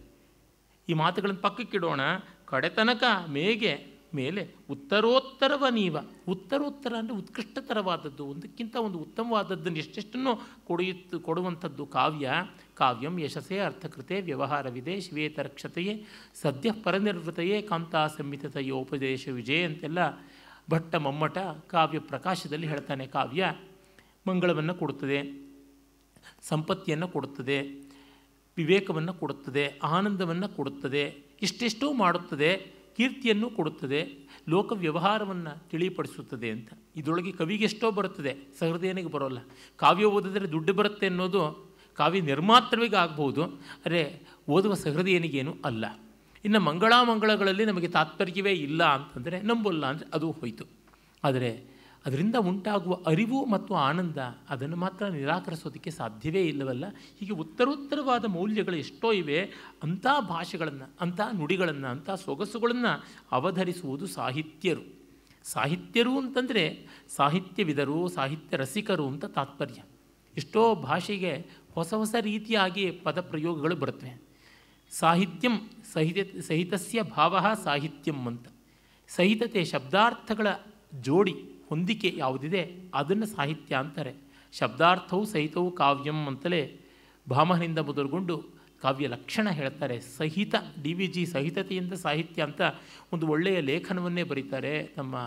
ಈ ಮಾತುಗಳನ್ನು ಪಕ್ಕಕ್ಕಿಡೋಣ ಕಡೆತನಕ ಮೇಗೆ ಮೇಲೆ ಉತ್ತರೋತ್ತರವ ನೀವ ಉತ್ತರೋತ್ತರ ಅಂದರೆ ಉತ್ಕೃಷ್ಟತರವಾದದ್ದು ಒಂದಕ್ಕಿಂತ ಒಂದು ಉತ್ತಮವಾದದ್ದನ್ನು ಎಷ್ಟೆಷ್ಟನ್ನು ಕೊಡೆಯುತ್ತು ಕೊಡುವಂಥದ್ದು ಕಾವ್ಯ ಕಾವ್ಯಂ ಯಶಸ್ಸೇ ಅರ್ಥಕೃತೆ ವ್ಯವಹಾರವಿದೆ ಶ್ವೇತರಕ್ಷತೆಯೇ ಸದ್ಯ ಪರನಿರ್ವೃತೆಯೇ ಕಾಂತಾ ಸಂಹಿತತೆಯೋಪದೇಶ ವಿಜಯ ಅಂತೆಲ್ಲ ಭಟ್ಟ ಮಮ್ಮಟ ಕಾವ್ಯ ಪ್ರಕಾಶದಲ್ಲಿ ಹೇಳ್ತಾನೆ ಕಾವ್ಯ ಮಂಗಳವನ್ನು ಕೊಡುತ್ತದೆ ಸಂಪತ್ತಿಯನ್ನು ಕೊಡುತ್ತದೆ ವಿವೇಕವನ್ನು ಕೊಡುತ್ತದೆ ಆನಂದವನ್ನು ಕೊಡುತ್ತದೆ ಇಷ್ಟೆಷ್ಟೋ ಮಾಡುತ್ತದೆ ಕೀರ್ತಿಯನ್ನು ಕೊಡುತ್ತದೆ ಲೋಕ ವ್ಯವಹಾರವನ್ನು ತಿಳಿಪಡಿಸುತ್ತದೆ ಅಂತ ಇದರೊಳಗೆ ಕವಿಗೆ ಎಷ್ಟೋ ಬರುತ್ತದೆ ಸಹೃದಯನಿಗೆ ಬರೋಲ್ಲ ಕಾವ್ಯ ಓದಿದ್ರೆ ದುಡ್ಡು ಬರುತ್ತೆ ಅನ್ನೋದು ಕಾವ್ಯ ನಿರ್ಮಾತ್ರವಿಗೆ ಆಗ್ಬೋದು ಆದರೆ ಓದುವ ಸಹೃದಯನಿಗೇನು ಅಲ್ಲ ಇನ್ನು ಮಂಗಳಾಮಂಗಳಗಳಲ್ಲಿ ನಮಗೆ ತಾತ್ಪರ್ಯವೇ ಇಲ್ಲ ಅಂತಂದರೆ ನಂಬಲ್ಲ ಅಂದರೆ ಅದು ಹೋಯಿತು ಆದರೆ ಅದರಿಂದ ಉಂಟಾಗುವ ಅರಿವು ಮತ್ತು ಆನಂದ ಅದನ್ನು ಮಾತ್ರ ನಿರಾಕರಿಸೋದಕ್ಕೆ ಸಾಧ್ಯವೇ ಇಲ್ಲವಲ್ಲ ಹೀಗೆ ಉತ್ತರೋತ್ತರವಾದ ಮೌಲ್ಯಗಳು ಎಷ್ಟೋ ಇವೆ ಅಂಥ ಭಾಷೆಗಳನ್ನು ಅಂಥ ನುಡಿಗಳನ್ನು ಅಂಥ ಸೊಗಸುಗಳನ್ನು ಅವಧರಿಸುವುದು ಸಾಹಿತ್ಯರು ಸಾಹಿತ್ಯರು ಅಂತಂದರೆ ಸಾಹಿತ್ಯವಿದರು ಸಾಹಿತ್ಯ ರಸಿಕರು ಅಂತ ತಾತ್ಪರ್ಯ ಎಷ್ಟೋ ಭಾಷೆಗೆ ಹೊಸ ಹೊಸ ರೀತಿಯಾಗಿ ಪದಪ್ರಯೋಗಗಳು ಬರುತ್ತವೆ ಸಾಹಿತ್ಯಂ ಸಹಿತ ಸಹಿತಸ್ಯ ಭಾವ ಸಾಹಿತ್ಯಂ ಅಂತ ಸಹಿತತೆ ಶಬ್ದಾರ್ಥಗಳ ಜೋಡಿ ಹೊಂದಿಕೆ ಯಾವುದಿದೆ ಅದನ್ನು ಸಾಹಿತ್ಯ ಅಂತಾರೆ ಶಬ್ದಾರ್ಥವು ಸಹಿತವು ಕಾವ್ಯಂ ಅಂತಲೇ ಭಾಮನಿಂದ ಮೊದಲುಗೊಂಡು ಕಾವ್ಯ ಲಕ್ಷಣ ಹೇಳ್ತಾರೆ ಸಹಿತ ಡಿ ವಿ ಜಿ ಸಹಿತತೆಯಿಂದ ಸಾಹಿತ್ಯ ಅಂತ ಒಂದು ಒಳ್ಳೆಯ ಲೇಖನವನ್ನೇ ಬರೀತಾರೆ ನಮ್ಮ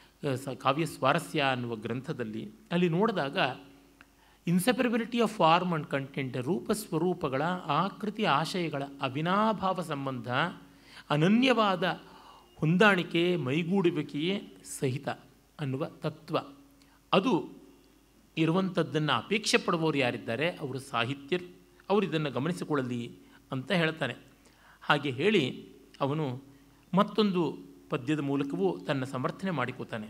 ಸ ಕಾವ್ಯ ಸ್ವಾರಸ್ಯ ಅನ್ನುವ ಗ್ರಂಥದಲ್ಲಿ ಅಲ್ಲಿ ನೋಡಿದಾಗ inseparability of form and content ರೂಪ ಸ್ವರೂಪಗಳ ಆಕೃತಿ ಆಶಯಗಳ ಅವಿನಾಭಾವ ಸಂಬಂಧ ಅನನ್ಯವಾದ ಹೊಂದಾಣಿಕೆ ಮೈಗೂಡುವಿಕೆಯೇ ಸಹಿತ ಅನ್ನುವ ತತ್ವ ಅದು ಇರುವಂಥದ್ದನ್ನು ಅಪೇಕ್ಷೆ ಪಡುವವರು ಯಾರಿದ್ದಾರೆ ಅವರು ಸಾಹಿತ್ಯರು ಅವರು ಇದನ್ನು ಗಮನಿಸಿಕೊಳ್ಳಲಿ ಅಂತ ಹೇಳ್ತಾನೆ ಹಾಗೆ ಹೇಳಿ ಅವನು ಮತ್ತೊಂದು ಪದ್ಯದ ಮೂಲಕವೂ ತನ್ನ ಸಮರ್ಥನೆ ಮಾಡಿಕೋತಾನೆ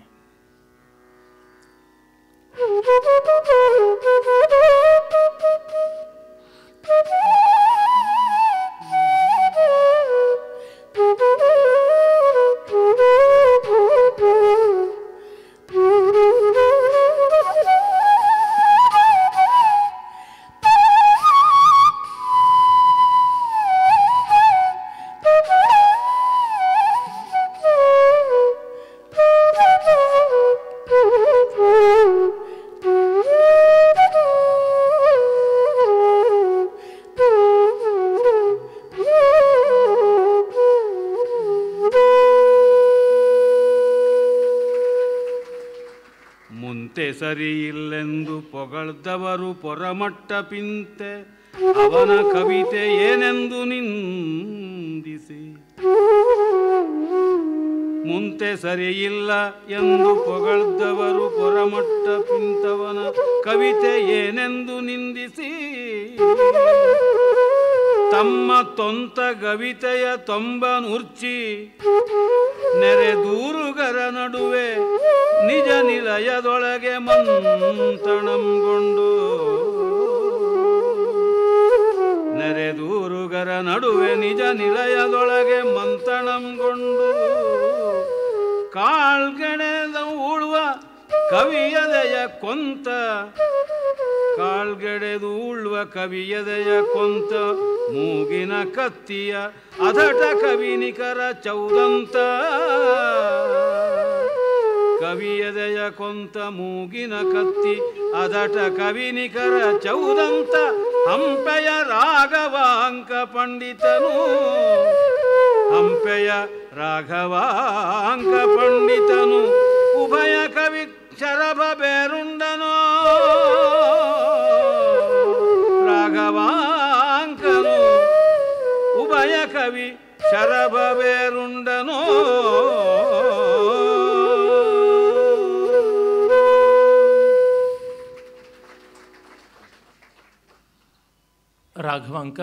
ಮುಂತೆ ಸರಿಯಿಲ್ಲೆಂದು ಪೊಗಳ್ದವರು ಪೊರಮಟ್ಟ ಪಿಂತೆ ಅವನ ಕವಿತೆ ಏನೆಂದು ನಿಂದಿಸಿ ಮುಂತೆ ಸರಿಯಿಲ್ಲ ಎಂದು ಪೊಗಳ್ದವರು ಪೊರಮಟ್ಟ ಪಿಂತವನ ಕವಿತೆ ಏನೆಂದು ನಿಂದಿಸಿ ತಮ್ಮ ತೊಂತ ಗವಿತೆಯ ತೊಂಬನುರ್ಚಿ ನೆರೆದೂರುಗರ ನಡುವೆ ನಿಜ ನಿಲಯದೊಳಗೆ ಮಂತಣಂಗೊಂಡು ನೆರೆದೂರುಗರ ನಡುವೆ ನಿಜ ನಿಲಯದೊಳಗೆ ಮಂತಣಂಗೊಂಡು ಕಾಳ್ಗೆಣೆದ ಉಳುವ ಕವಿಯದೆಯ ಕೊಂತ ಕಾಳ್ಗೆಡೆದು ಉಳ್ವ ಕವಿಯದೆಯ ಕೊಂತ ಮೂಗಿನ ಕತ್ತಿಯ ಅಧಟ ಕವಿನಿಕರ ಚೌದಂತ ಕವಿಯದೆಯ ಕೊಂತ ಮೂಗಿನ ಕತ್ತಿ ಅದಟ ಕವಿನಿಕರ ಚೌದಂತ ಹಂಪೆಯ ರಾಘವಾಂಕ ಪಂಡಿತನು ಹಂಪೆಯ ರಾಘವಾಂಕ ಪಂಡಿತನು ಉಭಯ ಕವಿ ಶರಭ ಬೇರುಂಡನೋ ರಾಘವಾಂಕನು ಉಭಯ ಕವಿ ಶರಭ ಬೇರುಂಡನೋ ರಾಘವಾಂಕ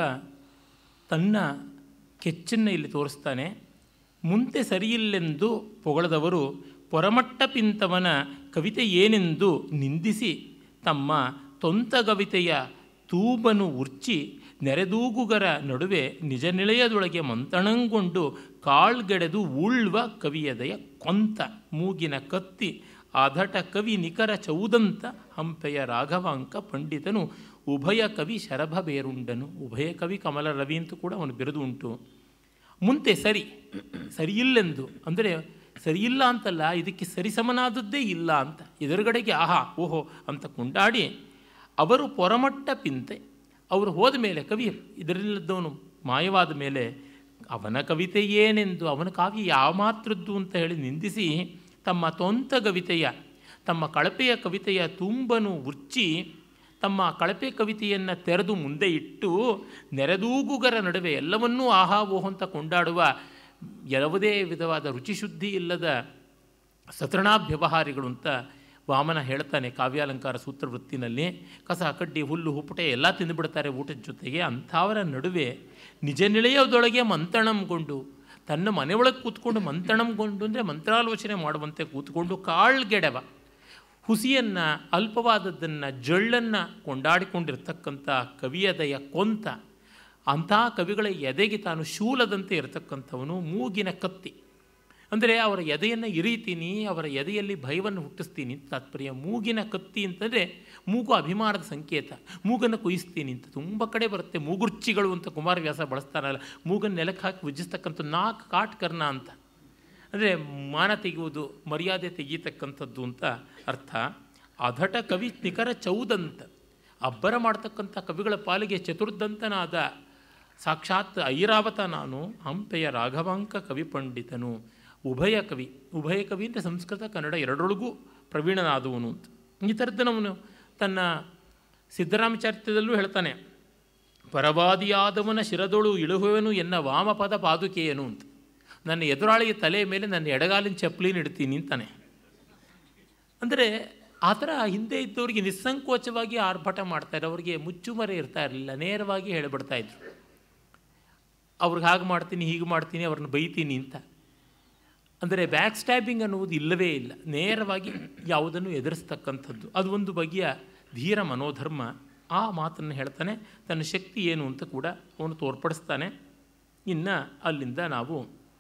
ತನ್ನ ಕೆಚ್ಚನ್ನು ಇಲ್ಲಿ ತೋರಿಸ್ತಾನೆ ಮುಂತೆ ಸರಿಯಿಲ್ಲೆಂದು ಪೊಗಳದವರು ಪೊರಮಟ್ಟ ಪಿಂತವನ ಕವಿತೆ ಏನೆಂದು ನಿಂದಿಸಿ ತಮ್ಮ ತೊಂತಗವಿತೆಯ ತೂಬನು ಉರ್ಚಿ ನೆರೆದೂಗುಗರ ನಡುವೆ ನಿಜ ನಿಲಯದೊಳಗೆ ಮಂತಣಂಗೊಂಡು ಕಾಳ್ಗೆಡೆದು ಉಳ್ವ ಕವಿಯದೆಯ ಕೊಂತ ಮೂಗಿನ ಕತ್ತಿ ಆಧಟ ಕವಿ ನಿಕರ ಚೌದಂತ ಹಂಪೆಯ ರಾಘವಾಂಕ ಪಂಡಿತನು ಉಭಯ ಕವಿ ಶರಭ ಬೇರುಂಡನು ಉಭಯ ಕವಿ ಕಮಲ ರವಿ ಅಂತೂ ಕೂಡ ಅವನು ಬಿರುದು ಉಂಟು ಮುಂತೆ ಸರಿ ಸರಿಯಿಲ್ಲೆಂದು ಅಂದರೆ ಸರಿಯಿಲ್ಲ ಅಂತಲ್ಲ ಇದಕ್ಕೆ ಸರಿಸಮನಾದದ್ದೇ ಇಲ್ಲ ಅಂತ ಎದುರುಗಡೆಗೆ ಆಹಾ ಓಹೋ ಅಂತ ಕೊಂಡಾಡಿ ಅವರು ಪೊರಮಟ್ಟ ಪಿಂತೆ ಅವರು ಹೋದ ಮೇಲೆ ಕವಿ ಇದರಲ್ಲಿದ್ದವನು ಮಾಯವಾದ ಮೇಲೆ ಅವನ ಕವಿತೆ ಏನೆಂದು ಅವನ ಕಾವ್ಯ ಯಾವ ಮಾತ್ರದ್ದು ಅಂತ ಹೇಳಿ ನಿಂದಿಸಿ ತಮ್ಮ ತೊಂತ ಕವಿತೆಯ ತಮ್ಮ ಕಳಪೆಯ ಕವಿತೆಯ ತುಂಬನು ಉರ್ಚಿ ತಮ್ಮ ಕಳಪೆ ಕವಿತೆಯನ್ನು ತೆರೆದು ಮುಂದೆ ಇಟ್ಟು ನೆರೆದೂಗುಗರ ನಡುವೆ ಎಲ್ಲವನ್ನೂ ಆಹಾ ಓಹೋ ಅಂತ ಕೊಂಡಾಡುವ ಯಾವುದೇ ವಿಧವಾದ ರುಚಿಶುದ್ಧಿ ಇಲ್ಲದ ಸತರಣಾಭ್ಯವಹಾರಿಗಳು ಅಂತ ವಾಮನ ಹೇಳ್ತಾನೆ ಕಾವ್ಯಾಲಂಕಾರ ಸೂತ್ರವೃತ್ತಿನಲ್ಲಿ ಕಸ ಕಡ್ಡಿ ಹುಲ್ಲು ಹುಪ್ಪಟೆ ಎಲ್ಲ ತಿಂದುಬಿಡ್ತಾರೆ ಊಟದ ಜೊತೆಗೆ ಅಂಥವರ ನಡುವೆ ನಿಜ ನಿಳೆಯೋದೊಳಗೆ ಮಂತಣಂಗೊಂಡು ತನ್ನ ಮನೆಯೊಳಗೆ ಕೂತ್ಕೊಂಡು ಮಂತಣಂಗೊಂಡು ಅಂದರೆ ಮಂತ್ರಾಲೋಚನೆ ಮಾಡುವಂತೆ ಕೂತ್ಕೊಂಡು ಕಾಳ್ಗೆಡವ ಹುಸಿಯನ್ನು ಅಲ್ಪವಾದದ್ದನ್ನು ಜಳ್ಳನ್ನು ಕೊಂಡಾಡಿಕೊಂಡಿರ್ತಕ್ಕಂಥ ಕವಿಯದಯ ಕೊಂತ ಅಂಥ ಕವಿಗಳ ಎದೆಗೆ ತಾನು ಶೂಲದಂತೆ ಇರತಕ್ಕಂಥವನು ಮೂಗಿನ ಕತ್ತಿ ಅಂದರೆ ಅವರ ಎದೆಯನ್ನು ಇರೀತೀನಿ ಅವರ ಎದೆಯಲ್ಲಿ ಭಯವನ್ನು ಹುಟ್ಟಿಸ್ತೀನಿ ಅಂತ ತಾತ್ಪರ್ಯ ಮೂಗಿನ ಕತ್ತಿ ಅಂತಂದರೆ ಮೂಗು ಅಭಿಮಾನದ ಸಂಕೇತ ಮೂಗನ್ನು ಕುಯಿಸ್ತೀನಿ ಅಂತ ತುಂಬ ಕಡೆ ಬರುತ್ತೆ ಮೂಗುರ್ಚಿಗಳು ಅಂತ ಕುಮಾರವ್ಯಾಸ ಬಳಸ್ತಾರಲ್ಲ ಮೂಗನ್ನು ನೆಲಕ್ಕೆ ಹಾಕಿ ಉಜ್ಜಿಸ್ತಕ್ಕಂಥ ನಾಲ್ಕು ಕಾಟ್ಕರ್ಣ ಅಂತ ಅಂದರೆ ಮಾನ ತೆಗೆಯುವುದು ಮರ್ಯಾದೆ ತೆಗೀತಕ್ಕಂಥದ್ದು ಅಂತ ಅರ್ಥ ಅಧಟ ಕವಿ ನಿಖರ ಚೌದಂತ ಅಬ್ಬರ ಮಾಡ್ತಕ್ಕಂಥ ಕವಿಗಳ ಪಾಲಿಗೆ ಚತುರ್ದಂತನಾದ ಸಾಕ್ಷಾತ್ ಐರಾವತ ನಾನು ಹಂಪೆಯ ರಾಘವಾಂಕ ಕವಿ ಪಂಡಿತನು ಉಭಯ ಕವಿ ಉಭಯ ಕವಿ ಅಂತ ಸಂಸ್ಕೃತ ಕನ್ನಡ ಎರಡರೊಳಗೂ ಪ್ರವೀಣನಾದವನು ಅಂತ ಈ ಥರದ್ದನವನು ತನ್ನ ಸಿದ್ದರಾಮಚಾರ್ಯದಲ್ಲೂ ಹೇಳ್ತಾನೆ ಪರವಾದಿಯಾದವನ ಶಿರದೊಳು ಇಳುಹುವೆನು ಎನ್ನ ವಾಮಪದ ಪಾದುಕೆಯನು ಅಂತ ನನ್ನ ಎದುರಾಳಿಯ ತಲೆಯ ಮೇಲೆ ನನ್ನ ಎಡಗಾಲಿನ ಚಪ್ಪಲಿನ ಇಡ್ತೀನಿ ಅಂತಾನೆ ಅಂದರೆ ಆ ಥರ ಹಿಂದೆ ಇದ್ದವರಿಗೆ ನಿಸ್ಸಂಕೋಚವಾಗಿ ಆರ್ಭಟ ಮಾಡ್ತಾರೆ ಅವರಿಗೆ ಮುಚ್ಚುಮರೆ ಇರ್ತಾ ಇರಲಿಲ್ಲ ನೇರವಾಗಿ ಹೇಳಿಬಿಡ್ತಾ ಇದ್ರು ಅವ್ರಿಗೆ ಹಾಗೆ ಮಾಡ್ತೀನಿ ಹೀಗೆ ಮಾಡ್ತೀನಿ ಅವ್ರನ್ನ ಬೈತೀನಿ ಅಂತ ಅಂದರೆ ಬ್ಯಾಕ್ ಸ್ಟ್ಯಾಬಿಂಗ್ ಅನ್ನುವುದು ಇಲ್ಲವೇ ಇಲ್ಲ ನೇರವಾಗಿ ಯಾವುದನ್ನು ಎದುರಿಸ್ತಕ್ಕಂಥದ್ದು ಅದು ಒಂದು ಬಗೆಯ ಧೀರ ಮನೋಧರ್ಮ ಆ ಮಾತನ್ನು ಹೇಳ್ತಾನೆ ತನ್ನ ಶಕ್ತಿ ಏನು ಅಂತ ಕೂಡ ಅವನು ತೋರ್ಪಡಿಸ್ತಾನೆ ಇನ್ನು ಅಲ್ಲಿಂದ ನಾವು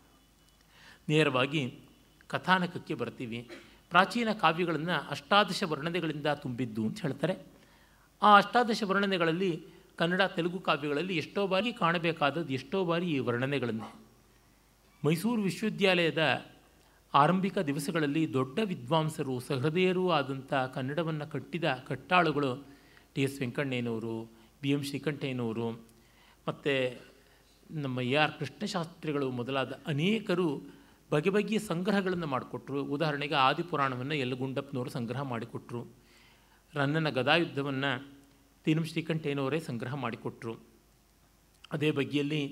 ನೇರವಾಗಿ ಕಥಾನಕಕ್ಕೆ ಬರ್ತೀವಿ ಪ್ರಾಚೀನ ಕಾವ್ಯಗಳನ್ನು ಅಷ್ಟಾದಶ ವರ್ಣನೆಗಳಿಂದ ತುಂಬಿದ್ದು ಅಂತ ಹೇಳ್ತಾರೆ ಆ ಅಷ್ಟಾದಶ ವರ್ಣನೆಗಳಲ್ಲಿ ಕನ್ನಡ ತೆಲುಗು ಕಾವ್ಯಗಳಲ್ಲಿ ಎಷ್ಟೋ ಬಾರಿ ಕಾಣಬೇಕಾದದ್ದು ಎಷ್ಟೋ ಬಾರಿ ಈ ವರ್ಣನೆಗಳನ್ನೇ ಮೈಸೂರು ವಿಶ್ವವಿದ್ಯಾಲಯದ ಆರಂಭಿಕ ದಿವಸಗಳಲ್ಲಿ ದೊಡ್ಡ ವಿದ್ವಾಂಸರು ಸಹೃದಯರೂ ಆದಂಥ ಕನ್ನಡವನ್ನು ಕಟ್ಟಿದ ಕಟ್ಟಾಳುಗಳು ಟಿ ಎಸ್ ವೆಂಕಣ್ಣಯ್ಯನವರು ಬಿ ಎಂ ಶ್ರೀಕಂಠಯ್ಯನವರು ಮತ್ತು ನಮ್ಮ ಎ ಆರ್ ಕೃಷ್ಣಶಾಸ್ತ್ರಿಗಳು ಮೊದಲಾದ ಅನೇಕರು ಬಗೆ ಬಗೆಯ ಸಂಗ್ರಹಗಳನ್ನು ಮಾಡಿಕೊಟ್ರು ಉದಾಹರಣೆಗೆ ಆದಿಪುರಾಣವನ್ನು ಯಲ್ಲಗುಂಡಪ್ಪನವರು ಸಂಗ್ರಹ ಮಾಡಿಕೊಟ್ರು ರನ್ನನ ಗದಾಯುದ್ಧವನ್ನು ತೀನಂ ಶ್ರೀಕಂಠಯ್ಯನವರೇ ಸಂಗ್ರಹ ಮಾಡಿಕೊಟ್ರು ಅದೇ ಬಗೆಯಲ್ಲಿ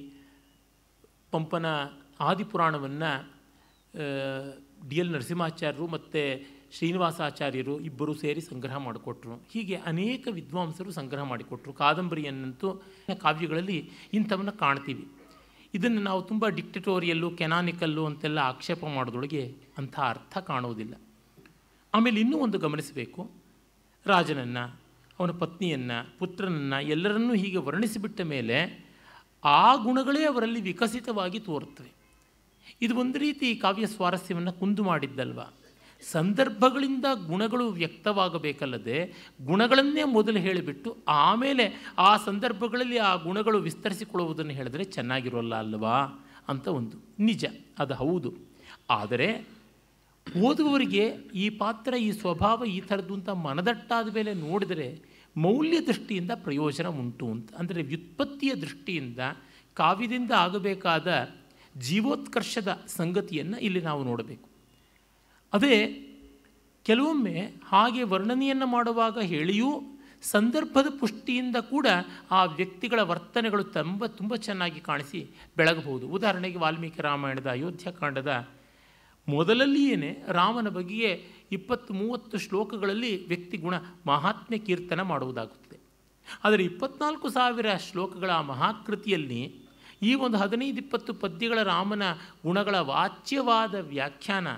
ಪಂಪನ ಆದಿಪುರಾಣವನ್ನು ಡಿ ಎಲ್ ನರಸಿಂಹಾಚಾರ್ಯರು ಮತ್ತು ಶ್ರೀನಿವಾಸಾಚಾರ್ಯರು ಇಬ್ಬರು ಸೇರಿ ಸಂಗ್ರಹ ಮಾಡಿಕೊಟ್ರು ಹೀಗೆ ಅನೇಕ ವಿದ್ವಾಂಸರು ಸಂಗ್ರಹ ಮಾಡಿಕೊಟ್ರು ಕಾದಂಬರಿಯನ್ನಂತೂ ಕಾವ್ಯಗಳಲ್ಲಿ ಇಂಥವನ್ನು ಕಾಣ್ತೀವಿ ಇದನ್ನು ನಾವು ತುಂಬ ಡಿಕ್ಟಟೋರಿಯಲ್ಲು ಕೆನಾನಿಕಲ್ಲು ಅಂತೆಲ್ಲ ಆಕ್ಷೇಪ ಮಾಡೋದ್ರೊಳಗೆ ಅಂಥ ಅರ್ಥ ಕಾಣುವುದಿಲ್ಲ ಆಮೇಲೆ ಇನ್ನೂ ಒಂದು ಗಮನಿಸಬೇಕು ರಾಜನನ್ನು ಅವನ ಪತ್ನಿಯನ್ನು ಪುತ್ರನನ್ನು ಎಲ್ಲರನ್ನೂ ಹೀಗೆ ವರ್ಣಿಸಿಬಿಟ್ಟ ಮೇಲೆ ಆ ಗುಣಗಳೇ ಅವರಲ್ಲಿ ವಿಕಸಿತವಾಗಿ ತೋರುತ್ತವೆ ಇದು ಒಂದು ರೀತಿ ಕಾವ್ಯ ಸ್ವಾರಸ್ಯವನ್ನು ಕುಂದು ಮಾಡಿದ್ದಲ್ವ ಸಂದರ್ಭಗಳಿಂದ ಗುಣಗಳು ವ್ಯಕ್ತವಾಗಬೇಕಲ್ಲದೆ ಗುಣಗಳನ್ನೇ ಮೊದಲು ಹೇಳಿಬಿಟ್ಟು ಆಮೇಲೆ ಆ ಸಂದರ್ಭಗಳಲ್ಲಿ ಆ ಗುಣಗಳು ವಿಸ್ತರಿಸಿಕೊಳ್ಳುವುದನ್ನು ಹೇಳಿದ್ರೆ ಚೆನ್ನಾಗಿರೋಲ್ಲ ಅಲ್ವಾ ಅಂತ ಒಂದು ನಿಜ ಅದು ಹೌದು ಆದರೆ ಓದುವವರಿಗೆ ಈ ಪಾತ್ರ ಈ ಸ್ವಭಾವ ಈ ಥರದ್ದು ಅಂತ ಮನದಟ್ಟಾದ ಮೇಲೆ ನೋಡಿದರೆ ಮೌಲ್ಯ ದೃಷ್ಟಿಯಿಂದ ಪ್ರಯೋಜನ ಉಂಟು ಅಂತ ಅಂದರೆ ವ್ಯುತ್ಪತ್ತಿಯ ದೃಷ್ಟಿಯಿಂದ ಕಾವ್ಯದಿಂದ ಆಗಬೇಕಾದ ಜೀವೋತ್ಕರ್ಷದ ಸಂಗತಿಯನ್ನು ಇಲ್ಲಿ ನಾವು ನೋಡಬೇಕು ಅದೇ ಕೆಲವೊಮ್ಮೆ ಹಾಗೆ ವರ್ಣನೆಯನ್ನು ಮಾಡುವಾಗ ಹೇಳಿಯೂ ಸಂದರ್ಭದ ಪುಷ್ಟಿಯಿಂದ ಕೂಡ ಆ ವ್ಯಕ್ತಿಗಳ ವರ್ತನೆಗಳು ತುಂಬ ತುಂಬ ಚೆನ್ನಾಗಿ ಕಾಣಿಸಿ ಬೆಳಗಬಹುದು ಉದಾಹರಣೆಗೆ ವಾಲ್ಮೀಕಿ ರಾಮಾಯಣದ ಅಯೋಧ್ಯಕಾಂಡದ ಮೊದಲಲ್ಲಿಯೇ ರಾಮನ ಬಗೆಗೆ ಇಪ್ಪತ್ತು ಮೂವತ್ತು ಶ್ಲೋಕಗಳಲ್ಲಿ ವ್ಯಕ್ತಿ ಗುಣ ಮಹಾತ್ಮ್ಯ ಕೀರ್ತನ ಮಾಡುವುದಾಗುತ್ತದೆ ಆದರೆ ಇಪ್ಪತ್ನಾಲ್ಕು ಸಾವಿರ ಶ್ಲೋಕಗಳ ಆ ಮಹಾಕೃತಿಯಲ್ಲಿ ಈ ಒಂದು ಹದಿನೈದು ಇಪ್ಪತ್ತು ಪದ್ಯಗಳ ರಾಮನ ಗುಣಗಳ ವಾಚ್ಯವಾದ ವ್ಯಾಖ್ಯಾನ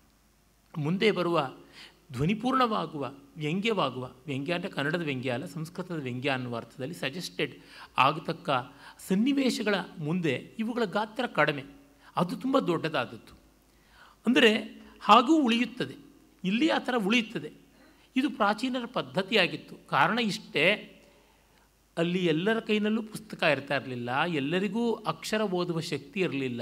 ಮುಂದೆ ಬರುವ ಧ್ವನಿಪೂರ್ಣವಾಗುವ ವ್ಯಂಗ್ಯವಾಗುವ ವ್ಯಂಗ್ಯ ಅಂದರೆ ಕನ್ನಡದ ವ್ಯಂಗ್ಯ ಅಲ್ಲ ಸಂಸ್ಕೃತದ ವ್ಯಂಗ್ಯ ಅನ್ನುವ ಅರ್ಥದಲ್ಲಿ ಸಜೆಸ್ಟೆಡ್ ಆಗತಕ್ಕ ಸನ್ನಿವೇಶಗಳ ಮುಂದೆ ಇವುಗಳ ಗಾತ್ರ ಕಡಿಮೆ ಅದು ತುಂಬ ದೊಡ್ಡದಾದದ್ದು ಅಂದರೆ ಹಾಗೂ ಉಳಿಯುತ್ತದೆ ಇಲ್ಲಿ ಆ ಥರ ಉಳಿಯುತ್ತದೆ ಇದು ಪ್ರಾಚೀನರ ಪದ್ಧತಿಯಾಗಿತ್ತು ಕಾರಣ ಇಷ್ಟೇ ಅಲ್ಲಿ ಎಲ್ಲರ ಕೈನಲ್ಲೂ ಪುಸ್ತಕ ಇರ್ತಾ ಇರಲಿಲ್ಲ ಎಲ್ಲರಿಗೂ ಅಕ್ಷರ ಓದುವ ಶಕ್ತಿ ಇರಲಿಲ್ಲ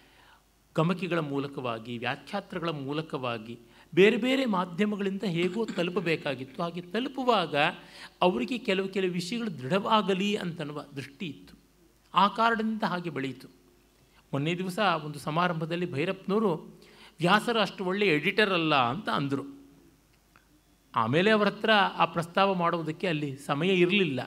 ಗಮಕಿಗಳ ಮೂಲಕವಾಗಿ ವ್ಯಾಖ್ಯಾತ್ರಗಳ ಮೂಲಕವಾಗಿ ಬೇರೆ ಬೇರೆ ಮಾಧ್ಯಮಗಳಿಂದ ಹೇಗೋ ತಲುಪಬೇಕಾಗಿತ್ತು ಹಾಗೆ ತಲುಪುವಾಗ ಅವರಿಗೆ ಕೆಲವು ಕೆಲವು ವಿಷಯಗಳು ದೃಢವಾಗಲಿ ಅಂತನ್ನುವ ದೃಷ್ಟಿ ಇತ್ತು ಆ ಕಾರಣದಿಂದ ಹಾಗೆ ಬೆಳೆಯಿತು ಮೊನ್ನೆ ದಿವಸ ಒಂದು ಸಮಾರಂಭದಲ್ಲಿ ಭೈರಪ್ಪನವರು ವ್ಯಾಸರು ಅಷ್ಟು ಒಳ್ಳೆಯ ಎಡಿಟರ್ ಅಲ್ಲ ಅಂತ ಅಂದರು ಆಮೇಲೆ ಅವರ ಹತ್ರ ಆ ಪ್ರಸ್ತಾವ ಮಾಡುವುದಕ್ಕೆ ಅಲ್ಲಿ ಸಮಯ ಇರಲಿಲ್ಲ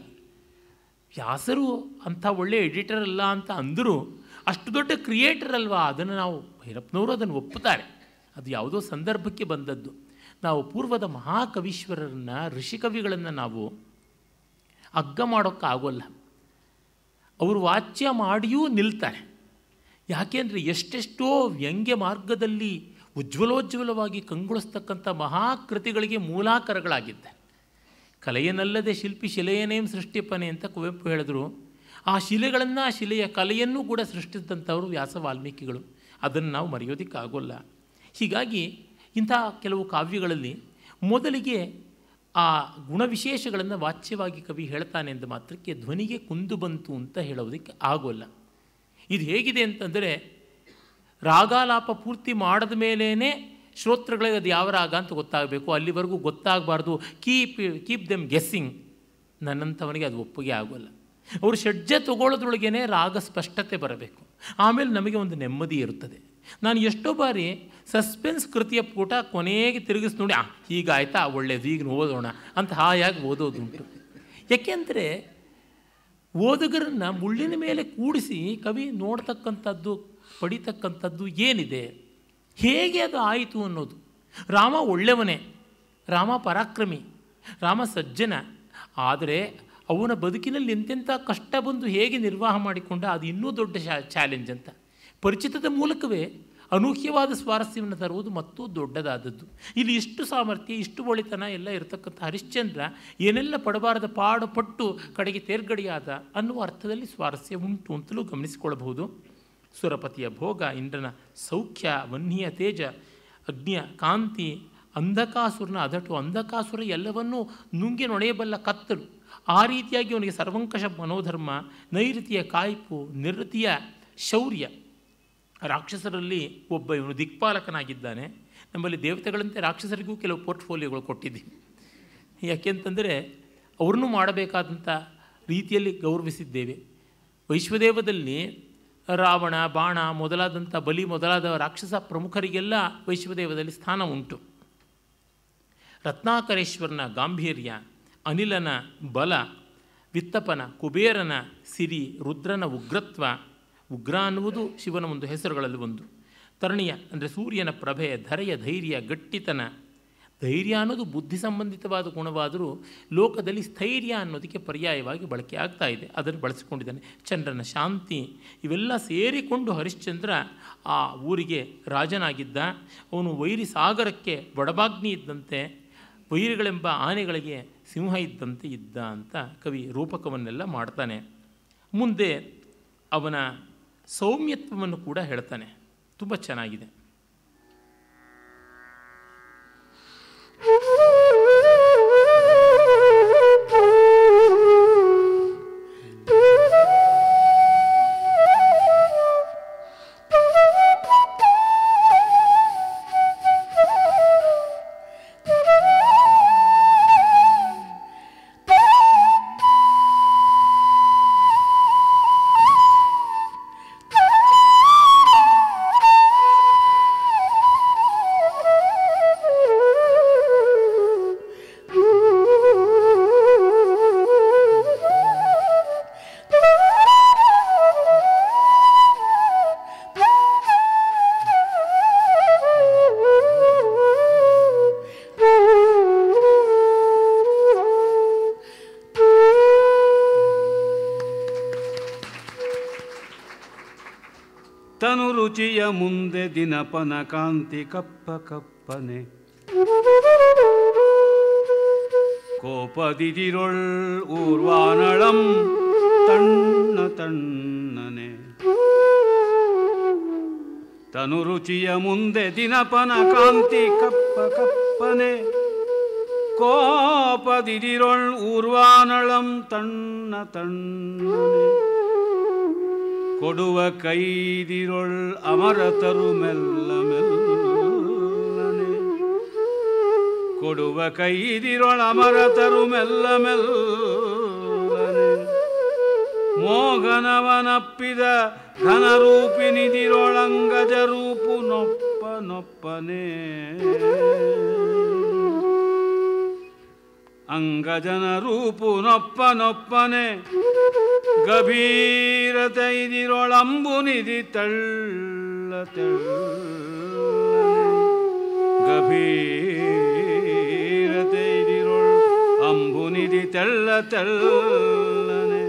ವ್ಯಾಸರು ಅಂಥ ಒಳ್ಳೆಯ ಎಡಿಟರ್ ಅಲ್ಲ ಅಂತ ಅಂದರೂ ಅಷ್ಟು ದೊಡ್ಡ ಕ್ರಿಯೇಟರ್ ಅಲ್ವಾ ಅದನ್ನು ನಾವು ಭೈರಪ್ಪನವರು ಅದನ್ನು ಒಪ್ಪುತ್ತಾರೆ ಅದು ಯಾವುದೋ ಸಂದರ್ಭಕ್ಕೆ ಬಂದದ್ದು ನಾವು ಪೂರ್ವದ ಮಹಾಕವೀಶ್ವರರನ್ನು ಋಷಿಕವಿಗಳನ್ನು ನಾವು ಅಗ್ಗ ಮಾಡೋಕ್ಕಾಗೋಲ್ಲ ಅವರು ವಾಚ್ಯ ಮಾಡಿಯೂ ನಿಲ್ತಾರೆ ಯಾಕೆಂದರೆ ಎಷ್ಟೆಷ್ಟೋ ವ್ಯಂಗ್ಯ ಮಾರ್ಗದಲ್ಲಿ ಉಜ್ವಲೋಜ್ವಲವಾಗಿ ಕಂಗೊಳಿಸ್ತಕ್ಕಂಥ ಮಹಾಕೃತಿಗಳಿಗೆ ಮೂಲಾಕರಗಳಾಗಿದ್ದಾರೆ ಕಲೆಯನ್ನಲ್ಲದೆ ಶಿಲ್ಪಿ ಶಿಲೆಯನೇಂ ಸೃಷ್ಟಿಪನೆ ಅಂತ ಕುವೆಂಪು ಹೇಳಿದ್ರು ಆ ಶಿಲೆಗಳನ್ನು ಆ ಶಿಲೆಯ ಕಲೆಯನ್ನು ಕೂಡ ಸೃಷ್ಟಿಸಿದಂಥವರು ವ್ಯಾಸ ವಾಲ್ಮೀಕಿಗಳು ಅದನ್ನು ನಾವು ಮರೆಯೋದಕ್ಕಾಗೋಲ್ಲ ಹೀಗಾಗಿ ಇಂಥ ಕೆಲವು ಕಾವ್ಯಗಳಲ್ಲಿ ಮೊದಲಿಗೆ ಆ ಗುಣವಿಶೇಷಗಳನ್ನು ವಾಚ್ಯವಾಗಿ ಕವಿ ಹೇಳ್ತಾನೆ ಎಂದು ಮಾತ್ರಕ್ಕೆ ಧ್ವನಿಗೆ ಕುಂದು ಬಂತು ಅಂತ ಹೇಳೋದಕ್ಕೆ ಆಗೋಲ್ಲ ಇದು ಹೇಗಿದೆ ಅಂತಂದರೆ ರಾಗಾಲಾಪ ಪೂರ್ತಿ ಮಾಡಿದ ಮೇಲೇ ಶ್ರೋತೃಗಳಿಗೆ ಅದು ಯಾವ ರಾಗ ಅಂತ ಗೊತ್ತಾಗಬೇಕು ಅಲ್ಲಿವರೆಗೂ ಗೊತ್ತಾಗಬಾರ್ದು ಕೀಪ್ ಕೀಪ್ ದೆಮ್ ಗೆಸ್ಸಿಂಗ್ ನನ್ನಂಥವನಿಗೆ ಅದು ಒಪ್ಪಿಗೆ ಆಗೋಲ್ಲ ಅವರು ಷಡ್ಜ ತಗೊಳ್ಳೋದ್ರೊಳಗೇ ರಾಗ ಸ್ಪಷ್ಟತೆ ಬರಬೇಕು ಆಮೇಲೆ ನಮಗೆ ಒಂದು ನೆಮ್ಮದಿ ಇರುತ್ತದೆ ನಾನು ಎಷ್ಟೋ ಬಾರಿ ಸಸ್ಪೆನ್ಸ್ ಕೃತಿಯ ಪುಟ ಕೊನೆಗೆ ತಿರುಗಿಸಿ ನೋಡಿ ಆ ಹೀಗಾಯ್ತಾ ಒಳ್ಳೆಯದು ಈಗ ಓದೋಣ ಅಂತ ಹಾಯಾಗಿ ಓದೋದುಂಟು ಯಾಕೆಂದರೆ ಓದುಗರನ್ನು ಮುಳ್ಳಿನ ಮೇಲೆ ಕೂಡಿಸಿ ಕವಿ ನೋಡ್ತಕ್ಕಂಥದ್ದು ಪಡಿತಕ್ಕಂಥದ್ದು ಏನಿದೆ ಹೇಗೆ ಅದು ಆಯಿತು ಅನ್ನೋದು ರಾಮ ಒಳ್ಳೆಯವನೇ ರಾಮ ಪರಾಕ್ರಮಿ ರಾಮ ಸಜ್ಜನ ಆದರೆ ಅವನ ಬದುಕಿನಲ್ಲಿ ಎಂತೆಂಥ ಕಷ್ಟ ಬಂದು ಹೇಗೆ ನಿರ್ವಾಹ ಮಾಡಿಕೊಂಡ ಅದು ಇನ್ನೂ ದೊಡ್ಡ ಶಾ ಚಾಲೆಂಜ್ ಅಂತ ಪರಿಚಿತದ ಮೂಲಕವೇ ಅನೂಹ್ಯವಾದ ಸ್ವಾರಸ್ಯವನ್ನು ತರುವುದು ಮತ್ತೂ ದೊಡ್ಡದಾದದ್ದು ಇಲ್ಲಿ ಇಷ್ಟು ಸಾಮರ್ಥ್ಯ ಇಷ್ಟು ಒಳಿತನ ಎಲ್ಲ ಇರತಕ್ಕಂಥ ಹರಿಶ್ಚಂದ್ರ ಏನೆಲ್ಲ ಪಡಬಾರದ ಪಾಡು ಪಟ್ಟು ಕಡೆಗೆ ತೇರ್ಗಡೆಯಾದ ಅನ್ನುವ ಅರ್ಥದಲ್ಲಿ ಸ್ವಾರಸ್ಯ ಉಂಟು ಅಂತಲೂ ಗಮನಿಸಿಕೊಳ್ಳಬಹುದು ಸುರಪತಿಯ ಭೋಗ ಇಂದ್ರನ ಸೌಖ್ಯ ವನ್ಹಿಯ ತೇಜ ಅಗ್ನಿಯ ಕಾಂತಿ ಅಂಧಕಾಸುರನ ಅದಟು ಅಂಧಕಾಸುರ ಎಲ್ಲವನ್ನೂ ನುಂಗಿ ನೊಳೆಯಬಲ್ಲ ಕತ್ತಲು ಆ ರೀತಿಯಾಗಿ ಅವನಿಗೆ ಸರ್ವಂಕಷ ಮನೋಧರ್ಮ ನೈಋತಿಯ ಕಾಯ್ಪು ನಿರತಿಯ ಶೌರ್ಯ ರಾಕ್ಷಸರಲ್ಲಿ ಒಬ್ಬ ಇವನು ದಿಕ್ಪಾಲಕನಾಗಿದ್ದಾನೆ ನಮ್ಮಲ್ಲಿ ದೇವತೆಗಳಂತೆ ರಾಕ್ಷಸರಿಗೂ ಕೆಲವು ಪೋರ್ಟ್ಫೋಲಿಯೋಗಳು ಕೊಟ್ಟಿದ್ದೀವಿ ಯಾಕೆಂತಂದರೆ ಅವ್ರನ್ನೂ ಮಾಡಬೇಕಾದಂಥ ರೀತಿಯಲ್ಲಿ ಗೌರವಿಸಿದ್ದೇವೆ ವೈಶ್ವದೇವದಲ್ಲಿ ರಾವಣ ಬಾಣ ಮೊದಲಾದಂಥ ಬಲಿ ಮೊದಲಾದ ರಾಕ್ಷಸ ಪ್ರಮುಖರಿಗೆಲ್ಲ ವೈಶ್ವದೇವದಲ್ಲಿ ಸ್ಥಾನ ಉಂಟು ರತ್ನಾಕರೇಶ್ವರನ ಗಾಂಭೀರ್ಯ ಅನಿಲನ ಬಲ ವಿತ್ತಪನ ಕುಬೇರನ ಸಿರಿ ರುದ್ರನ ಉಗ್ರತ್ವ ಉಗ್ರ ಅನ್ನುವುದು ಶಿವನ ಒಂದು ಹೆಸರುಗಳಲ್ಲಿ ಒಂದು ತರಣಿಯ ಅಂದರೆ ಸೂರ್ಯನ ಪ್ರಭೆ ಧರೆಯ ಧೈರ್ಯ ಗಟ್ಟಿತನ ಧೈರ್ಯ ಅನ್ನೋದು ಬುದ್ಧಿ ಸಂಬಂಧಿತವಾದ ಗುಣವಾದರೂ ಲೋಕದಲ್ಲಿ ಸ್ಥೈರ್ಯ ಅನ್ನೋದಕ್ಕೆ ಪರ್ಯಾಯವಾಗಿ ಬಳಕೆ ಆಗ್ತಾ ಇದೆ ಅದನ್ನು ಬಳಸಿಕೊಂಡಿದ್ದಾನೆ ಚಂದ್ರನ ಶಾಂತಿ ಇವೆಲ್ಲ ಸೇರಿಕೊಂಡು ಹರಿಶ್ಚಂದ್ರ ಆ ಊರಿಗೆ ರಾಜನಾಗಿದ್ದ ಅವನು ವೈರಿ ಸಾಗರಕ್ಕೆ ಬಡಬಾಗ್ನಿ ಇದ್ದಂತೆ ವೈರಿಗಳೆಂಬ ಆನೆಗಳಿಗೆ ಸಿಂಹ ಇದ್ದಂತೆ ಇದ್ದ ಅಂತ ಕವಿ ರೂಪಕವನ್ನೆಲ್ಲ ಮಾಡ್ತಾನೆ ಮುಂದೆ ಅವನ ಸೌಮ್ಯತ್ವವನ್ನು ಕೂಡ ಹೇಳ್ತಾನೆ ತುಂಬ ಚೆನ್ನಾಗಿದೆ ತನು ರುಚಿಯ ಮುಂದೆ ದಿನಪನ ಕಾಂತಿ ಕಪ್ಪ ಕಪ್ಪನೆ ಕೋಪದಿದಿರೊಳ್ ಊರ್ವಾನಳಂ ತಣ್ಣ ತಣ್ಣನೆ ತನು ರುಚಿಯ ಮುಂದೆ ದಿನಪನ ಕಾಂತಿ ಕಪ್ಪ ಕಪ್ಪನೆ ಕೋಪದಿದಿರೊಳ್ ಊರ್ವಾನಳಂ ತಣ್ಣ ತಣ್ಣನೆ ಕೊಡುವ ಕೈದಿರೊಳ್ ಅಮರತರು ಮೆಲ್ಲ ಮೆಲ್ಲನೆ ಕೊಡುವ ಕೈದಿರೊಳ್ ಅಮರತರು ಮೆಲ್ಲ ಮೆಲ್ಲನೆ ಮೋಗನವನಪ್ಪಿದ ಘನರೂಪಿನಿದಿರೊಳಂಗಜ ರೂಪು ನೊಪ್ಪ ನೊಪ್ಪನೆ ಅಂಗಜನ ರೂಪು ನೊಪ್ಪ ನೊಪ್ಪನೆ ಗಭೀರತೆ ಇದಿರೊಳಂಬು ನಿಧಿ ತಳ್ಳ ಗಭೀರತೆ ಇದಿರೊಳ್ ಅಂಬು ನಿಧಿ ತೆಳ್ಳ ತೆಳ್ಳನೆ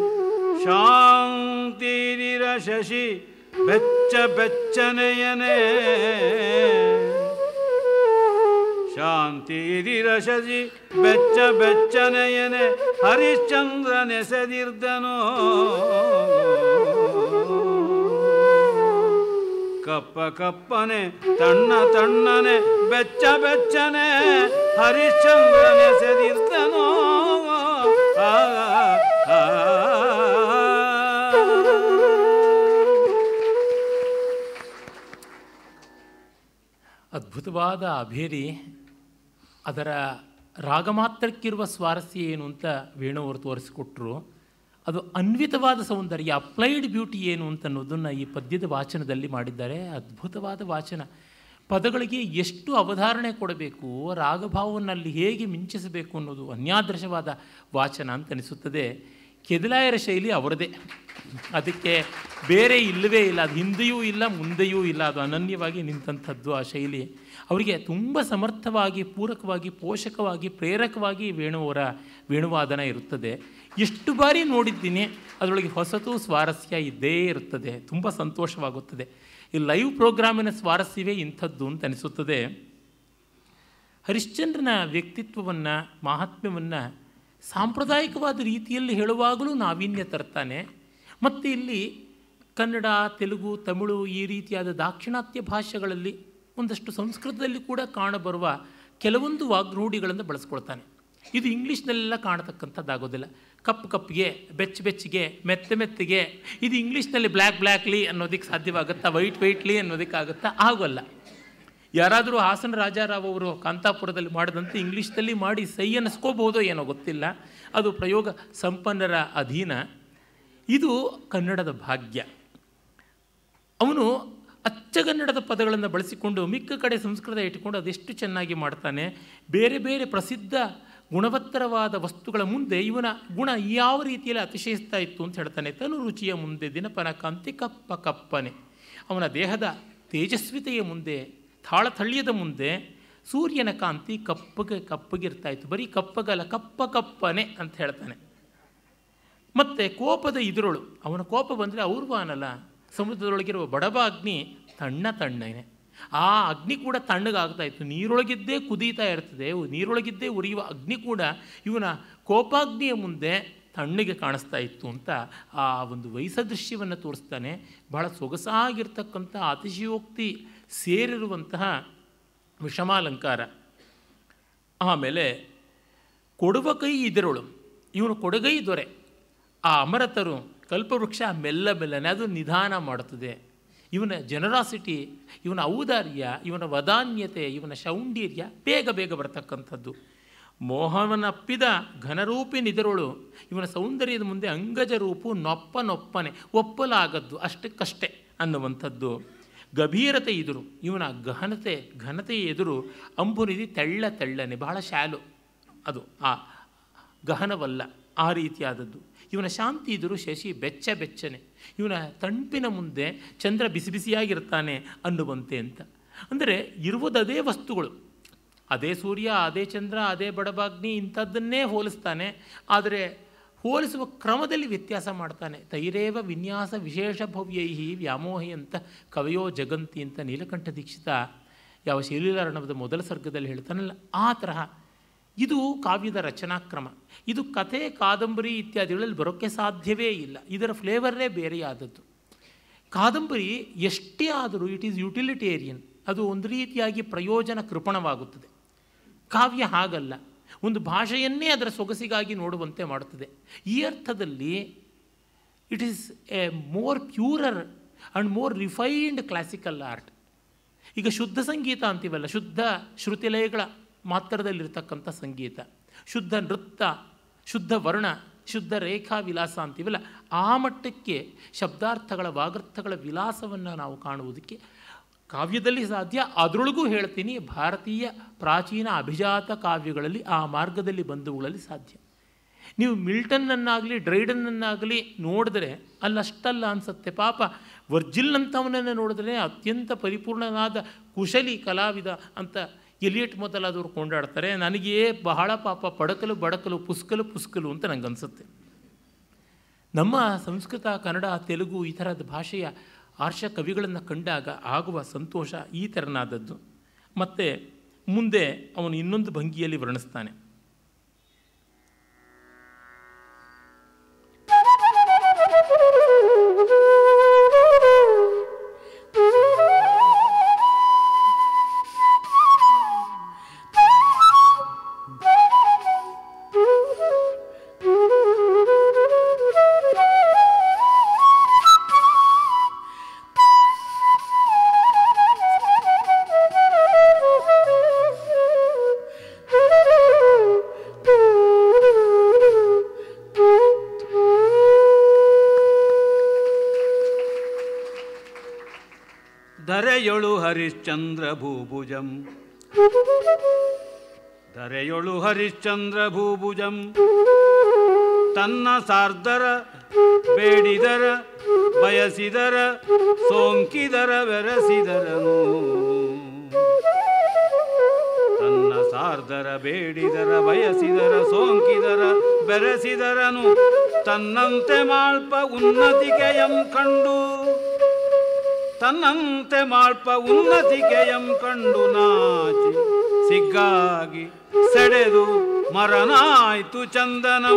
ಶಾಂತಿರಿರ ಶಶಿ ಬೆಚ್ಚ ಬೆಚ್ಚನೆಯನೇ ಶಾಂತಿರಿರ ಶಶಿ ಬೆಚ್ಚ ಬೆಚ್ಚನೆಯನೆ ಹರಿಶ್ಚಂದ್ರನೆಸೆದಿರ್ದನೋ ಕಪ್ಪ ಕಪ್ಪನೆ ತಣ್ಣ ತಣ್ಣನೆ ಬೆಚ್ಚ ಬೆಚ್ಚನೆ ಹರಿಶ್ಚಂದ್ರನೆಸೆದಿರ್ದನೋ ಆ, ಆ, ಆ. ಅದ್ಭುತವಾದ ಅಭೇರಿ ಅದರ ರಾಗ ಮಾತ್ರಕ್ಕಿರುವ ಸ್ವಾರಸ್ಯ ಏನು ಅಂತ ವೇಣುವರು ತೋರಿಸಿಕೊಟ್ರು ಅದು ಅನ್ವಿತವಾದ ಸೌಂದರ್ಯ ಅಪ್ಲೈಡ್ ಬ್ಯೂಟಿ ಏನು ಅಂತ ಅನ್ನೋದನ್ನು ಈ ಪದ್ಯದ ವಾಚನದಲ್ಲಿ ಮಾಡಿದ್ದಾರೆ ಅದ್ಭುತವಾದ ವಾಚನ ಪದಗಳಿಗೆ ಎಷ್ಟು ಅವಧಾರಣೆ ಕೊಡಬೇಕು ರಾಗಭಾವವನ್ನು ಅಲ್ಲಿ ಹೇಗೆ ಮಿಂಚಿಸಬೇಕು ಅನ್ನೋದು ಅನ್ಯಾದೃಶವಾದ ವಾಚನ ಅಂತ ಅನಿಸುತ್ತದೆ ಕೆದಿಲಾಯರ ಶೈಲಿ ಅವರದೇ ಅದಕ್ಕೆ ಬೇರೆ ಇಲ್ಲವೇ ಇಲ್ಲ ಅದು ಹಿಂದೆಯೂ ಇಲ್ಲ ಮುಂದೆಯೂ ಇಲ್ಲ ಅದು ಅನನ್ಯವಾಗಿ ನಿಂತಂಥದ್ದು ಆ ಶೈಲಿ ಅವರಿಗೆ ತುಂಬ ಸಮರ್ಥವಾಗಿ ಪೂರಕವಾಗಿ ಪೋಷಕವಾಗಿ ಪ್ರೇರಕವಾಗಿ ವೇಣುವರ ವೇಣುವಾದನ ಇರುತ್ತದೆ ಎಷ್ಟು ಬಾರಿ ನೋಡಿದ್ದೀನಿ ಅದರೊಳಗೆ ಹೊಸತು ಸ್ವಾರಸ್ಯ ಇದ್ದೇ ಇರುತ್ತದೆ ತುಂಬ ಸಂತೋಷವಾಗುತ್ತದೆ ಈ ಲೈವ್ ಪ್ರೋಗ್ರಾಮಿನ ಸ್ವಾರಸ್ಯವೇ ಇಂಥದ್ದು ಅಂತ ಅನಿಸುತ್ತದೆ ಹರಿಶ್ಚಂದ್ರನ ವ್ಯಕ್ತಿತ್ವವನ್ನು ಮಾಹಾತ್ಮ್ಯವನ್ನು ಸಾಂಪ್ರದಾಯಿಕವಾದ ರೀತಿಯಲ್ಲಿ ಹೇಳುವಾಗಲೂ ನಾವೀನ್ಯ ತರ್ತಾನೆ ಮತ್ತು ಇಲ್ಲಿ ಕನ್ನಡ ತೆಲುಗು ತಮಿಳು ಈ ರೀತಿಯಾದ ದಾಕ್ಷಿಣಾತ್ಯ ಭಾಷೆಗಳಲ್ಲಿ ಒಂದಷ್ಟು ಸಂಸ್ಕೃತದಲ್ಲಿ ಕೂಡ ಕಾಣಬರುವ ಕೆಲವೊಂದು ವಾಗ್ರೂಢಿಗಳನ್ನು ಬಳಸ್ಕೊಳ್ತಾನೆ ಇದು ಇಂಗ್ಲೀಷ್ನಲ್ಲೆಲ್ಲ ಕಾಣತಕ್ಕಂಥದ್ದಾಗೋದಿಲ್ಲ ಕಪ್ಪು ಕಪ್ಪಿಗೆ ಬೆಚ್ಚ ಬೆಚ್ಚಿಗೆ ಮೆತ್ತ ಮೆತ್ತಿಗೆ ಇದು ಇಂಗ್ಲೀಷ್ನಲ್ಲಿ ಬ್ಲ್ಯಾಕ್ ಬ್ಲ್ಯಾಕ್ಲಿ ಅನ್ನೋದಕ್ಕೆ ಸಾಧ್ಯವಾಗುತ್ತಾ ವೈಟ್ ವೈಟ್ಲಿ ಅನ್ನೋದಕ್ಕಾಗುತ್ತಾ ಆಗೋಲ್ಲ ಯಾರಾದರೂ ಹಾಸನ ರಾಜಾರಾವ್ ಅವರು ಕಾಂತಾಪುರದಲ್ಲಿ ಮಾಡಿದಂತೆ ಇಂಗ್ಲೀಷ್ನಲ್ಲಿ ಮಾಡಿ ಸೈ ಅನ್ನಿಸ್ಕೋಬಹುದೋ ಏನೋ ಗೊತ್ತಿಲ್ಲ ಅದು ಪ್ರಯೋಗ ಸಂಪನ್ನರ ಅಧೀನ ಇದು ಕನ್ನಡದ ಭಾಗ್ಯ ಅವನು ಅಚ್ಚಗನ್ನಡದ ಪದಗಳನ್ನು ಬಳಸಿಕೊಂಡು ಮಿಕ್ಕ ಕಡೆ ಸಂಸ್ಕೃತ ಇಟ್ಟುಕೊಂಡು ಅದೆಷ್ಟು ಚೆನ್ನಾಗಿ ಮಾಡ್ತಾನೆ ಬೇರೆ ಬೇರೆ ಪ್ರಸಿದ್ಧ ಗುಣವತ್ತರವಾದ ವಸ್ತುಗಳ ಮುಂದೆ ಇವನ ಗುಣ ಯಾವ ರೀತಿಯಲ್ಲಿ ಅತಿಶಯಿಸ್ತಾ ಇತ್ತು ಅಂತ ಹೇಳ್ತಾನೆ ತನು ರುಚಿಯ ಮುಂದೆ ದಿನಪನ ಕಾಂತಿ ಕಪ್ಪ ಕಪ್ಪನೆ ಅವನ ದೇಹದ ತೇಜಸ್ವಿತೆಯ ಮುಂದೆ ತಾಳತಳ್ಯದ ಮುಂದೆ ಸೂರ್ಯನ ಕಾಂತಿ ಕಪ್ಪಗೆ ಕಪ್ಪಗಿರ್ತಾ ಇತ್ತು ಬರೀ ಕಪ್ಪಗಲ್ಲ ಕಪ್ಪ ಕಪ್ಪನೆ ಅಂತ ಹೇಳ್ತಾನೆ ಮತ್ತು ಕೋಪದ ಇದ್ರೊಳು ಅವನ ಕೋಪ ಬಂದರೆ ಔರ್ವಾನಲ್ಲ ಸಮುದ್ರದೊಳಗಿರುವ ಬಡವ ಅಗ್ನಿ ತಣ್ಣ ತಣ್ಣನೆ ಆ ಅಗ್ನಿ ಕೂಡ ತಣ್ಣಗಾಗ್ತಾ ಇತ್ತು ನೀರೊಳಗಿದ್ದೇ ಕುದೀತಾ ಇರ್ತದೆ ನೀರೊಳಗಿದ್ದೇ ಉರಿಯುವ ಅಗ್ನಿ ಕೂಡ ಇವನ ಕೋಪಾಗ್ನಿಯ ಮುಂದೆ ತಣ್ಣಗೆ ಕಾಣಿಸ್ತಾ ಇತ್ತು ಅಂತ ಆ ಒಂದು ವೈಸದೃಶ್ಯವನ್ನು ತೋರಿಸ್ತಾನೆ ಬಹಳ ಸೊಗಸಾಗಿರ್ತಕ್ಕಂಥ ಅತಿಶಯೋಕ್ತಿ ಸೇರಿರುವಂತಹ ವಿಷಮಾಲಂಕಾರ ಆಮೇಲೆ ಕೊಡುವ ಕೈ ಇದರೊಳು ಇವನು ಕೊಡುಗೈ ದೊರೆ ಆ ಅಮರತರು ಕಲ್ಪವೃಕ್ಷ ಮೆಲ್ಲ ಮೆಲ್ಲನೆ ಅದು ನಿಧಾನ ಮಾಡುತ್ತದೆ ಇವನ ಜನರಾಸಿಟಿ ಇವನ ಔದಾರ್ಯ ಇವನ ವದಾನ್ಯತೆ ಇವನ ಶೌಂಡೀರ್ಯ ಬೇಗ ಬೇಗ ಬರ್ತಕ್ಕಂಥದ್ದು ಮೋಹವನಪ್ಪಿದ ಘನರೂಪಿ ನಿದರೊಳು ಇವನ ಸೌಂದರ್ಯದ ಮುಂದೆ ಅಂಗಜ ರೂಪು ನೊಪ್ಪ ನೊಪ್ಪನೆ ಒಪ್ಪಲಾಗದ್ದು ಅಷ್ಟಕ್ಕಷ್ಟೇ ಅನ್ನುವಂಥದ್ದು ಗಭೀರತೆ ಎದುರು ಇವನ ಗಹನತೆ ಘನತೆಯ ಎದುರು ಅಂಬುನಿಧಿ ತೆಳ್ಳ ತೆಳ್ಳನೆ ಬಹಳ ಶಾಲು ಅದು ಆ ಗಹನವಲ್ಲ ಆ ರೀತಿಯಾದದ್ದು ಇವನ ಶಾಂತಿ ಎದುರು ಶಶಿ ಬೆಚ್ಚ ಬೆಚ್ಚನೆ ಇವನ ತಂಪಿನ ಮುಂದೆ ಚಂದ್ರ ಬಿಸಿ ಬಿಸಿಯಾಗಿರ್ತಾನೆ ಅನ್ನುವಂತೆ ಅಂತ ಅಂದರೆ ಇರುವುದದೇ ವಸ್ತುಗಳು ಅದೇ ಸೂರ್ಯ ಅದೇ ಚಂದ್ರ ಅದೇ ಬಡಬಾಗ್ನಿ ಇಂಥದ್ದನ್ನೇ ಹೋಲಿಸ್ತಾನೆ ಆದರೆ ಹೋಲಿಸುವ ಕ್ರಮದಲ್ಲಿ ವ್ಯತ್ಯಾಸ ಮಾಡ್ತಾನೆ ತೈರೇವ ವಿನ್ಯಾಸ ವಿಶೇಷ ಭವ್ಯೈಹಿ ವ್ಯಾಮೋಹಿ ಅಂತ ಕವಯೋ ಜಗಂತಿ ಅಂತ ನೀಲಕಂಠ ದೀಕ್ಷಿತ ಯಾವ ಶೈಲೀಲಾರ್ಣವದ ಮೊದಲ ಸರ್ಗದಲ್ಲಿ ಹೇಳ್ತಾನಲ್ಲ ಆ ತರಹ ಇದು ಕಾವ್ಯದ ರಚನಾಕ್ರಮ ಇದು ಕಥೆ ಕಾದಂಬರಿ ಇತ್ಯಾದಿಗಳಲ್ಲಿ ಬರೋಕ್ಕೆ ಸಾಧ್ಯವೇ ಇಲ್ಲ ಇದರ ಫ್ಲೇವರೇ ಬೇರೆಯಾದದ್ದು ಕಾದಂಬರಿ ಎಷ್ಟೇ ಆದರೂ ಇಟ್ ಈಸ್ ಯುಟಿಲಿಟೇರಿಯನ್ ಅದು ಒಂದು ರೀತಿಯಾಗಿ ಪ್ರಯೋಜನ ಕೃಪಣವಾಗುತ್ತದೆ ಕಾವ್ಯ ಹಾಗಲ್ಲ ಒಂದು ಭಾಷೆಯನ್ನೇ ಅದರ ಸೊಗಸಿಗಾಗಿ ನೋಡುವಂತೆ ಮಾಡುತ್ತದೆ ಈ ಅರ್ಥದಲ್ಲಿ it is a more purer and more refined classical art ಈಗ ಶುದ್ಧ ಸಂಗೀತ ಅಂತೀವಲ್ಲ ಶುದ್ಧ ಶ್ರುತಿಲಯಗಳ ಮಾತ್ರದಲ್ಲಿರ್ತಕ್ಕಂಥ ಸಂಗೀತ ಶುದ್ಧ ನೃತ್ಯ ಶುದ್ಧ ವರ್ಣ ಶುದ್ಧ ರೇಖಾ ವಿಲಾಸ ಅಂತೀವಲ್ಲ ಆ ಮಟ್ಟಕ್ಕೆ ಶಬ್ದಾರ್ಥಗಳ ವಾಗರ್ಥಗಳ ವಿಲಾಸವನ್ನು ನಾವು ಕಾಣುವುದಕ್ಕೆ ಕಾವ್ಯದಲ್ಲಿ ಸಾಧ್ಯ ಅದರೊಳಗೂ ಹೇಳ್ತೀನಿ ಭಾರತೀಯ ಪ್ರಾಚೀನ ಅಭಿಜಾತ ಕಾವ್ಯಗಳಲ್ಲಿ ಆ ಮಾರ್ಗದಲ್ಲಿ ಬಂಧುಗಳಲ್ಲಿ ಸಾಧ್ಯ ನೀವು ಮಿಲ್ಟನ್ನನ್ನಾಗಲಿ ಡ್ರೈಡನ್ನನ್ನಾಗಲಿ ನೋಡಿದ್ರೆ ಅಲ್ಲಷ್ಟಲ್ಲ ಅನಿಸುತ್ತೆ ಪಾಪ ವರ್ಜಿಲ್ ಅಂತವನನ್ನು ನೋಡಿದ್ರೆ ಅತ್ಯಂತ ಪರಿಪೂರ್ಣನಾದ ಕುಶಲಿ ಕಲಾವಿದ ಅಂತ ಎಲಿಯಟ್ ಮೊದಲಾದವರು ಕೊಂಡಾಡ್ತಾರೆ ನನಗೇ ಬಹಳ ಪಾಪ ಪಡಕಲು ಬಡಕಲು ಪುಸ್ಕಲು ಪುಸ್ಕಲು ಅಂತ ನಂಗೆ ಅನಿಸುತ್ತೆ ನಮ್ಮ ಸಂಸ್ಕೃತ ಕನ್ನಡ ತೆಲುಗು ಈ ಥರದ ಭಾಷೆಯ ಆರ್ಷ ಕವಿಗಳನ್ನು ಕಂಡಾಗ ಆಗುವ ಸಂತೋಷ ಈ ಥರನಾದದ್ದು ಮತ್ತು ಮುಂದೆ ಅವನು ಇನ್ನೊಂದು ಭಂಗಿಯಲ್ಲಿ ವರ್ಣಿಸ್ತಾನೆ ಧರೆಯೊಳು ಹರಿಶ್ಚಂದ್ರ ಭೂಭುಜಂ ಧರೆಯೊಳು ಹರಿಶ್ಚಂದ್ರ ಭೂಭುಜಂ ತನ್ನ ಸಾರ್ಧರ ಬೇಡಿದರ ಬಯಸಿದರ ಸೋಂಕಿದರ ಬೆರಸಿದರನು ತನ್ನ ಸಾರ್ಧರ ಬೇಡಿದರ ಬಯಸಿದರ ಸೋಂಕಿದರ ಬೆರೆಸಿದರನು ತನ್ನಂತೆ ಮಾಳ್ಪ ಉನ್ನತಿಕೆಯಂ ಕಂಡು ತನ್ನಂತೆ ಮಾಳ್ಪ ಉನ್ನತಿಕೆಯಂ ಕಂಡು ನಾಚಿ ಸಿಗ್ಗಾಗಿ ಸೆಡೆದು ಮರನಾಯ್ತು ಚಂದನಂ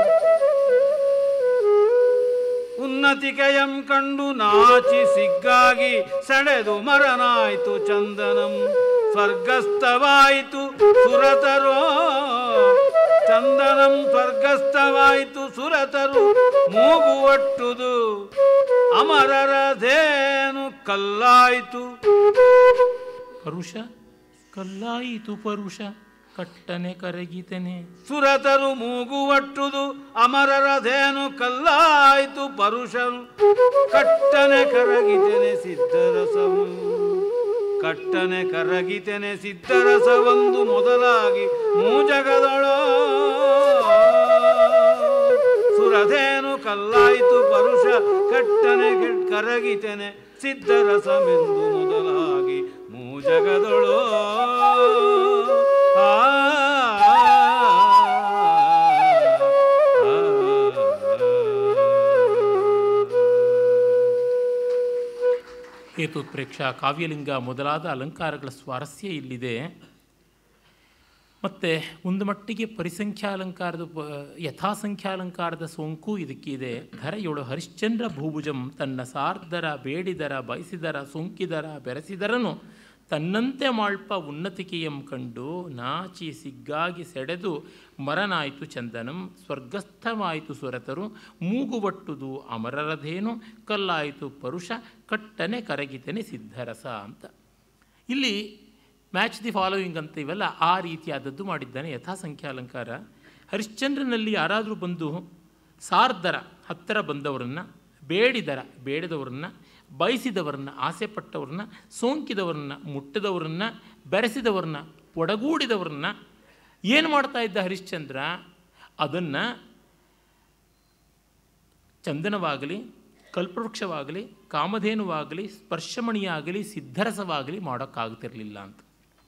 ಉನ್ನತಿಕೆಯಂ ಕಂಡು ನಾಚಿ ಸಿಗ್ಗಾಗಿ ಸೆಡೆದು ಮರನಾಯ್ತು ಚಂದನಂ ಸ್ವರ್ಗಸ್ಥವಾಯಿತು ಸುರತರೋ ಚಂದನಂ ಸ್ವರ್ಗಸ್ಥವಾಯಿತು ಸುರತರು ಮೂಗು ಒಟ್ಟುದು ಅಮರರಧೇನು ಕಲ್ಲಾಯಿತು ಪರುಷ ಕಲ್ಲಾಯಿತು ಪರುಷ ಕಟ್ಟನೆ ಕರಗಿತನೆ ಸುರತರು ಮೂಗು ಒಟ್ಟುದು ಅಮರರಧೇನು ಕಲ್ಲಾಯಿತು ಪರುಷನು ಕಟ್ಟನೆ ಕರಗಿತೆನೆ ಸಿದ್ಧರಸವು ಕಟ್ಟನೆ ಕರಗಿತೆನೆ ಸಿದ್ಧರಸವೊಂದು ಮೊದಲಾಗಿ ಮೂಜಗದೊಳೋ ಸುರಧೇನು ಕಲ್ಲಾಯಿತು ಪರುಷ ಕಟ್ಟನೆ ಕೆ- ಕರಗಿತೆನೆ ಸಿದ್ಧರಸಮೆಂದು ಮೊದಲಾಗಿ ಮೂಜಗದೊಳು ಆ, ಹೇತುತ್ಪ್ರೇಕ್ಷ ಕಾವ್ಯಲಿಂಗ ಮೊದಲಾದ ಅಲಂಕಾರಗಳ ಸ್ವಾರಸ್ಯ ಇಲ್ಲಿದೆ ಮತ್ತು ಒಂದು ಮಟ್ಟಿಗೆ ಪರಿಸಂಖ್ಯಾಲಂಕಾರದ ಪ- ಯಥಾಸಂಖ್ಯಾಲಂಕಾರದ ಸೋಂಕು ಇದಕ್ಕಿದೆ ಧರೆಯೊಳು ಹರಿಶ್ಚಂದ್ರ ಭೂಭುಜಂ ತನ್ನ ಸಾರ್ದರ ಬೇಡಿದರ ಬಯಸಿದರ ಸೋಂಕಿದರ ಬೆರೆಸಿದರನು ತನ್ನಂತೆ ಮಾಳ್ಪ ಉನ್ನತಿಕೆಯಂ ಕಂಡು ನಾಚಿ ಸಿಗ್ಗಾಗಿ ಸೆಡೆದು ಮರನಾಯಿತು ಚಂದನಂ ಸ್ವರ್ಗಸ್ಥವಾಯಿತು ಸುರತರು ಮೂಗುವಟ್ಟುದು ಅಮರರಧೇನು ಕಲ್ಲಾಯಿತು ಪರುಷ ಕಟ್ಟನೆ ಕರಗಿತನೆ ಸಿದ್ಧರಸ ಅಂತ ಇಲ್ಲಿ ಮ್ಯಾಚ್ ದಿ ಫಾಲೋಯಿಂಗ್ ಅಂತ ಇವೆಲ್ಲ ಆ ರೀತಿಯಾದದ್ದು ಮಾಡಿದ್ದಾನೆ ಯಥಾಸಂಖ್ಯಾಲಂಕಾರ ಹರಿಶ್ಚಂದ್ರನಲ್ಲಿ ಯಾರಾದರೂ ಬಂದು ಸಾರ್ದರ ಹತ್ತಿರ ಬಂದವರನ್ನು ಬೇಡಿದರ ಬೇಡದವರನ್ನ ಬಯಸಿದವರನ್ನ ಆಸೆಪಟ್ಟವ್ರನ್ನ ಸೋಂಕಿದವರನ್ನ ಮುಟ್ಟಿದವರನ್ನ ಬೆರೆಸಿದವರನ್ನ ಒಡಗೂಡಿದವರನ್ನ ಏನು ಮಾಡ್ತಾ ಇದ್ದ ಹರಿಶ್ಚಂದ್ರ ಅದನ್ನು ಚಂದನವಾಗಲಿ ಕಲ್ಪವೃಕ್ಷವಾಗಲಿ ಕಾಮಧೇನುವಾಗಲಿ ಸ್ಪರ್ಶಮಣಿಯಾಗಲಿ ಸಿದ್ಧರಸವಾಗಲಿ ಮಾಡೋಕ್ಕಾಗ್ತಿರಲಿಲ್ಲ ಅಂತ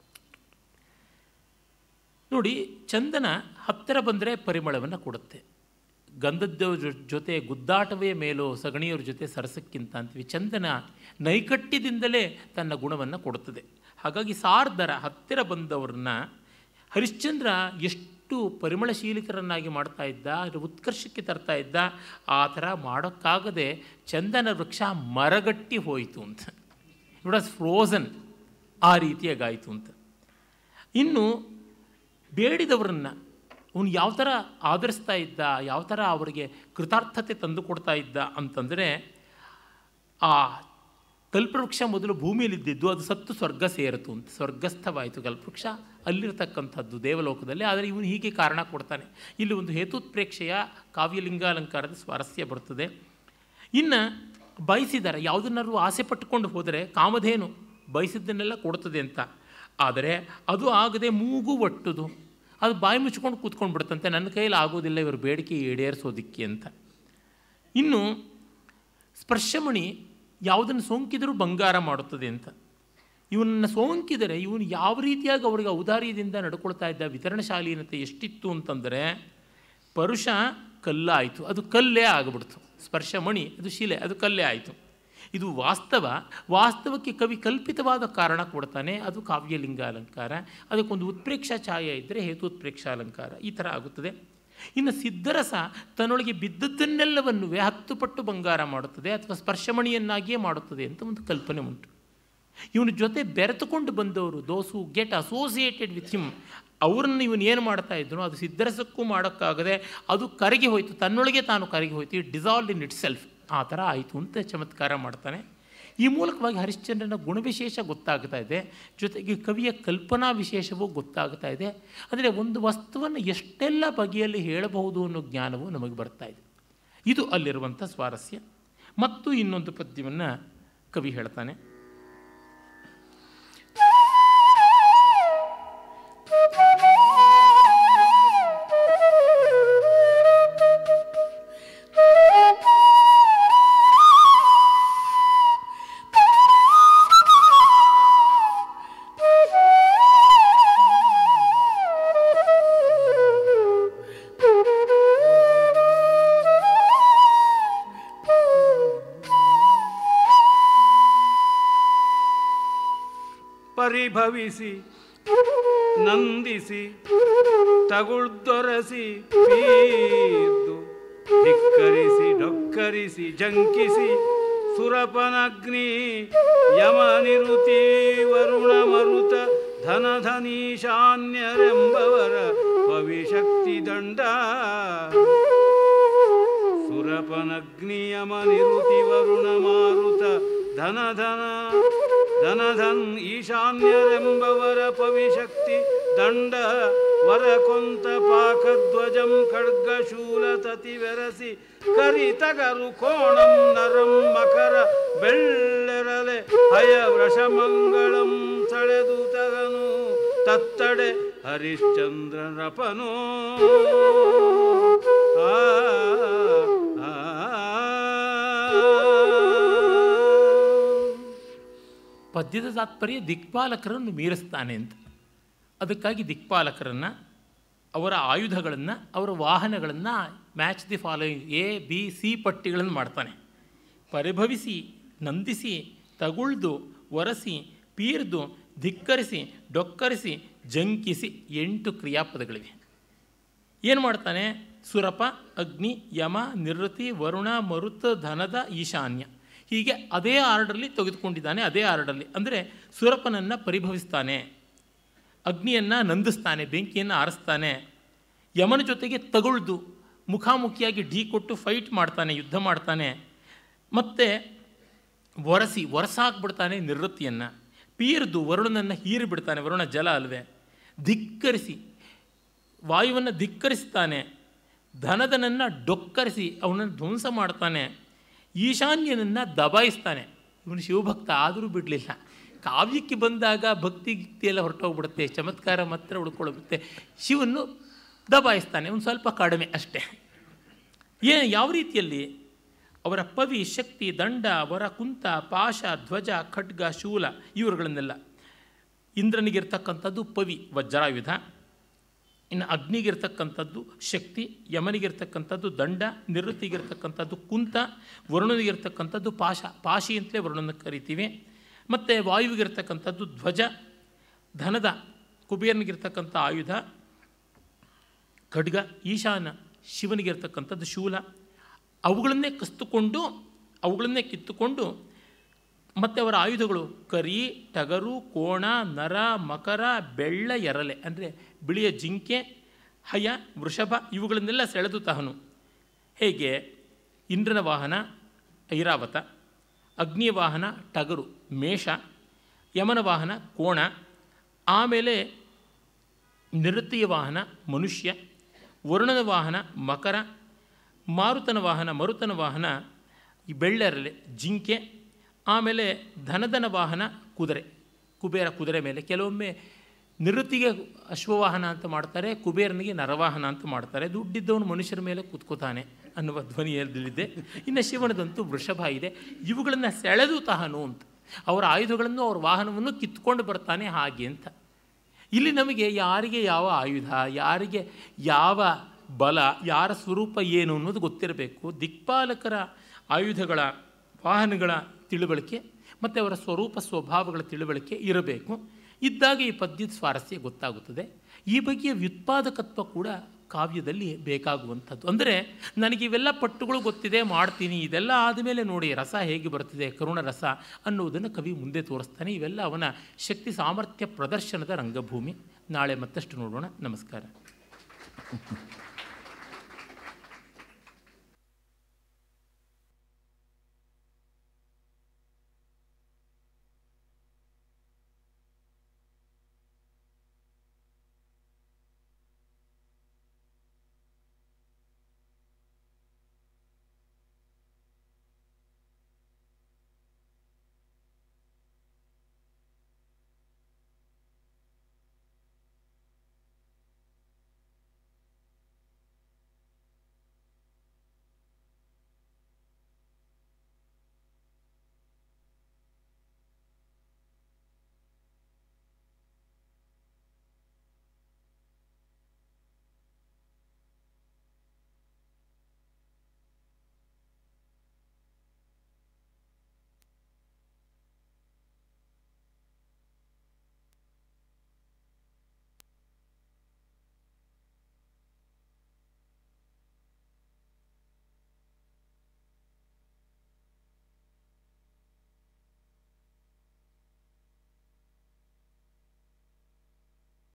ನೋಡಿ ಚಂದನ ಹತ್ತಿರ ಬಂದರೆ ಪರಿಮಳವನ್ನು ಕೊಡುತ್ತೆ ಗಂಧದ ಜೊ- ಜೊತೆ ಗುದ್ದಾಟವೇ ಮೇಲೋ ಸಗಣಿಯವ್ರ ಜೊತೆ ಸರಸಕ್ಕಿಂತ ಅಂತೀವಿ ಚಂದನ ನೈಕಟ್ಯದಿಂದಲೇ ತನ್ನ ಗುಣವನ್ನು ಕೊಡುತ್ತದೆ ಹಾಗಾಗಿ ಸಾರ್ದರ ಹತ್ತಿರ ಬಂದವ್ರನ್ನ ಹರಿಶ್ಚಂದ್ರ ಎಷ್ಟು ಪರಿಮಳಶೀಲಿಕರನ್ನಾಗಿ ಮಾಡ್ತಾ ಇದ್ದ ಅದ್ರ ಉತ್ಕರ್ಷಕ್ಕೆ ತರ್ತಾ ಇದ್ದ ಆ ಥರ ಮಾಡೋಕ್ಕಾಗದೆ ಚಂದನ ವೃಕ್ಷ ಮರಗಟ್ಟಿ ಹೋಯಿತು ಅಂತ ಇಟ್ ವಾಸ್ ಫ್ರೋಝನ್ ಆ ರೀತಿಯಾಗಾಯಿತು ಅಂತ ಇನ್ನು ಬೇಡಿದವರನ್ನು ಅವನು ಯಾವ ಥರ ಆಧರಿಸ್ತಾ ಇದ್ದ ಯಾವ ಥರ ಅವರಿಗೆ ಕೃತಾರ್ಥತೆ ತಂದು ಕೊಡ್ತಾ ಇದ್ದ ಅಂತಂದರೆ ಆ ಕಲ್ಪವೃಕ್ಷ ಮೊದಲು ಭೂಮಿಯಲ್ಲಿದ್ದಿದ್ದು ಅದು ಸತ್ತು ಸ್ವರ್ಗ ಸೇರಿತು ಅಂತ ಸ್ವರ್ಗಸ್ಥವಾಯಿತು ಕಲ್ಪವೃಕ್ಷ ಅಲ್ಲಿರತಕ್ಕಂಥದ್ದು ದೇವಲೋಕದಲ್ಲಿ ಆದರೆ ಇವನು ಹೀಗೆ ಕಾರಣ ಕೊಡ್ತಾನೆ ಇಲ್ಲಿ ಒಂದು ಹೇತುತ್ಪ್ರೇಕ್ಷೆಯ ಕಾವ್ಯಲಿಂಗಾಲಂಕಾರದ ಸ್ವಾರಸ್ಯ ಬರ್ತದೆ ಇನ್ನು ಬಯಸಿದಾರೆ ಯಾವುದನ್ನಾರು ಆಸೆ ಪಟ್ಟುಕೊಂಡು ಹೋದರೆ ಕಾಮಧೇನು ಬಯಸಿದ್ದನ್ನೆಲ್ಲ ಕೊಡ್ತದೆ ಅಂತ ಆದರೆ ಅದು ಆಗದೆ ಮೂಗು ಒಟ್ಟುದು ಅದು ಬಾಯಿ ಮುಚ್ಕೊಂಡು ಕೂತ್ಕೊಂಡು ಬಿಡುತ್ತಂತೆ ನನ್ನ ಕೈಯಲ್ಲಿ ಆಗೋದಿಲ್ಲ ಇವರು ಬೇಡಿಕೆ ಈಡೇರಿಸೋದಿಕ್ಕೆ ಅಂತ ಇನ್ನು ಸ್ಪರ್ಶಮಣಿ ಯಾವುದನ್ನು ಸೋಂಕಿದರೂ ಬಂಗಾರ ಮಾಡುತ್ತದೆ ಅಂತ ಇವನನ್ನು ಸೋಂಕಿದರೆ ಇವನು ಯಾವ ರೀತಿಯಾಗಿ ಅವರಿಗೆ ಔದಾರ್ಯದಿಂದ ನಡ್ಕೊಳ್ತಾ ಇದ್ದ ವಿತರಣಶಾಲೀನತೆ ಎಷ್ಟಿತ್ತು ಅಂತಂದರೆ ಪರುಷ ಕಲ್ಲಾಯಿತು ಅದು ಕಲ್ಲೇ ಆಗಿಬಿಡ್ತು ಸ್ಪರ್ಶಮಣಿ ಅದು ಶಿಲೆ ಅದು ಕಲ್ಲೇ ಆಯಿತು ಇದು ವಾಸ್ತವ ವಾಸ್ತವಕ್ಕೆ ಕವಿ ಕಲ್ಪಿತವಾದ ಕಾರಣ ಕೊಡ್ತಾನೆ ಅದು ಕಾವ್ಯಲಿಂಗ ಅಲಂಕಾರ ಅದಕ್ಕೊಂದು ಉತ್ಪ್ರೇಕ್ಷಾ ಛಾಯೆ ಇದ್ದರೆ ಹೇತುತ್ಪ್ರೇಕ್ಷಾ ಅಲಂಕಾರ ಈ ಥರ ಆಗುತ್ತದೆ ಇನ್ನು ಸಿದ್ಧರಸ ತನ್ನೊಳಗೆ ಬಿದ್ದದ್ದನ್ನೆಲ್ಲವನ್ನು ಹತ್ತು ಪಟ್ಟು ಬಂಗಾರ ಮಾಡುತ್ತದೆ ಅಥವಾ ಸ್ಪರ್ಶಮಣಿಯನ್ನಾಗಿಯೇ ಮಾಡುತ್ತದೆ ಅಂತ ಒಂದು ಕಲ್ಪನೆ ಉಂಟು ಇವನ ಜೊತೆ ಬೆರೆತುಕೊಂಡು ಬಂದವರು those get associated with him ಅವರನ್ನು ಇವನು ಏನು ಮಾಡ್ತಾ ಇದ್ದನೋ ಅದು ಸಿದ್ಧರಸಕ್ಕೂ ಮಾಡೋಕ್ಕಾಗದೆ ಅದು ಕರಗಿ ಹೋಯಿತು ತನ್ನೊಳಗೆ ತಾನು ಕರಗಿ ಹೋಯಿತು it dissolve in itself ಆ ಥರ ಆಯಿತು ಅಂತ ಚಮತ್ಕಾರ ಮಾಡ್ತಾನೆ ಈ ಮೂಲಕವಾಗಿ ಹರಿಶ್ಚಂದ್ರನ ಗುಣವಿಶೇಷ ಗೊತ್ತಾಗ್ತಾ ಇದೆ ಜೊತೆಗೆ ಕವಿಯ ಕಲ್ಪನಾ ವಿಶೇಷವೂ ಗೊತ್ತಾಗ್ತಾ ಇದೆ ಅಂದರೆ ಒಂದು ವಸ್ತುವನ್ನು ಎಷ್ಟೆಲ್ಲ ಬಗೆಯಲ್ಲಿ ಹೇಳಬಹುದು ಅನ್ನೋ ಜ್ಞಾನವು ನಮಗೆ ಬರ್ತಾ ಇದೆ ಇದು ಅಲ್ಲಿರುವಂಥ ಸ್ವಾರಸ್ಯ ಮತ್ತು ಇನ್ನೊಂದು ಪದ್ಯವನ್ನು ಕವಿ ಹೇಳ್ತಾನೆ ಪರಿಭವಿಸಿ ನಂದಿಸಿ ತಗುಳ್ದೊರಸಿ ಪೀರ್ದು ಧಿಕ್ಕರಿಸಿ ಡೊಕ್ಕರಿಸಿ ಜಂಕಿಸಿ ಸುರಪನಗ್ನಿ ಯಮ ನಿರುತಿ ವರುಣ ಮರುತ ಧನಧನೀಶಾನ್ಯರೆಂಬವರ ಪವಿಶಕ್ತಿ ದಂಡ ಸುರಪನಗ್ನಿಯಮ ನಿರುತಿ ವರುಣ ಮಾರುತ ಧನ ಧನ ಧನ ಧನ್ ಈಶಾನ್ಯರೆಂಬವರ ಪವಿಶಕ್ತಿ ದಂಡ ವರ ಕೊಂತ ಪಾಕಧ್ವಜಂ ಖಡ್ಗಶೂಲ ತತಿ ಬೆರಸಿ ಕರಿತಗರು ಕೋಣಂ ನರಂ ಮಕರ ಬೆಳ್ಳೆರಲೆ ಹಯ ವೃಷಮಂಗಳಂ ಸಳೆದು ತಗನು ತತ್ತಡೆ ಹರಿಶ್ಚಂದ್ರನಪನೋ ಆ ಆ, ಆ. ಪದ್ಯದ ತಾತ್ಪರ್ಯ ದಿಕ್ಪಾಲಕರನ್ನು ಮೀರಿಸ್ತಾನೆ ಅಂತ ಅದಕ್ಕಾಗಿ ದಿಕ್ಪಾಲಕರನ್ನು ಅವರ ಆಯುಧಗಳನ್ನು ಅವರ ವಾಹನಗಳನ್ನು match the following A B C ಪಟ್ಟಿಗಳನ್ನು ಮಾಡ್ತಾನೆ ಪರಿಭವಿಸಿ ನಂದಿಸಿ ತಗುಳ್ದು ಒರಸಿ ಪೀರ್ದು ಧಿಕ್ಕರಿಸಿ ಡೊಕ್ಕರಿಸಿ ಜಂಕಿಸಿ ಎಂಟು ಕ್ರಿಯಾಪದಗಳಿವೆ ಏನು ಮಾಡ್ತಾನೆ ಸುರಪ ಅಗ್ನಿ ಯಮ ನಿವೃತ್ತಿ ವರುಣ ಮರುತ್ ಧನದ ಈಶಾನ್ಯ ಹೀಗೆ ಅದೇ ಆರ್ಡರ್ಲಿ ತೆಗೆದುಕೊಂಡಿದ್ದಾನೆ ಅದೇ ಆರ್ಡರ್ಲಿ ಅಂದರೆ ಸುರಪನನ್ನು ಪರಿಭವಿಸ್ತಾನೆ ಅಗ್ನಿಯನ್ನು ನಂದಿಸ್ತಾನೆ ಬೆಂಕಿಯನ್ನು ಆರಿಸ್ತಾನೆ ಯಮನ ಜೊತೆಗೆ ತಗೊಳ್ದು ಮುಖಾಮುಖಿಯಾಗಿ ಢೀ ಕೊಟ್ಟು ಫೈಟ್ ಮಾಡ್ತಾನೆ ಯುದ್ಧ ಮಾಡ್ತಾನೆ ಮತ್ತು ಒರಸಿ ಒರಸಾಕ್ಬಿಡ್ತಾನೆ ನಿವೃತ್ತಿಯನ್ನು ಪೀರ್ದು ವರುಣನನ್ನು ಹೀರಿಬಿಡ್ತಾನೆ ವರುಣ ಜಲ ಅಲ್ವೇ ಧಿಕ್ಕರಿಸಿ ವಾಯುವನ್ನು ಧಿಕ್ಕರಿಸ್ತಾನೆ ಧನದನನ್ನು ಡೊಕ್ಕರಿಸಿ ಅವನನ್ನು ಧ್ವಂಸ ಮಾಡ್ತಾನೆ ಈಶಾನ್ಯನನ್ನು ದಬಾಯಿಸ್ತಾನೆ ಇವನು ಶಿವಭಕ್ತ ಆದರೂ ಬಿಡಲಿಲ್ಲ ಕಾವ್ಯಕ್ಕೆ ಬಂದಾಗ ಭಕ್ತಿ ಗಿಕ್ತಿ ಎಲ್ಲ ಹೊರಟೋಗ್ಬಿಡುತ್ತೆ ಚಮತ್ಕಾರ ಮಾತ್ರ ಉಳ್ಕೊಳ್ಳುತ್ತೆ ಶಿವನ್ನು ದಬಾಯಿಸ್ತಾನೆ ಒಂದು ಸ್ವಲ್ಪ ಕಡಿಮೆ ಅಷ್ಟೇ ಏ ಯಾವ ರೀತಿಯಲ್ಲಿ ಅವರ ಪವಿ ಶಕ್ತಿ ದಂಡ ವರ ಕುಂತ ಪಾಶ ಧ್ವಜ ಖಡ್ಗ ಶೂಲ ಇವರುಗಳನ್ನೆಲ್ಲ ಇಂದ್ರನಿಗಿರ್ತಕ್ಕಂಥದ್ದು ಪವಿ ವಜ್ರಾಯುಧ ಇನ್ನು ಅಗ್ನಿಗಿರ್ತಕ್ಕಂಥದ್ದು ಶಕ್ತಿ ಯಮನಿಗಿರ್ತಕ್ಕಂಥದ್ದು ದಂಡ ನಿವೃತ್ತಿಗಿರ್ತಕ್ಕಂಥದ್ದು ಕುಂತ ವರುಣನಿಗಿರ್ತಕ್ಕಂಥದ್ದು ಪಾಶ ಪಾಶಿ ಅಂತಲೇ ವರುಣನ ಕರಿತೀವಿ ಮತ್ತು ವಾಯುವಿಗಿರ್ತಕ್ಕಂಥದ್ದು ಧ್ವಜ ಧನದ ಕುಬೇರನಿಗಿರ್ತಕ್ಕಂಥ ಆಯುಧ ಖಡ್ಗ ಈಶಾನ ಶಿವನಿಗಿರ್ತಕ್ಕಂಥದ್ದು ಶೂಲ ಅವುಗಳನ್ನೇ ಕಸ್ತುಕೊಂಡು ಅವುಗಳನ್ನೇ ಕಿತ್ತುಕೊಂಡು ಮತ್ತು ಅವರ ಆಯುಧಗಳು ಕರಿ ಟಗರು ಕೋಣ ನರ ಮಕರ ಬೆಳ್ಳ ಎರಲೆ ಅಂದರೆ ಬಿಳಿಯ ಜಿಂಕೆ ಹಯ ವೃಷಭ ಇವುಗಳನ್ನೆಲ್ಲ ಸೆಳೆದು ತಹನು ಹೇಗೆ ಇಂದ್ರನ ವಾಹನ ಐರಾವತ ಅಗ್ನಿಯ ವಾಹನ ಟಗರು ಮೇಷ ಯಮನ ವಾಹನ ಕೋಣ ಆಮೇಲೆ ನಿವೃತ್ತಿಯ ವಾಹನ ಮನುಷ್ಯ ವರುಣನ ವಾಹನ ಮಕರ ಮಾರುತನ ವಾಹನ ಮರುತನ ವಾಹನ ಈ ಬೆಳ್ಳೆರಲೆ ಜಿಂಕೆ ಆಮೇಲೆ ಧನದನ ವಾಹನ ಕುದುರೆ ಕುಬೇರ ಕುದುರೆ ಮೇಲೆ ಕೆಲವೊಮ್ಮೆ ನಿವೃತ್ತಿಗೆ ಅಶ್ವವಾಹನ ಅಂತ ಮಾಡ್ತಾರೆ ಕುಬೇರನಿಗೆ ನರವಾಹನ ಅಂತ ಮಾಡ್ತಾರೆ ದುಡ್ಡಿದ್ದವನು ಮನುಷ್ಯರ ಮೇಲೆ ಕೂತ್ಕೋತಾನೆ ಅನ್ನುವ ಧ್ವನಿಯಲ್ಲಿದೆ ಇನ್ನು ಶಿವನದಂತೂ ವೃಷಭ ಇದೆ ಇವುಗಳನ್ನು ಸೆಳೆದು ತಹನು ಅಂತ ಅವರ ಆಯುಧಗಳನ್ನು ಅವರ ವಾಹನವನ್ನು ಕಿತ್ಕೊಂಡು ಬರ್ತಾನೆ ಹಾಗೆ ಅಂತ ಇಲ್ಲಿ ನಮಗೆ ಯಾರಿಗೆ ಯಾವ ಆಯುಧ ಯಾರಿಗೆ ಯಾವ ಬಲ ಯಾರ ಸ್ವರೂಪ ಏನು ಅನ್ನೋದು ಗೊತ್ತಿರಬೇಕು ದಿಕ್ಪಾಲಕರ ಆಯುಧಗಳ ವಾಹನಗಳ ತಿಳುವಳಿಕೆ ಮತ್ತು ಅವರ ಸ್ವರೂಪ ಸ್ವಭಾವಗಳ ತಿಳುವಳಿಕೆ ಇರಬೇಕು ಇದ್ದಾಗ ಈ ಪದ್ಯದ ಸ್ವಾರಸ್ಯ ಗೊತ್ತಾಗುತ್ತದೆ ಈ ಬಗೆಯ ವ್ಯುತ್ಪಾದಕತ್ವ ಕೂಡ ಕಾವ್ಯದಲ್ಲಿ ಬೇಕಾಗುವಂಥದ್ದು ಅಂದರೆ ನನಗೆ ಇವೆಲ್ಲ ಪಟ್ಟುಗಳು ಗೊತ್ತಿದೆ ಮಾಡ್ತೀನಿ ಇದೆಲ್ಲ ಆದಮೇಲೆ ನೋಡಿ ರಸ ಹೇಗೆ ಬರ್ತಿದೆ ಕರುಣ ರಸ ಅನ್ನುವುದನ್ನು ಕವಿ ಮುಂದೆ ತೋರಿಸ್ತಾನೆ ಇವೆಲ್ಲ ಅವನ ಶಕ್ತಿ ಸಾಮರ್ಥ್ಯ ಪ್ರದರ್ಶನದ ರಂಗಭೂಮಿ ನಾಳೆ ಮತ್ತಷ್ಟು ನೋಡೋಣ ನಮಸ್ಕಾರ